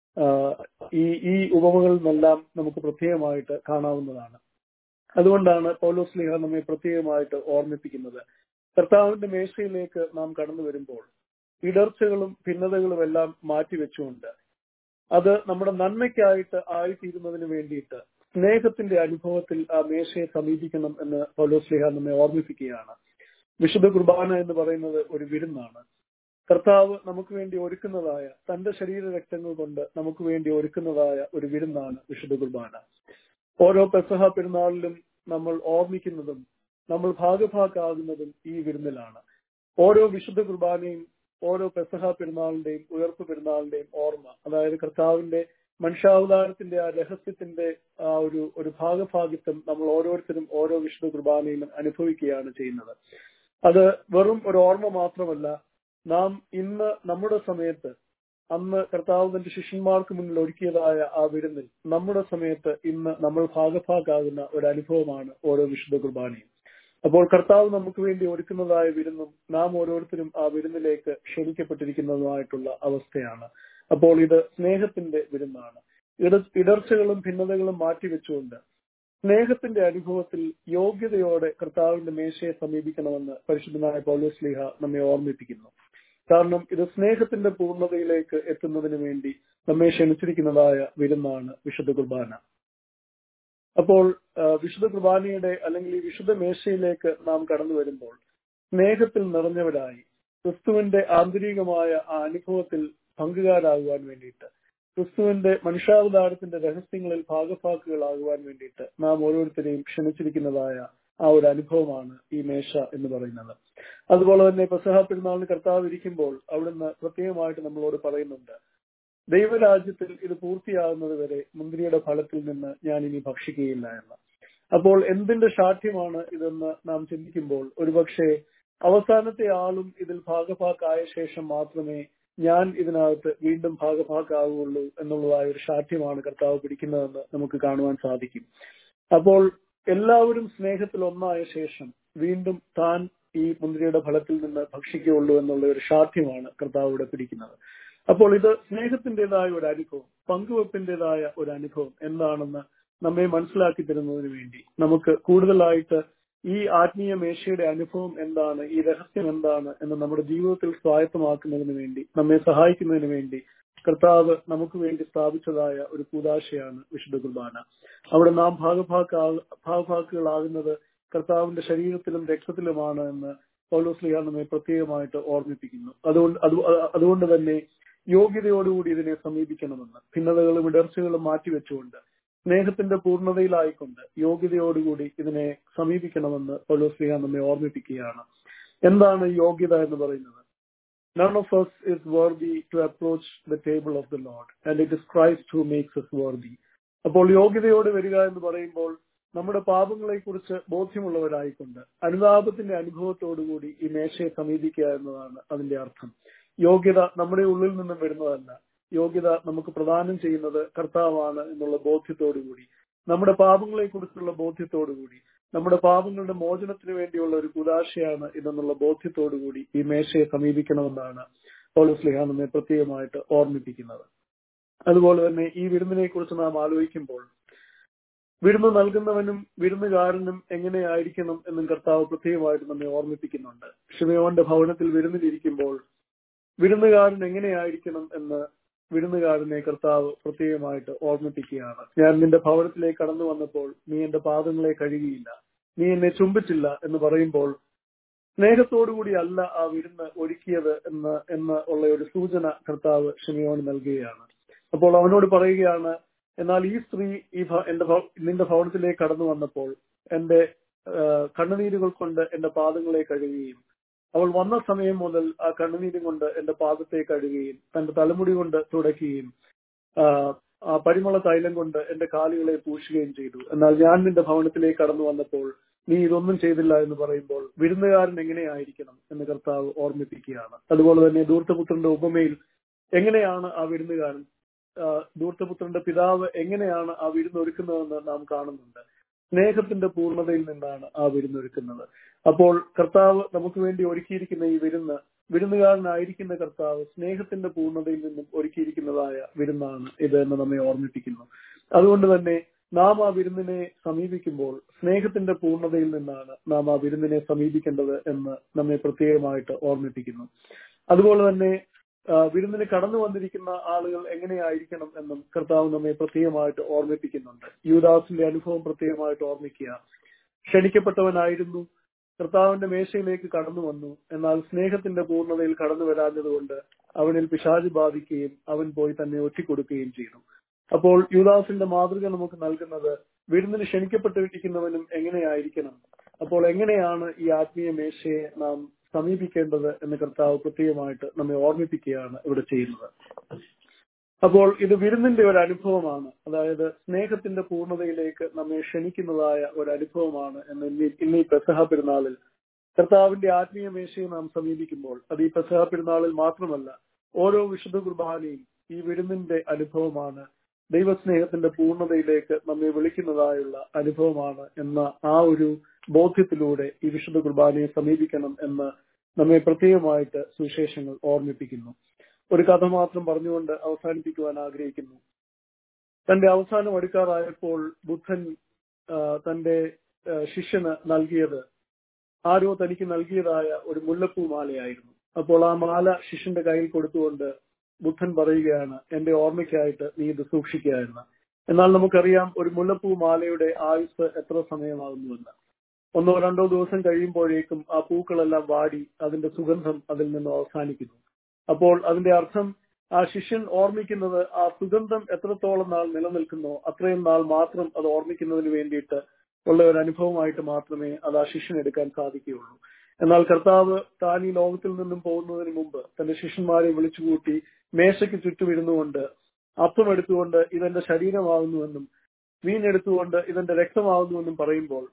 ഈ ഈ ഉപമകളിൽ നിന്നെല്ലാം നമുക്ക് പ്രത്യേകമായിട്ട് കാണാവുന്നതാണ് അതുകൊണ്ടാണ് പൗലോസ് ലിഹ നമ്മെ പ്രത്യേകമായിട്ട് ഓർമ്മിപ്പിക്കുന്നത് കർത്താവിന്റെ മേശയിലേക്ക് നാം കടന്നു വരുമ്പോൾ ഇടർച്ചകളും ഭിന്നതകളും എല്ലാം മാറ്റിവെച്ചുകൊണ്ട് അത് നമ്മുടെ നന്മയ്ക്കായിട്ട് ആയിത്തീരുന്നതിന് വേണ്ടിയിട്ട് സ്നേഹത്തിന്റെ അനുഭവത്തിൽ ആ മേശയെ സമീപിക്കണം എന്ന് പൗലോസ്ലിഹ നമ്മെ ഓർമ്മിപ്പിക്കുകയാണ് വിശുദ്ധ കുർബാന എന്ന് പറയുന്നത് ഒരു വിരുന്നാണ് കർത്താവ് നമുക്ക് വേണ്ടി ഒരുക്കുന്നതായ തന്റെ ശരീര രക്തങ്ങൾ കൊണ്ട് നമുക്ക് വേണ്ടി ഒരുക്കുന്നതായ ഒരു വിരുന്നാണ് വിശുദ്ധ കുർബാന ഓരോ പെസഹ പെരുന്നാളിലും നമ്മൾ ഓർമ്മിക്കുന്നതും നമ്മൾ ഭാഗഭാക്കാകുന്നതും ഈ വിരുന്നിലാണ് ഓരോ വിശുദ്ധ കുർബാനയും ഓരോ പെസഹ പെരുന്നാളിന്റെയും ഉയർപ്പ് പെരുന്നാളിന്റെയും ഓർമ്മ അതായത് കർത്താവിന്റെ മനുഷ്യാവതാരത്തിന്റെ ആ രഹസ്യത്തിന്റെ ആ ഒരു ഒരു ഭാഗഭാഗിത്വം നമ്മൾ ഓരോരുത്തരും ഓരോ വിശുദ്ധ കുർബാനയിലും അനുഭവിക്കുകയാണ് ചെയ്യുന്നത് അത് വെറും ഒരു ഓർമ്മ മാത്രമല്ല നാം ഇന്ന് നമ്മുടെ സമയത്ത് അന്ന് കർത്താവ് തന്റെ ശിഷ്യന്മാർക്ക് മുന്നിൽ ഒരുക്കിയതായ ആ വിരുന്നിൽ നമ്മുടെ സമയത്ത് ഇന്ന് നമ്മൾ ഭാഗഭാഗാകുന്ന ഒരു അനുഭവമാണ് ഓരോ വിശുദ്ധ കുർബാനയും അപ്പോൾ കർത്താവ് നമുക്ക് വേണ്ടി ഒരുക്കുന്നതായ വിരുന്നും നാം ഓരോരുത്തരും ആ വിരുന്നിലേക്ക് ക്ഷണിക്കപ്പെട്ടിരിക്കുന്നതുമായിട്ടുള്ള അവസ്ഥയാണ് അപ്പോൾ ഇത് സ്നേഹത്തിന്റെ വിരുന്നാണ് ഇട ഇടർച്ചകളും ഭിന്നതകളും മാറ്റിവെച്ചുകൊണ്ട് സ്നേഹത്തിന്റെ അനുഭവത്തിൽ യോഗ്യതയോടെ കർത്താവിന്റെ മേശയെ സമീപിക്കണമെന്ന് പരിശുദ്ധനായ പൗലോസ് ലീഹ നമ്മെ ഓർമ്മിപ്പിക്കുന്നു കാരണം ഇത് സ്നേഹത്തിന്റെ പൂർണ്ണതയിലേക്ക് എത്തുന്നതിന് വേണ്ടി നമ്മെ ക്ഷണിച്ചിരിക്കുന്നതായ വിരുന്നാണ് വിശുദ്ധ കുർബാന അപ്പോൾ ആ, വിശുദ്ധ കുർബാനയുടെ അല്ലെങ്കിൽ ഈ വിശുദ്ധ മേശയിലേക്ക് നാം കടന്നു വരുമ്പോൾ സ്നേഹത്തിൽ നിറഞ്ഞവരായി ക്രിസ്തുവിന്റെ ആന്തരികമായ ആ അനുഭവത്തിൽ പങ്കുകാരാകുവാൻ വേണ്ടിയിട്ട് ക്രിസ്തുവിന്റെ മനുഷ്യാവതാരത്തിന്റെ രഹസ്യങ്ങളിൽ ഭാഗഭാക്കുകളാകുവാൻ വേണ്ടിയിട്ട് നാം ഓരോരുത്തരെയും ക്ഷണിച്ചിരിക്കുന്നതായ ആ ഒരു അനുഭവമാണ് ഈ മേശ എന്ന് പറയുന്നത് അതുപോലെ തന്നെ പെസഹ പെരുന്നാളിന് കർത്താവ് ഇരിക്കുമ്പോൾ അവിടുന്ന് പ്രത്യേകമായിട്ട് നമ്മളോട് പറയുന്നുണ്ട് ദൈവരാജ്യത്തിൽ ഇത് പൂർത്തിയാകുന്നത് വരെ മുന്തിരിയുടെ ഫലത്തിൽ നിന്ന് ഞാൻ ഇനി ഭക്ഷിക്കുകയില്ല എന്ന് അപ്പോൾ എന്തിന്റെ ശാഠ്യമാണ് ഇതെന്ന് നാം ചിന്തിക്കുമ്പോൾ ഒരുപക്ഷെ അവസാനത്തെ ആളും ഇതിൽ ഭാഗഭാക്കായ ശേഷം മാത്രമേ ഞാൻ ഇതിനകത്ത് വീണ്ടും ഭാഗഭാക്കാവുകയുള്ളൂ എന്നുള്ളതായ ഒരു ശാഠ്യമാണ് കർത്താവ് പിടിക്കുന്നതെന്ന് നമുക്ക് കാണുവാൻ സാധിക്കും അപ്പോൾ എല്ലാവരും സ്നേഹത്തിൽ ഒന്നായ ശേഷം വീണ്ടും താൻ ഈ മുന്തിരിയുടെ ഫലത്തിൽ നിന്ന് ഭക്ഷിക്കുകയുള്ളൂ എന്നുള്ള ഒരു ശാഠ്യമാണ് കർത്താവ് ഇവിടെ പിടിക്കുന്നത് അപ്പോൾ ഇത് സ്നേഹത്തിന്റേതായ ഒരു അനുഭവം പങ്കുവെപ്പിന്റേതായ ഒരു അനുഭവം എന്താണെന്ന് നമ്മെ മനസ്സിലാക്കി തരുന്നതിന് വേണ്ടി നമുക്ക് കൂടുതലായിട്ട് ഈ ആത്മീയ മേശയുടെ അനുഭവം എന്താണ് ഈ രഹസ്യം എന്താണ് എന്ന് നമ്മുടെ ജീവിതത്തിൽ സ്വായത്തമാക്കുന്നതിന് വേണ്ടി നമ്മെ സഹായിക്കുന്നതിന് വേണ്ടി കർത്താവ് നമുക്ക് വേണ്ടി സ്ഥാപിച്ചതായ ഒരു കൂതാശയാണ് വിശുദ്ധ കുർബാന അവിടെ നാം ഭാഗഭാക്കാ ഭാഗഭാക്കുകളാകുന്നത് കർത്താവിന്റെ ശരീരത്തിലും രക്തത്തിലുമാണ് എന്ന് പൗലോസ്ലിഹ നമ്മെ പ്രത്യേകമായിട്ട് ഓർമ്മിപ്പിക്കുന്നു അതുകൊണ്ട് അത് അതുകൊണ്ട് തന്നെ യോഗ്യതയോടുകൂടി ഇതിനെ സമീപിക്കണമെന്ന് ഭിന്നതകളും ഇടർച്ചകളും മാറ്റിവെച്ചുകൊണ്ട് സ്നേഹത്തിന്റെ പൂർണ്ണതയിലായിക്കൊണ്ട് യോഗ്യതയോടുകൂടി ഇതിനെ സമീപിക്കണമെന്ന് പൗലോസ്ലിഹ നമ്മെ ഓർമ്മിപ്പിക്കുകയാണ് എന്താണ് യോഗ്യത എന്ന് പറയുന്നത് None of us is worthy to approach the table of the Lord, and it is Christ who makes us worthy. അപ്പോൾ യോഗ്യതയോട് വരിക എന്ന് പറയുമ്പോൾ നമ്മുടെ പാപങ്ങളെ കുറിച്ച് ബോധ്യമുള്ളവരായിക്കൊണ്ട് അനുതാപത്തിന്റെ അനുഭവത്തോടുകൂടി ഈ മേശയെ സമീപിക്കുക എന്നതാണ് അതിന്റെ അർത്ഥം യോഗ്യത നമ്മുടെ ഉള്ളിൽ നിന്നും വരുന്നതല്ല യോഗ്യത നമുക്ക് പ്രദാനം ചെയ്യുന്നത് കർത്താവാണ് എന്നുള്ള ബോധ്യത്തോടുകൂടി നമ്മുടെ പാപങ്ങളെ കുറിച്ചുള്ള ബോധ്യത്തോടുകൂടി നമ്മുടെ പാപങ്ങളുടെ മോചനത്തിന് വേണ്ടിയുള്ള ഒരു കുതാശയാണ് ഇതെന്നുള്ള ബോധ്യത്തോടുകൂടി ഈ മേശയെ സമീപിക്കണമെന്നാണ് പൗലോസ്ലിഹ നമ്മെ പ്രത്യേകമായിട്ട് ഓർമ്മിപ്പിക്കുന്നത് അതുപോലെ തന്നെ ഈ വിരുന്നിനെ കുറിച്ച് നാം ആലോചിക്കുമ്പോൾ വിരുന്ന് നൽകുന്നവനും വിരുന്നുകാരനും എങ്ങനെയായിരിക്കണം എന്നും കർത്താവ് പ്രത്യേകമായിട്ട് നമ്മെ ഓർമ്മിപ്പിക്കുന്നുണ്ട് ഷിമയോന്റെ ഭവനത്തിൽ വിരുന്നിലിരിക്കുമ്പോൾ വിരുന്നുകാരൻ എങ്ങനെയായിരിക്കണം എന്ന് വിരുന്നുകാരനെ കർത്താവ് പ്രത്യേകമായിട്ട് ഓർമ്മിപ്പിക്കുകയാണ് ഞാൻ നിന്റെ ഭവനത്തിലേക്ക് കടന്നു വന്നപ്പോൾ നീ എന്റെ പാദങ്ങളെ കഴുകിയില്ല നീ എന്നെ ചുംബിച്ചില്ല എന്ന് പറയുമ്പോൾ സ്നേഹത്തോടുകൂടി അല്ല ആ വിരുന്ന് ഒരുക്കിയത് എന്ന് എന്ന് ഉള്ള ഒരു സൂചന കർത്താവ് ഷിമിയോന് നൽകുകയാണ് അപ്പോൾ അവനോട് പറയുകയാണ് എന്നാൽ ഈ സ്ത്രീ ഈ ഭ- എന്റെ ഭവ- നിന്റെ ഭവനത്തിലേക്ക് കടന്നു വന്നപ്പോൾ എന്റെ ആ, കണ്ണുനീരുകൾ കൊണ്ട് എന്റെ പാദങ്ങളെ കഴുകുകയും അവൾ വന്ന സമയം മുതൽ ആ കണ്ണുനീരും കൊണ്ട് എന്റെ പാദത്തെ കഴുകുകയും തന്റെ തലമുടി കൊണ്ട് തുടയ്ക്കുകയും ആ, ആ പരിമള തൈലം കൊണ്ട് എന്റെ കാലുകളെ പൂശുകയും ചെയ്തു എന്നാൽ ഞാൻ നിന്റെ ഭവനത്തിലേക്ക് കടന്നു വന്നപ്പോൾ നീ ഇതൊന്നും ചെയ്തില്ല എന്ന് പറയുമ്പോൾ വിരുന്നുകാരൻ എങ്ങനെയായിരിക്കണം എന്ന് കർത്താവ് ഓർമ്മിപ്പിക്കുകയാണ് അതുപോലെ തന്നെ ദൂർത്തപുത്രന്റെ ഉപമയിൽ എങ്ങനെയാണ് ആ വിരുന്നുകാരൻ ആ, ദൂർത്തപുത്രന്റെ പിതാവ് എങ്ങനെയാണ് ആ വിരുന്നൊരുക്കുന്നതെന്ന് നാം കാണുന്നുണ്ട് സ്നേഹത്തിന്റെ പൂർണ്ണതയിൽ നിന്നാണ് ആ വിരുന്നൊരുക്കുന്നത് അപ്പോൾ കർത്താവ് നമുക്ക് വേണ്ടി ഒരുക്കിയിരിക്കുന്ന ഈ വിരുന്ന് വിരുന്നുകാരനായിരിക്കുന്ന കർത്താവ് സ്നേഹത്തിന്റെ പൂർണ്ണതയിൽ നിന്നും ഒരുക്കിയിരിക്കുന്നതായ വിരുന്നാണ് ഇത് എന്ന് നമ്മെ ഓർമ്മിപ്പിക്കുന്നു അതുകൊണ്ട് തന്നെ നാം ആ വിരുന്നിനെ സമീപിക്കുമ്പോൾ സ്നേഹത്തിന്റെ പൂർണ്ണതയിൽ നിന്നാണ് നാം ആ വിരുന്നിനെ സമീപിക്കേണ്ടത് എന്ന് നമ്മെ പ്രത്യേകമായിട്ട് ഓർമ്മിപ്പിക്കുന്നു അതുപോലെ തന്നെ ആ, വിരുന്നിന് കടന്നു വന്നിരിക്കുന്ന ആളുകൾ എങ്ങനെയായിരിക്കണം എന്നും കർത്താവ് നമ്മെ പ്രത്യേകമായിട്ട് ഓർമ്മിപ്പിക്കുന്നുണ്ട് യൂദാസിന്റെ അനുഭവം പ്രത്യേകമായിട്ട് ഓർമ്മിക്കുക ക്ഷണിക്കപ്പെട്ടവനായിരുന്നു കർത്താവിന്റെ മേശയിലേക്ക് കടന്നു വന്നു എന്നാൽ സ്നേഹത്തിന്റെ പൂർണ്ണതയിൽ കടന്നു വരാഞ്ഞതുകൊണ്ട് അവനിൽ പിശാച് ബാധിക്കുകയും അവൻ പോയി തന്നെ ഒറ്റിക്കൊടുക്കുകയും ചെയ്തു അപ്പോൾ യുദാസിന്റെ മാതൃക നമുക്ക് നൽകുന്നത് വിരുന്നിന് ക്ഷണിക്കപ്പെട്ടിരിക്കുന്നവനും എങ്ങനെയായിരിക്കണം അപ്പോൾ എങ്ങനെയാണ് ഈ ആത്മീയ മേശയെ നാം സമീപിക്കേണ്ടത് എന്ന് കർത്താവ് പ്രത്യേകമായിട്ട് നമ്മെ ഓർമ്മിപ്പിക്കുകയാണ് ഇവിടെ ചെയ്യുന്നത് അപ്പോൾ ഇത് വിരുന്നിന്റെ ഒരു അനുഭവമാണ് അതായത് സ്നേഹത്തിന്റെ പൂർണ്ണതയിലേക്ക് നമ്മെ ക്ഷണിക്കുന്നതായ ഒരു അനുഭവമാണ് എന്ന് ഇന്ന് ഇന്ന് ഈ പെസഹ പെരുന്നാളിൽ കർത്താവിന്റെ ആത്മീയ മേശയെ നാം സമീപിക്കുമ്പോൾ അത് ഈ പെസഹ പെരുന്നാളിൽ മാത്രമല്ല ഓരോ വിശുദ്ധ കുർബാനയും ഈ വിരുന്നിന്റെ അനുഭവമാണ് ദൈവസ്നേഹത്തിന്റെ പൂർണ്ണതയിലേക്ക് നമ്മെ വിളിക്കുന്നതായുള്ള അനുഭവമാണ് എന്ന ആ ഒരു ബോധ്യത്തിലൂടെ ഈ വിശുദ്ധ കുർബാനയെ സമീപിക്കണം എന്ന് നമ്മെ പ്രത്യേകമായിട്ട് സുവിശേഷങ്ങൾ ഓർമ്മിപ്പിക്കുന്നു ഒരു കഥ മാത്രം പറഞ്ഞുകൊണ്ട് അവസാനിപ്പിക്കുവാൻ ആഗ്രഹിക്കുന്നു തന്റെ അവസാനം അടുക്കാറായപ്പോൾ ബുദ്ധൻ ആ, തന്റെ ആ, ശിഷ്യന് നൽകിയത് ആരോ തനിക്ക് നൽകിയതായ ഒരു മുല്ലപ്പൂ മാലയായിരുന്നു അപ്പോൾ ആ മാല ശിഷ്യന്റെ കയ്യിൽ കൊടുത്തുകൊണ്ട് ബുദ്ധൻ പറയുകയാണ് എന്റെ ഓർമ്മയ്ക്കായിട്ട് നീ ഇത് സൂക്ഷിക്കുക എന്ന് എന്നാൽ നമുക്കറിയാം ഒരു മുല്ലപ്പൂ മാലയുടെ ആയുസ് എത്ര സമയമാകുന്നുവെന്ന് ഒന്നോ രണ്ടോ ദിവസം കഴിയുമ്പോഴേക്കും ആ പൂക്കളെല്ലാം വാടി അതിന്റെ സുഗന്ധം അതിൽ നിന്ന് അവസാനിക്കുന്നു അപ്പോൾ അതിന്റെ അർത്ഥം ആ ശിഷ്യൻ ഓർമ്മിക്കുന്നത് ആ സുഗന്ധം എത്രത്തോളം നാൾ നിലനിൽക്കുന്നോ അത്രയും നാൾ മാത്രം അത് ഓർമ്മിക്കുന്നതിന് വേണ്ടിയിട്ട് ഉള്ള ഒരു അനുഭവമായിട്ട് മാത്രമേ അത് ആ ശിഷ്യൻ എടുക്കാൻ സാധിക്കുകയുള്ളൂ എന്നാൽ കർത്താവ് താൻ ഈ ലോകത്തിൽ നിന്നും പോകുന്നതിന് മുമ്പ് തന്റെ ശിഷ്യന്മാരെ വിളിച്ചുകൂട്ടി മേശയ്ക്ക് ചുറ്റും ഇരുന്നുകൊണ്ട് അപ്പം എടുത്തുകൊണ്ട് ഇതെന്റെ ശരീരമാകുന്നുവെന്നും മീൻ എടുത്തുകൊണ്ട് ഇതെന്റെ രക്തമാകുന്നുവെന്നും പറയുമ്പോൾ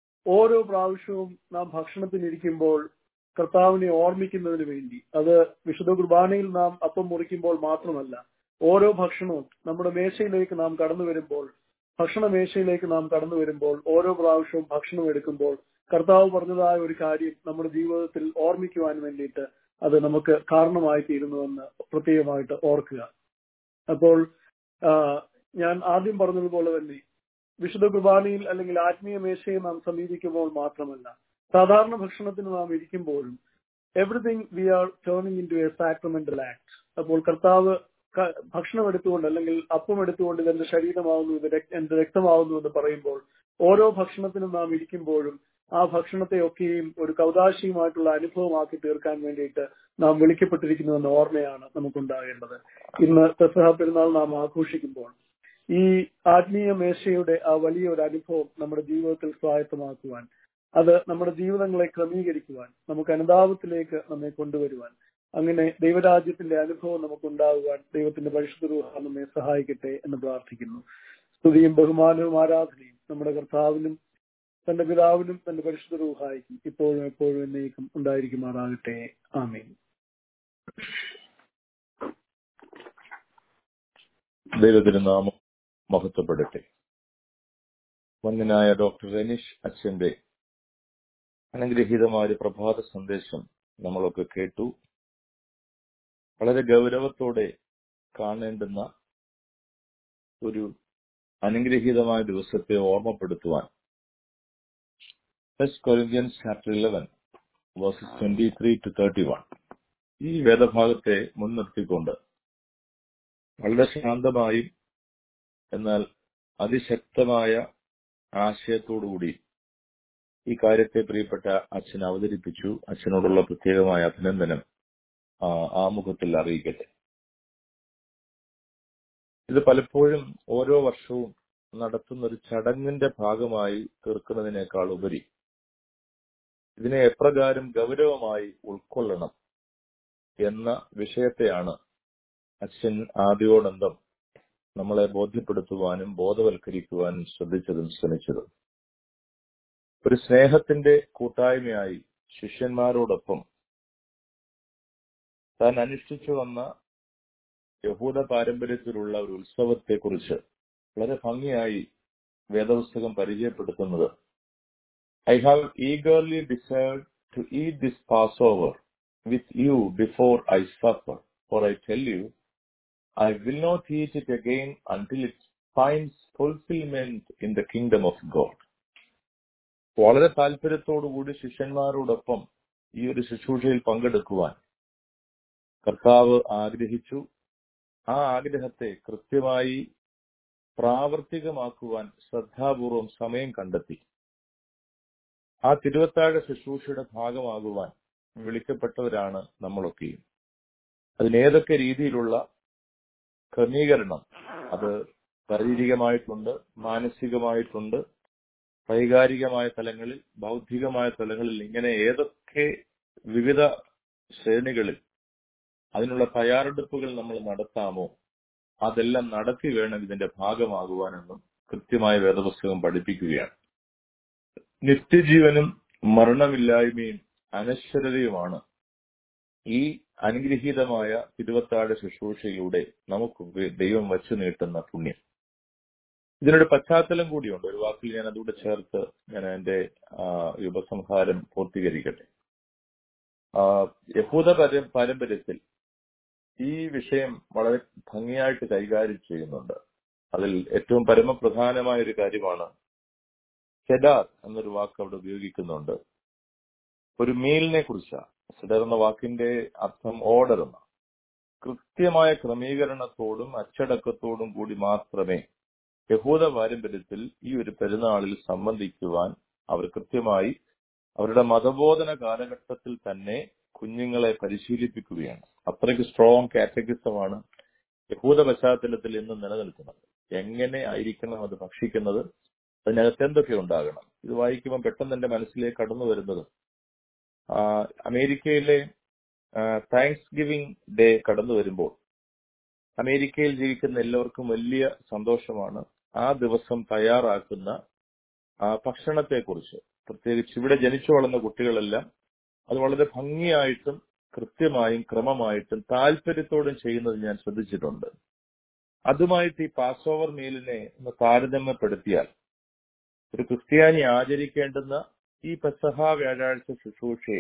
ഓരോ പ്രാവശ്യവും നാം ഭക്ഷണത്തിനിരിക്കുമ്പോൾ കർത്താവിനെ ഓർമ്മിക്കുന്നതിന് വേണ്ടി അത് വിശുദ്ധ കുർബാനയിൽ നാം അപ്പം മുറിക്കുമ്പോൾ മാത്രമല്ല ഓരോ ഭക്ഷണവും നമ്മുടെ മേശയിലേക്ക് നാം കടന്നു വരുമ്പോൾ ഭക്ഷണ മേശയിലേക്ക് നാം കടന്നു വരുമ്പോൾ ഓരോ പ്രാവശ്യവും ഭക്ഷണം എടുക്കുമ്പോൾ കർത്താവ് പറഞ്ഞതായ ഒരു കാര്യം നമ്മുടെ ജീവിതത്തിൽ ഓർമ്മിക്കുവാൻ വേണ്ടിയിട്ട് അത് നമുക്ക് കാരണമായി തീരുന്നുവെന്ന് പ്രത്യേകമായിട്ട് ഓർക്കുക അപ്പോൾ ആ, ഞാൻ ആദ്യം പറഞ്ഞതുപോലെ തന്നെ വിശുദ്ധ കുർബാനയിൽ അല്ലെങ്കിൽ ആത്മീയ മേശയെ നാം സമീപിക്കുമ്പോൾ മാത്രമല്ല സാധാരണ ഭക്ഷണത്തിന് നാം ഇരിക്കുമ്പോഴും everything we are turning into a sacramental act അപ്പോൾ കർത്താവ് ക- ഭക്ഷണം എടുത്തുകൊണ്ട് അല്ലെങ്കിൽ അപ്പം എടുത്തുകൊണ്ട് ഇതെന്റെ ശരീരമാവുന്നു ഇത് രക്- എന്റെ രക്തമാവുന്നു എന്ന് പറയുമ്പോൾ ഓരോ ഭക്ഷണത്തിനും നാം ഇരിക്കുമ്പോഴും ആ ഭക്ഷണത്തെ ഒക്കെയും ഒരു കൗതാശികമായിട്ടുള്ള അനുഭവമാക്കി തീർക്കാൻ വേണ്ടിയിട്ട് നാം വിളിക്കപ്പെട്ടിരിക്കുന്നു എന്ന ഓർമ്മയാണ് നമുക്കുണ്ടാകേണ്ടത് ഇന്ന് പെസഹ പെരുന്നാൾ നാം ആഘോഷിക്കുമ്പോൾ ഈ ആത്മീയ മേശയുടെ ആ വലിയ ഒരു അനുഭവം നമ്മുടെ ജീവിതത്തിൽ സ്വായത്തമാക്കുവാൻ അത് നമ്മുടെ ജീവിതങ്ങളെ ക്രമീകരിക്കുവാൻ നമുക്ക് അനുതാപത്തിലേക്ക് നമ്മെ കൊണ്ടുവരുവാൻ അങ്ങനെ ദൈവരാജ്യത്തിന്റെ അനുഭവം നമുക്കുണ്ടാകുവാൻ ദൈവത്തിന്റെ പരിശുദ്ധ രൂപ നമ്മെ സഹായിക്കട്ടെ എന്ന് പ്രാർത്ഥിക്കുന്നു സ്തുതിയും ബഹുമാനവും ആരാധനയും നമ്മുടെ കർത്താവിനും തന്റെ പിതാവിനും തന്റെ പരിശുദ്ധ രൂഹായിക്കും ഇപ്പോഴും എപ്പോഴും എന്നേക്കും ഉണ്ടായിരിക്കുമാറാകട്ടെ ആമീൻ ദൈവതിരുനാമം മഹത്വപ്പെടട്ടെ വന്യനായ ഡോക്ടർ റെനിഷ് അച്ഛന്റെ അനുഗ്രഹീതമായ ഒരു പ്രഭാത സന്ദേശം നമ്മളൊക്കെ കേട്ടു വളരെ ഗൗരവത്തോടെ കാണേണ്ടുന്ന ഒരു അനുഗ്രഹീതമായ ദിവസത്തെ ഓർമ്മപ്പെടുത്തുവാൻ first Corinthians chapter eleven verses twenty three to thirty one ഈ വേദഭാഗത്തെ മുൻനിർത്തിക്കൊണ്ട് വളരെ ശാന്തമായും എന്നാൽ അതിശക്തമായ ആശയത്തോടുകൂടി ഈ കാര്യത്തെ പ്രിയപ്പെട്ട അച്ഛൻ അവതരിപ്പിച്ചു അച്ഛനോടുള്ള പ്രത്യേകമായ അഭിനന്ദനം ആ, ആമുഖത്തിൽ അറിയിക്കട്ടെ ഇത് പലപ്പോഴും ഓരോ വർഷവും നടത്തുന്ന ഒരു ചടങ്ങിന്റെ ഭാഗമായി തീർക്കുന്നതിനേക്കാൾ ഉപരി ഇതിനെ എപ്രകാരം ഗൗരവമായി ഉൾക്കൊള്ളണം എന്ന വിഷയത്തെയാണ് അച്ഛൻ ആദ്യോടന്തം നമ്മളെ ബോധ്യപ്പെടുത്തുവാനും ബോധവൽക്കരിക്കുവാനും ശ്രദ്ധിച്ചതും ശ്രമിച്ചതും ഒരു സ്നേഹത്തിന്റെ കൂട്ടായ്മയായി ശിഷ്യന്മാരോടൊപ്പം താൻ അനുഷ്ഠിച്ചു വന്ന യഹൂദ പാരമ്പര്യത്തിലുള്ള ഒരു ഉത്സവത്തെക്കുറിച്ച് വളരെ ഭംഗിയായി വേദപുസ്തകം പരിചയപ്പെടുത്തുന്നത് I have eagerly desired to eat this Passover with you before I suffer for I tell you I will not eat it again until it finds fulfillment in the kingdom of God. വളരെ താല്പര്യത്തോടുകൂടി ശിഷ്യന്മാരോടൊപ്പം ഈ ഒരു ശുശ്രൂഷയിൽ പങ്കെടുക്കുവാൻ കർത്താവ് ആഗ്രഹിച്ചു ആ ആഗ്രഹത്തെ കൃത്യമായി പ്രാവർത്തികമാക്കുവാൻ ശ്രദ്ധാപൂർവം സമയം കണ്ടെത്തി ആ തിരുവത്താഴ ശുശ്രൂഷയുടെ ഭാഗമാകുവാൻ വിളിക്കപ്പെട്ടവരാണ് നമ്മളൊക്കെയും അതിനേതൊക്കെ രീതിയിലുള്ള ക്രമീകരണം അത് ശാരീരികമായിട്ടുണ്ട് മാനസികമായിട്ടുണ്ട് വൈകാരികമായ തലങ്ങളിൽ ബൗദ്ധികമായ തലങ്ങളിൽ ഇങ്ങനെ ഏതൊക്കെ വിവിധ ശ്രേണികളിൽ അതിനുള്ള തയ്യാറെടുപ്പുകൾ നമ്മൾ നടത്താമോ അതെല്ലാം നടത്തി വേണം ഇതിന്റെ ഭാഗമാകുവാനെന്നും കൃത്യമായ വേദപുസ്തകം പഠിപ്പിക്കുകയാണ് നിത്യജീവനും മരണമില്ലായ്മയും അനശ്വരതയുമാണ് ഈ അനുഗ്രഹീതമായ തിരുവത്താഴ ശുശ്രൂഷയിലൂടെ നമുക്ക് ദൈവം വച്ചു നീട്ടുന്ന പുണ്യം ഇതിനൊരു പശ്ചാത്തലം കൂടിയുണ്ട് ഒരു വാക്കിൽ ഞാൻ അതുകൂടെ ചേർത്ത് ഞാൻ എന്റെ ആ, ഈ ഉപസംഹാരം പൂർത്തീകരിക്കട്ടെ ആ, യഹൂദ പാര- പാരമ്പര്യത്തിൽ ഈ വിഷയം വളരെ ഭംഗിയായിട്ട് കൈകാര്യം ചെയ്യുന്നുണ്ട് അതിൽ ഏറ്റവും പരമപ്രധാനമായ ഒരു കാര്യമാണ് സെഡാർ എന്നൊരു വാക്ക് അവിടെ ഉപയോഗിക്കുന്നുണ്ട് ഒരു മീലിനെ കുറിച്ചാണ് സെഡർ എന്ന വാക്കിന്റെ അർത്ഥം ഓർഡർ എന്ന കൃത്യമായ ക്രമീകരണത്തോടും അച്ചടക്കത്തോടും കൂടി മാത്രമേ യഹൂദ പാരമ്പര്യത്തിൽ ഈ ഒരു പെരുന്നാളിൽ സംബന്ധിക്കുവാൻ അവർ കൃത്യമായി അവരുടെ മതബോധന കാലഘട്ടത്തിൽ തന്നെ കുഞ്ഞുങ്ങളെ പരിശീലിപ്പിക്കുകയാണ് അത്രയ്ക്ക് സ്ട്രോങ് കാറ്റഗിസമാണ് യഹൂദ പശ്ചാത്തലത്തിൽ ഇന്ന് നിലനിൽക്കുന്നത് എങ്ങനെ ആയിരിക്കണം അത് ഭക്ഷിക്കുന്നത് അതിനകത്ത് എന്തൊക്കെ ഉണ്ടാകണം ഇത് വായിക്കുമ്പോൾ പെട്ടെന്ന് എന്റെ മനസ്സിലേക്ക് കടന്നു വരുന്നത് ആ, അമേരിക്കയിലെ താങ്ക്സ് ഗിവിംഗ് ഡേ കടന്നു വരുമ്പോൾ അമേരിക്കയിൽ ജീവിക്കുന്ന എല്ലാവർക്കും വലിയ സന്തോഷമാണ് ആ ദിവസം തയ്യാറാക്കുന്ന ആ ഭക്ഷണത്തെക്കുറിച്ച് പ്രത്യേകിച്ച് ഇവിടെ ജനിച്ചു വളർന്ന കുട്ടികളെല്ലാം അത് വളരെ ഭംഗിയായിട്ടും കൃത്യമായും ക്രമമായിട്ടും താല്പര്യത്തോടും ചെയ്യുന്നത് ഞാൻ ശ്രദ്ധിച്ചിട്ടുണ്ട് അതുമായിട്ട് ഈ പാസ് ഓവർ മീലിനെ ഒന്ന് താരതമ്യപ്പെടുത്തിയാൽ ഒരു ക്രിസ്ത്യാനി ആചരിക്കേണ്ടുന്ന ഈ പെസഹ വ്യാഴാഴ്ച ശുശ്രൂഷയെ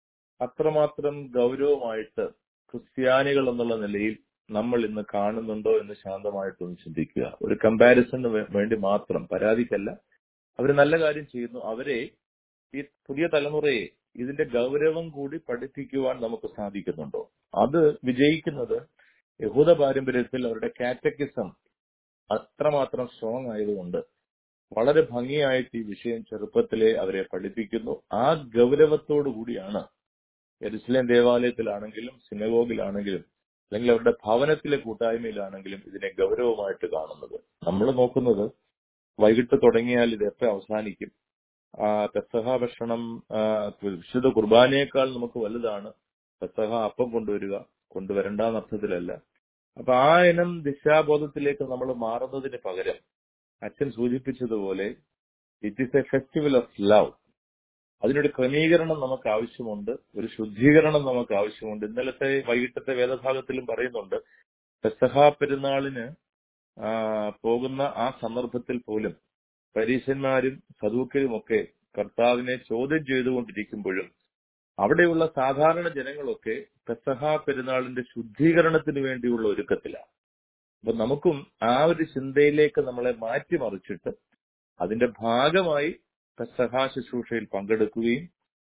അത്രമാത്രം ഗൗരവമായിട്ട് ക്രിസ്ത്യാനികൾ എന്നുള്ള നിലയിൽ നമ്മൾ ഇന്ന് കാണുന്നുണ്ടോ എന്ന് ശാന്തമായിട്ടൊന്ന് ചിന്തിക്കുക ഒരു കമ്പാരിസണിന് വേ- വേണ്ടി മാത്രം പരാതിക്കല്ല അവർ നല്ല കാര്യം ചെയ്യുന്നു അവരെ ഈ പുതിയ തലമുറയെ ഇതിന്റെ ഗൗരവം കൂടി പഠിപ്പിക്കുവാൻ നമുക്ക് സാധിക്കുന്നുണ്ടോ അത് വിജയിക്കുന്നത് യഹൂദ പാരമ്പര്യത്തിൽ അവരുടെ കാറ്റക്കിസം അത്രമാത്രം സ്ട്രോങ് ആയതുകൊണ്ട് വളരെ ഭംഗിയായിട്ട് ഈ വിഷയം ചെറുപ്പത്തിലെ അവരെ പഠിപ്പിക്കുന്നു ആ ഗൗരവത്തോടു കൂടിയാണ് എരുസലേം ദേവാലയത്തിലാണെങ്കിലും സിനഗോഗിലാണെങ്കിലും അല്ലെങ്കിൽ അവരുടെ ഭവനത്തിലെ കൂട്ടായ്മയിലാണെങ്കിലും ഇതിനെ ഗൗരവമായിട്ട് കാണുന്നത് നമ്മൾ നോക്കുന്നത് വൈകിട്ട് തുടങ്ങിയാൽ ഇത് എപ്പോൾ അവസാനിക്കും ആ പെസഹ ഭക്ഷണം ആ, വിശുദ്ധ കുർബാനയേക്കാൾ നമുക്ക് വലുതാണ് പെസഹ അപ്പം കൊണ്ടുവരിക കൊണ്ടുവരണ്ടെന്ന അർത്ഥത്തിലല്ല അപ്പൊ ആ ഇനം ദിശാബോധത്തിലേക്ക് നമ്മൾ മാറുന്നതിന് പകരം അച്ഛൻ സൂചിപ്പിച്ചതുപോലെ it is a festival of love അതിനൊരു ക്രമീകരണം നമുക്ക് ആവശ്യമുണ്ട് ഒരു ശുദ്ധീകരണം നമുക്ക് ആവശ്യമുണ്ട് ഇന്നലത്തെ വൈകിട്ടത്തെ വേദഭാഗത്തിലും പറയുന്നുണ്ട് പെസഹ പെരുന്നാളിന് ആ, പോകുന്ന ആ സന്ദർഭത്തിൽ പോലും പരീശന്മാരും സദൂക്കരും ഒക്കെ കർത്താവിനെ ചോദ്യം ചെയ്തുകൊണ്ടിരിക്കുമ്പോഴും അവിടെയുള്ള സാധാരണ ജനങ്ങളൊക്കെ പെസഹ പെരുന്നാളിന്റെ ശുദ്ധീകരണത്തിന് വേണ്ടിയുള്ള ഒരുക്കത്തിലാണ് അപ്പൊ നമുക്കും ആ ഒരു ചിന്തയിലേക്ക് നമ്മളെ മാറ്റിമറിച്ചിട്ട് അതിന്റെ ഭാഗമായി പെസഹ ശുശ്രൂഷയിൽ പങ്കെടുക്കുകയും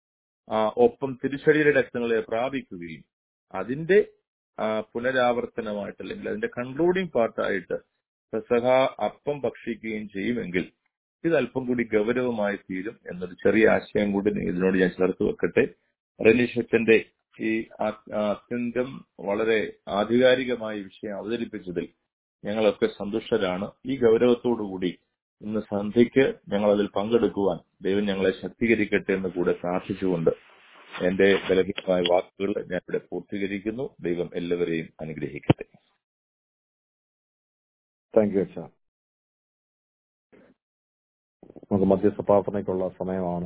ആ, ഒപ്പം തിരുശരീര രക്തങ്ങളെ പ്രാപിക്കുകയും അതിന്റെ ആ, പുനരാവർത്തനമായിട്ട് അല്ലെങ്കിൽ അതിന്റെ കൺക്ലൂഡിംഗ് പാർട്ടായിട്ട് പെസഹ അപ്പം ഭക്ഷിക്കുകയും ചെയ്യുമെങ്കിൽ ഇത് അല്പം കൂടി ഗൗരവമായി തീരും എന്നൊരു ചെറിയ ആശയം കൂടി ഇതിനോട് ഞാൻ ചേർത്ത് വെക്കട്ടെ റനീഷത്തിന്റെ ഈ ആ- ആ അത്യന്തം വളരെ ആധികാരികമായ ഈ വിഷയം അവതരിപ്പിച്ചതിൽ ഞങ്ങളൊക്കെ സന്തുഷ്ടരാണ് ഈ ഗൗരവത്തോടുകൂടി ഇന്ന് സന്ധ്യയ്ക്ക് ഞങ്ങൾ അതിൽ പങ്കെടുക്കുവാൻ ദൈവം ഞങ്ങളെ ശക്തീകരിക്കട്ടെ എന്ന് കൂടെ പ്രാർത്ഥിച്ചുകൊണ്ട് എന്റെ ബലഹീനമായ വാക്കുകൾ ഞാൻ ഇവിടെ പൂർത്തീകരിക്കുന്നു ദൈവം എല്ലാവരെയും അനുഗ്രഹിക്കട്ടെ താങ്ക് യു അച്ഛാ നമുക്ക് മധ്യസ്ഥ പ്രാർത്ഥനയ്ക്കുള്ള സമയമാണ്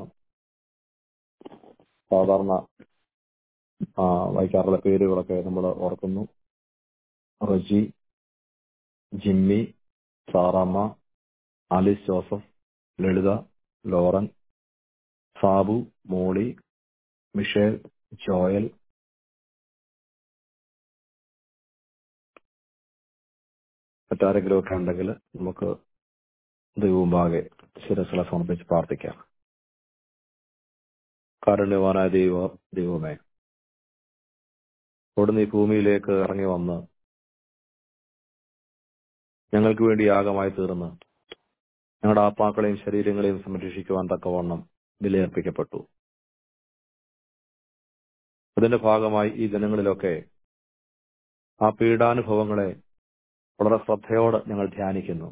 സാധാരണ ആ, വായിക്കാറുള്ള പേരുകളൊക്കെ നമ്മൾ ഓർക്കുന്നു Reji Jimmy Saramma Alice Joseph Lalitha Lauren Sabu Molly Michelle Joel മറ്റാരെങ്കിലും ഒക്കെ ഉണ്ടെങ്കിൽ നമുക്ക് ദൈവമുമ്പാകെ ശിരസിലെ സമർപ്പിച്ച് പ്രാർത്ഥിക്കാം കാരുണ്യവാനായ ദൈവ ദൈവമേ അവിടുന്ന് ഈ ഭൂമിയിലേക്ക് ഇറങ്ങി വന്ന് ഞങ്ങൾക്ക് വേണ്ടി യാഗമായി തീർന്ന് ഞങ്ങളുടെ ആത്മാക്കളെയും ശരീരങ്ങളെയും സംരക്ഷിക്കുവാൻ തക്കവണ്ണം വിലയർപ്പിക്കപ്പെട്ടു അതിന്റെ ഭാഗമായി ഈ ദിനങ്ങളിലൊക്കെ ആ പീഡാനുഭവങ്ങളെ വളരെ ശ്രദ്ധയോടെ ഞങ്ങൾ ധ്യാനിക്കുന്നു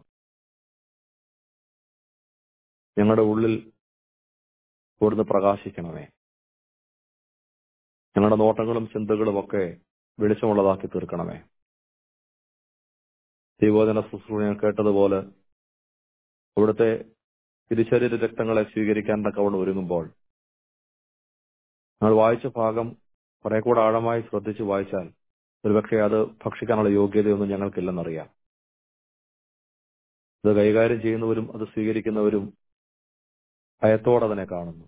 ഞങ്ങളുടെ ഉള്ളിൽ കൂടുതൽ പ്രകാശിക്കണമേ ഞങ്ങളുടെ നോട്ടങ്ങളും ചിന്തകളും ഒക്കെ വെളിച്ചമുള്ളതാക്കി തീർക്കണമേ ദൈവോധന ശുശ്രൂഷ ഞാൻ കേട്ടതുപോലെ ഇവിടുത്തെ തിരുശരീര രക്തങ്ങളെ സ്വീകരിക്കാൻ തക്കവണ്ണം ഒരുങ്ങുമ്പോൾ ഞങ്ങൾ വായിച്ച ഭാഗം കുറെ കൂടെ ആഴമായി ശ്രദ്ധിച്ച് വായിച്ചാൽ ഒരുപക്ഷെ അത് ഭക്ഷിക്കാനുള്ള യോഗ്യതയൊന്നും ഞങ്ങൾക്കില്ലെന്നറിയാം ഇത് കൈകാര്യം ചെയ്യുന്നവരും അത് സ്വീകരിക്കുന്നവരും ഭയത്തോടെ അതിനെ കാണുന്നു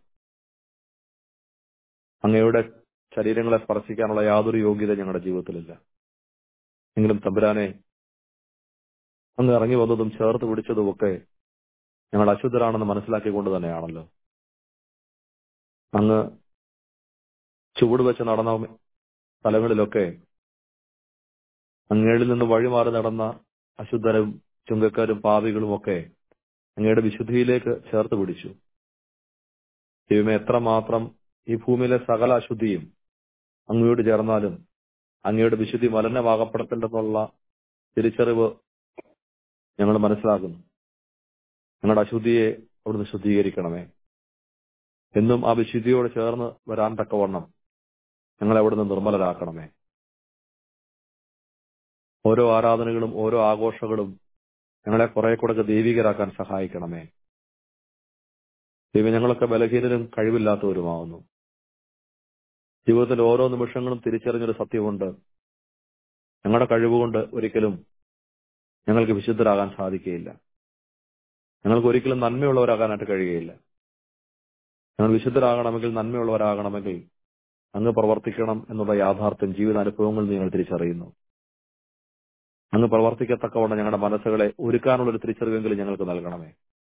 അങ്ങയുടെ ശരീരങ്ങളെ സ്പർശിക്കാനുള്ള യാതൊരു യോഗ്യത ഞങ്ങളുടെ ജീവിതത്തിലില്ല എങ്കിലും തമ്പുരാനെ അങ്ങ് ഇറങ്ങി വന്നതും ചേർത്ത് പിടിച്ചതുമൊക്കെ ഞങ്ങൾ അശുദ്ധരാണെന്ന് മനസ്സിലാക്കിക്കൊണ്ട് തന്നെയാണല്ലോ അങ്ങ് ചുവട് വെച്ച് നടന്ന സ്ഥലങ്ങളിലൊക്കെ അങ്ങേളിൽ നിന്ന് വഴിമാറി നടന്ന അശുദ്ധരും ചുങ്കക്കാരും പാവികളും ഒക്കെ അങ്ങയുടെ വിശുദ്ധിയിലേക്ക് ചേർത്ത് പിടിച്ചു ദൈവമേ എത്രമാത്രം ഈ ഭൂമിയിലെ സകല അശുദ്ധിയും അങ്ങയോട് ചേർന്നാലും അങ്ങയുടെ വിശുദ്ധി മലനമാകപ്പെടത്തില്ലെന്നുള്ള തിരിച്ചറിവ് ഞങ്ങൾ മനസ്സിലാക്കുന്നു ഞങ്ങളുടെ അശുദ്ധിയെ അവിടുന്ന് ശുദ്ധീകരിക്കണമേ എന്നും ആ വിശുദ്ധിയോട് ചേർന്ന് വരാൻ തക്കവണ്ണം ഞങ്ങളെ അവിടുന്ന് നിർമ്മലരാക്കണമേ ഓരോ ആരാധനകളും ഓരോ ആഘോഷങ്ങളും ഞങ്ങളെ കുറെ കൂടെ ദൈവികരാക്കാൻ സഹായിക്കണമേ ദൈവം ഞങ്ങളൊക്കെ ബലഹീനരും കഴിവില്ലാത്തവരുമാവുന്നു ജീവിതത്തിൽ ഓരോ നിമിഷങ്ങളും തിരിച്ചറിഞ്ഞൊരു സത്യമുണ്ട് ഞങ്ങളുടെ കഴിവുകൊണ്ട് ഒരിക്കലും ഞങ്ങൾക്ക് വിശുദ്ധരാകാൻ സാധിക്കുകയില്ല ഞങ്ങൾക്ക് ഒരിക്കലും നന്മയുള്ളവരാകാനായിട്ട് കഴിയുകയില്ല ഞങ്ങൾ വിശുദ്ധരാകണമെങ്കിൽ നന്മയുള്ളവരാകണമെങ്കിൽ അങ്ങ് പ്രവർത്തിക്കണം എന്നുള്ള യാഥാർത്ഥ്യം ജീവിതാനുഭവങ്ങളിൽ നിങ്ങൾ തിരിച്ചറിയുന്നു അങ്ങ് പ്രവർത്തിക്കത്തക്കവണ്ണം ഞങ്ങളുടെ മനസ്സുകളെ ഒരുക്കാനുള്ള ഒരു തിരിച്ചറിവെങ്കിലും ഞങ്ങൾക്ക് നൽകണമേ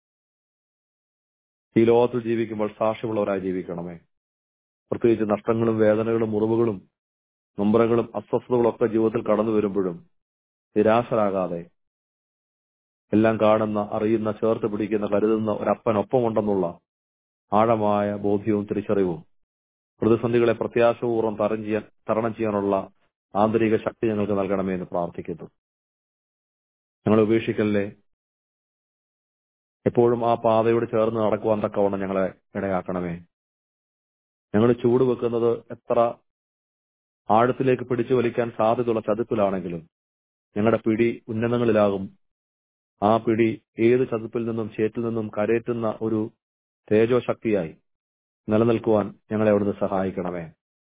ഈ ലോകത്തിൽ ജീവിക്കുമ്പോൾ സാക്ഷ്യമുള്ളവരായി ജീവിക്കണമേ പ്രത്യേകിച്ച് നഷ്ടങ്ങളും വേദനകളും മുറിവുകളും നൊമ്പരങ്ങളും അസ്വസ്ഥതകളും ഒക്കെ ജീവിതത്തിൽ കടന്നു വരുമ്പോഴും നിരാശരാകാതെ എല്ലാം കാണുന്ന അറിയുന്ന ചേർത്ത് പിടിക്കുന്ന കരുതുന്ന ഒരപ്പനൊപ്പമുണ്ടെന്നുള്ള ആഴമായ ബോധ്യവും തിരിച്ചറിവും പ്രതിസന്ധികളെ പ്രത്യാശപൂർവ്വം തരം ചെയ്യാൻ തരണം ചെയ്യാനുള്ള ആന്തരിക ശക്തി ഞങ്ങൾക്ക് നൽകണമേ എന്ന് പ്രാർത്ഥിക്കുന്നു ഞങ്ങളെ ഉപേക്ഷിക്കല്ലേ എപ്പോഴും ആ പാതയോട് ചേർന്ന് നടക്കുവാൻ തക്കവണ്ണം ഞങ്ങളെ ഇടയാക്കണമേ ഞങ്ങൾ ചൂട് വെക്കുന്നത് എത്ര ആഴത്തിലേക്ക് പിടിച്ചു വലിക്കാൻ സാധ്യതയുള്ള ചതുപ്പിലാണെങ്കിലും ഞങ്ങളുടെ പിടി ഉന്നതങ്ങളിലാകും ആ പിടി ഏത് ചതുപ്പിൽ നിന്നും ചേറ്റിൽ നിന്നും കരയേറ്റുന്ന ഒരു തേജോ ശക്തിയായി നിലനിൽക്കുവാൻ ഞങ്ങളെ അവിടുന്ന് സഹായിക്കണമേ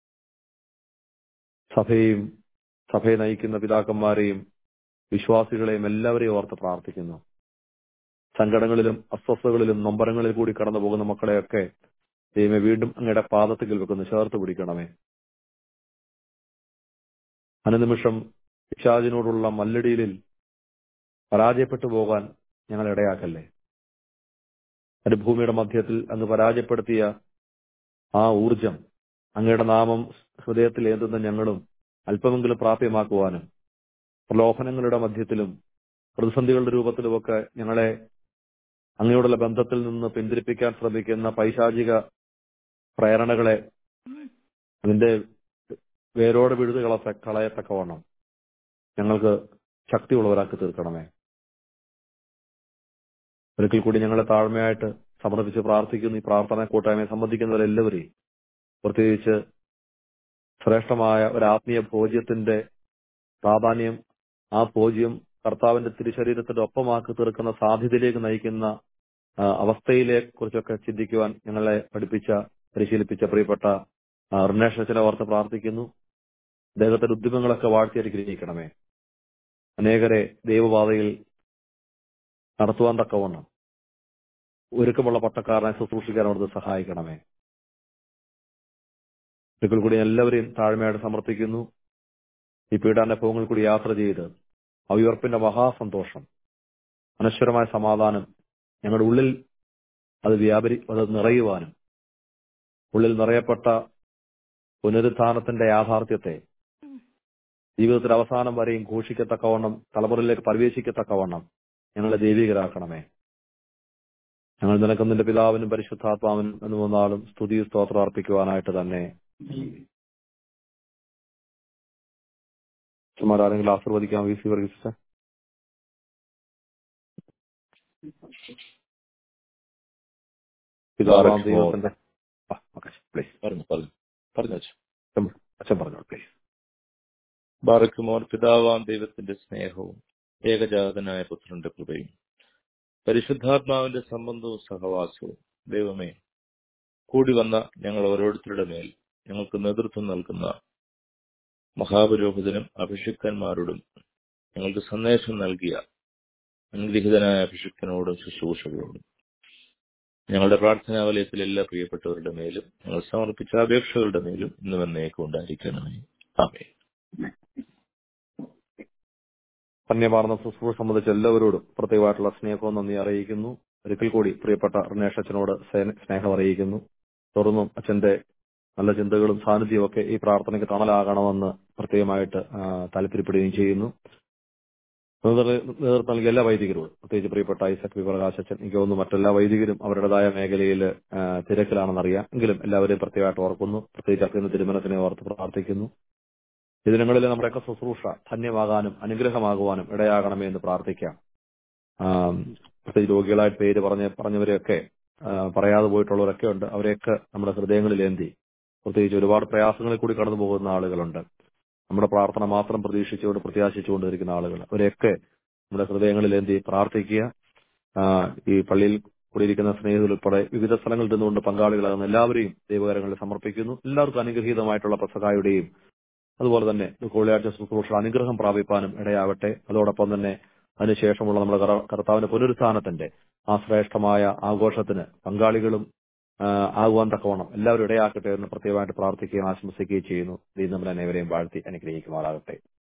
സഭയെയും സഭയെ നയിക്കുന്ന പിതാക്കന്മാരെയും വിശ്വാസികളെയും എല്ലാവരെയും ഓർത്ത് പ്രാർത്ഥിക്കുന്നു സങ്കടങ്ങളിലും അസ്വസ്ഥതകളിലും നൊമ്പരങ്ങളിൽ കൂടി കടന്നു പോകുന്ന മക്കളെയൊക്കെ ദൈവമേ വീണ്ടും അങ്ങയുടെ പാദത്തിൽ വെക്കുന്നു ചേർത്ത് പിടിക്കണമേ അനുനിമിഷം പിശാചിനോടുള്ള മല്ലടിയിൽ പരാജയപ്പെട്ടു പോകാൻ ഞങ്ങൾ ഇടയാക്കല്ലേ ഭൂമിയുടെ മധ്യത്തിൽ അങ്ങ് പരാജയപ്പെടുത്തിയ ആ ഊർജം അങ്ങയുടെ നാമം ഹൃദയത്തിൽ ഏന്തുന്ന ഞങ്ങളും അല്പമെങ്കിലും പ്രാപ്യമാക്കുവാനും പ്രലോഭനങ്ങളുടെ മധ്യത്തിലും പ്രതിസന്ധികളുടെ രൂപത്തിലുമൊക്കെ ഞങ്ങളെ അങ്ങയോടുള്ള ബന്ധത്തിൽ നിന്ന് പിന്തിരിപ്പിക്കാൻ ശ്രമിക്കുന്ന പൈശാചിക പ്രേരണകളെ അതിന്റെ വേരോട് വിഴുത് കളത്ത കളയത്തക്കവണ്ണം ഞങ്ങൾക്ക് ശക്തിയുള്ളവരാക്കി തീർക്കണമേ ഒരിക്കൽ കൂടി ഞങ്ങളെ താഴ്മയായിട്ട് സമർപ്പിച്ച് പ്രാർത്ഥിക്കുന്നു ഈ പ്രാർത്ഥന കൂട്ടായ്മയെ സംബന്ധിക്കുന്നവരെല്ലാവരെയും പ്രത്യേകിച്ച് ശ്രേഷ്ഠമായ ഒരു ആത്മീയ ഭോജ്യത്തിന്റെ പ്രാധാന്യം ആ ഭോജ്യം കർത്താവിന്റെ തിരുശരീരത്തിന്റെ ഒപ്പമാക്കി തീർക്കുന്ന സാധ്യതയിലേക്ക് നയിക്കുന്ന അവസ്ഥയിലെ കുറിച്ചൊക്കെ ചിന്തിക്കുവാൻ ഞങ്ങളെ പഠിപ്പിച്ച പരിശീലിപ്പിച്ച പ്രിയപ്പെട്ട റിനേഷനെ ഓർത്ത് പ്രാർത്ഥിക്കുന്നു അദ്ദേഹത്തിന്റെ ഉദ്യമങ്ങളൊക്കെ വാഴ്ത്തിയനുഗ്രഹിക്കണമേ അനേകരെ ദൈവപാതയിൽ നടത്തുവാൻ തക്കവണ്ണം ഒരുക്കമുള്ള പട്ടക്കാരനെ ശുശ്രൂഷിക്കാൻ അവിടുന്ന് സഹായിക്കണമേ ഒരിക്കൽ കൂടി എല്ലാവരെയും താഴ്മയായിട്ട് സമർപ്പിക്കുന്നു ഈ പീഡാനുഭവങ്ങൾ കൂടി യാത്ര ചെയ്ത് അവയുറപ്പിന്റെ മഹാസന്തോഷം അനശ്വരമായ സമാധാനം ഞങ്ങളുടെ ഉള്ളിൽ അത് വ്യാപരി അത് നിറയുവാനും ഉള്ളിൽ നിറയപ്പെട്ട പുനരുത്ഥാനത്തിന്റെ യാഥാർത്ഥ്യത്തെ ജീവിതത്തിൽ അവസാനം വരെയും ഘോഷിക്കത്തക്കവണ്ണം തലമുറയിലേക്ക് പ്രവേശിക്കത്തക്കവണ്ണം ഞങ്ങളെ ദൈവികരാക്കണമേ ഞങ്ങൾ നിനക്കൊന്നിന്റെ പിതാവിനും പരിശുദ്ധാത്മാവിനും എന്ന് മൂന്നാളും സ്തുതി സ്തോത്രം അർപ്പിക്കുവാനായിട്ട് തന്നെ ആരെങ്കിലും ആശീർവദിക്കാം വി സി വർഗീസ് പിതാവാം ദൈവത്തിന്റെ പ്ലീസ് പറഞ്ഞു പറഞ്ഞു പറഞ്ഞു അച്ഛൻ പറഞ്ഞോളൂ പ്ലീസ് ബാറക്കുമോർ പിതാവാം ദൈവത്തിന്റെ സ്നേഹവും ഏകജാതനായ പുത്രന്റെ കൃപയും പരിശുദ്ധാത്മാവിന്റെ സംബന്ധവും സഹവാസവും ദൈവമേ കൂടി വന്ന ഞങ്ങൾ ഓരോരുത്തരുടെ മേൽ ഞങ്ങൾക്ക് നേതൃത്വം നൽകുന്ന മഹാപുരോഹിതനും അഭിഷിക്തന്മാരോടും ഞങ്ങൾക്ക് സന്ദേശം നൽകിയ അനുഗ്രഹീതനായ അഭിഷിക്തനോടും ശുശ്രൂഷകളോടും ഞങ്ങളുടെ പ്രാർത്ഥനാ വലയത്തിൽ എല്ലാ പ്രിയപ്പെട്ടവരുടെ മേലും ഞങ്ങൾ സമർപ്പിച്ച അപേക്ഷകളുടെ മേലും ഇന്ന് വന്നേക്കും ഉണ്ടായിരിക്കണമേ ആമേ ധന്യമാർന്ന ശുശ്രൂഷ സംബന്ധിച്ച് എല്ലാവരോടും പ്രത്യേകമായിട്ടുള്ള സ്നേഹവും നന്ദി അറിയിക്കുന്നു ഒരിക്കൽ കൂടി പ്രിയപ്പെട്ട റിനേഷ് അച്ഛനോട് സേ- സ്നേഹം അറിയിക്കുന്നു തുടർന്നും അച്ഛന്റെ നല്ല ചിന്തകളും സാന്നിധ്യവും ഒക്കെ ഈ പ്രാർത്ഥനയ്ക്ക് തണലാകണമെന്ന് പ്രത്യേകമായിട്ട് ആ, താല്പര്യപ്പെടുകയും ചെയ്യുന്നു നേതൃ- നേതൃത്വം നൽകിയ എല്ലാ വൈദികരോടും പ്രത്യേകിച്ച് പ്രിയപ്പെട്ട ഐസക് വി പ്രകാശ് അച്ഛൻ എനിക്ക് തോന്നുന്നു മറ്റെല്ലാ വൈദികരും അവരുടേതായ മേഖലയിൽ ആ, തിരക്കിലാണെന്നറിയാം എങ്കിലും എല്ലാവരെയും പ്രത്യേകമായിട്ട് ഓർക്കുന്നു പ്രത്യേകിച്ച് അച്ഛന് തിരുമനത്തിനെ ഓർത്ത് പ്രാർത്ഥിക്കുന്നു ഈ ദിനങ്ങളിൽ നമ്മുടെയൊക്കെ ശുശ്രൂഷ ധന്യമാകാനും അനുഗ്രഹമാകുവാനും ഇടയാകണമേ എന്ന് പ്രാർത്ഥിക്കാം ആം, പ്രത്യേകിച്ച് രോഗികളായിട്ട് പേര് പറഞ്ഞ പറഞ്ഞവരെയൊക്കെ ആ, പറയാതെ പോയിട്ടുള്ളവരൊക്കെ ഉണ്ട് അവരെയൊക്കെ നമ്മുടെ ഹൃദയങ്ങളിലേന്തി പ്രത്യേകിച്ച് ഒരുപാട് പ്രയാസങ്ങളിൽ കൂടി കടന്നു പോകുന്ന ആളുകളുണ്ട് നമ്മുടെ പ്രാർത്ഥന മാത്രം പ്രതീക്ഷിച്ചുകൊണ്ട് പ്രത്യാശിച്ചുകൊണ്ട് ഇരിക്കുന്ന ആളുകൾ അവരെയൊക്കെ നമ്മുടെ ഹൃദയങ്ങളിലേന്തി പ്രാർത്ഥിക്കുക ആ, ഈ പള്ളിയിൽ കൂടിയിരിക്കുന്ന സ്നേഹിതർ ഉൾപ്പെടെ വിവിധ സ്ഥലങ്ങളിൽ നിന്നുകൊണ്ട് പങ്കാളികളാകുന്ന എല്ലാവരെയും ദൈവകരങ്ങളിൽ സമർപ്പിക്കുന്നു എല്ലാവർക്കും അനുഗ്രഹീതമായിട്ടുള്ള പ്രസകായുടെയും അതുപോലെ തന്നെ കോളിയാഴ്ച ശുശ്രൂഷ അനുഗ്രഹം പ്രാപിപ്പാനും ഇടയാവട്ടെ അതോടൊപ്പം തന്നെ അതിനുശേഷമുള്ള നമ്മുടെ കറ- കർത്താവിന്റെ പുനരുത്ഥാനത്തിന്റെ ആ ശ്രേഷ്ഠമായ ആഘോഷത്തിന് പങ്കാളികളും ആ, ആകുവാൻ തക്കവണ്ണം എല്ലാവരും ഇടയാക്കട്ടെ എന്ന് പ്രത്യേകമായിട്ട് പ്രാർത്ഥിക്കുകയും ആശംസിക്കുകയും ചെയ്യുന്നു ദൈവം നമ്മളെ അനേവരെയും വാഴ്ത്തി അനുഗ്രഹിക്കുമാറാകട്ടെ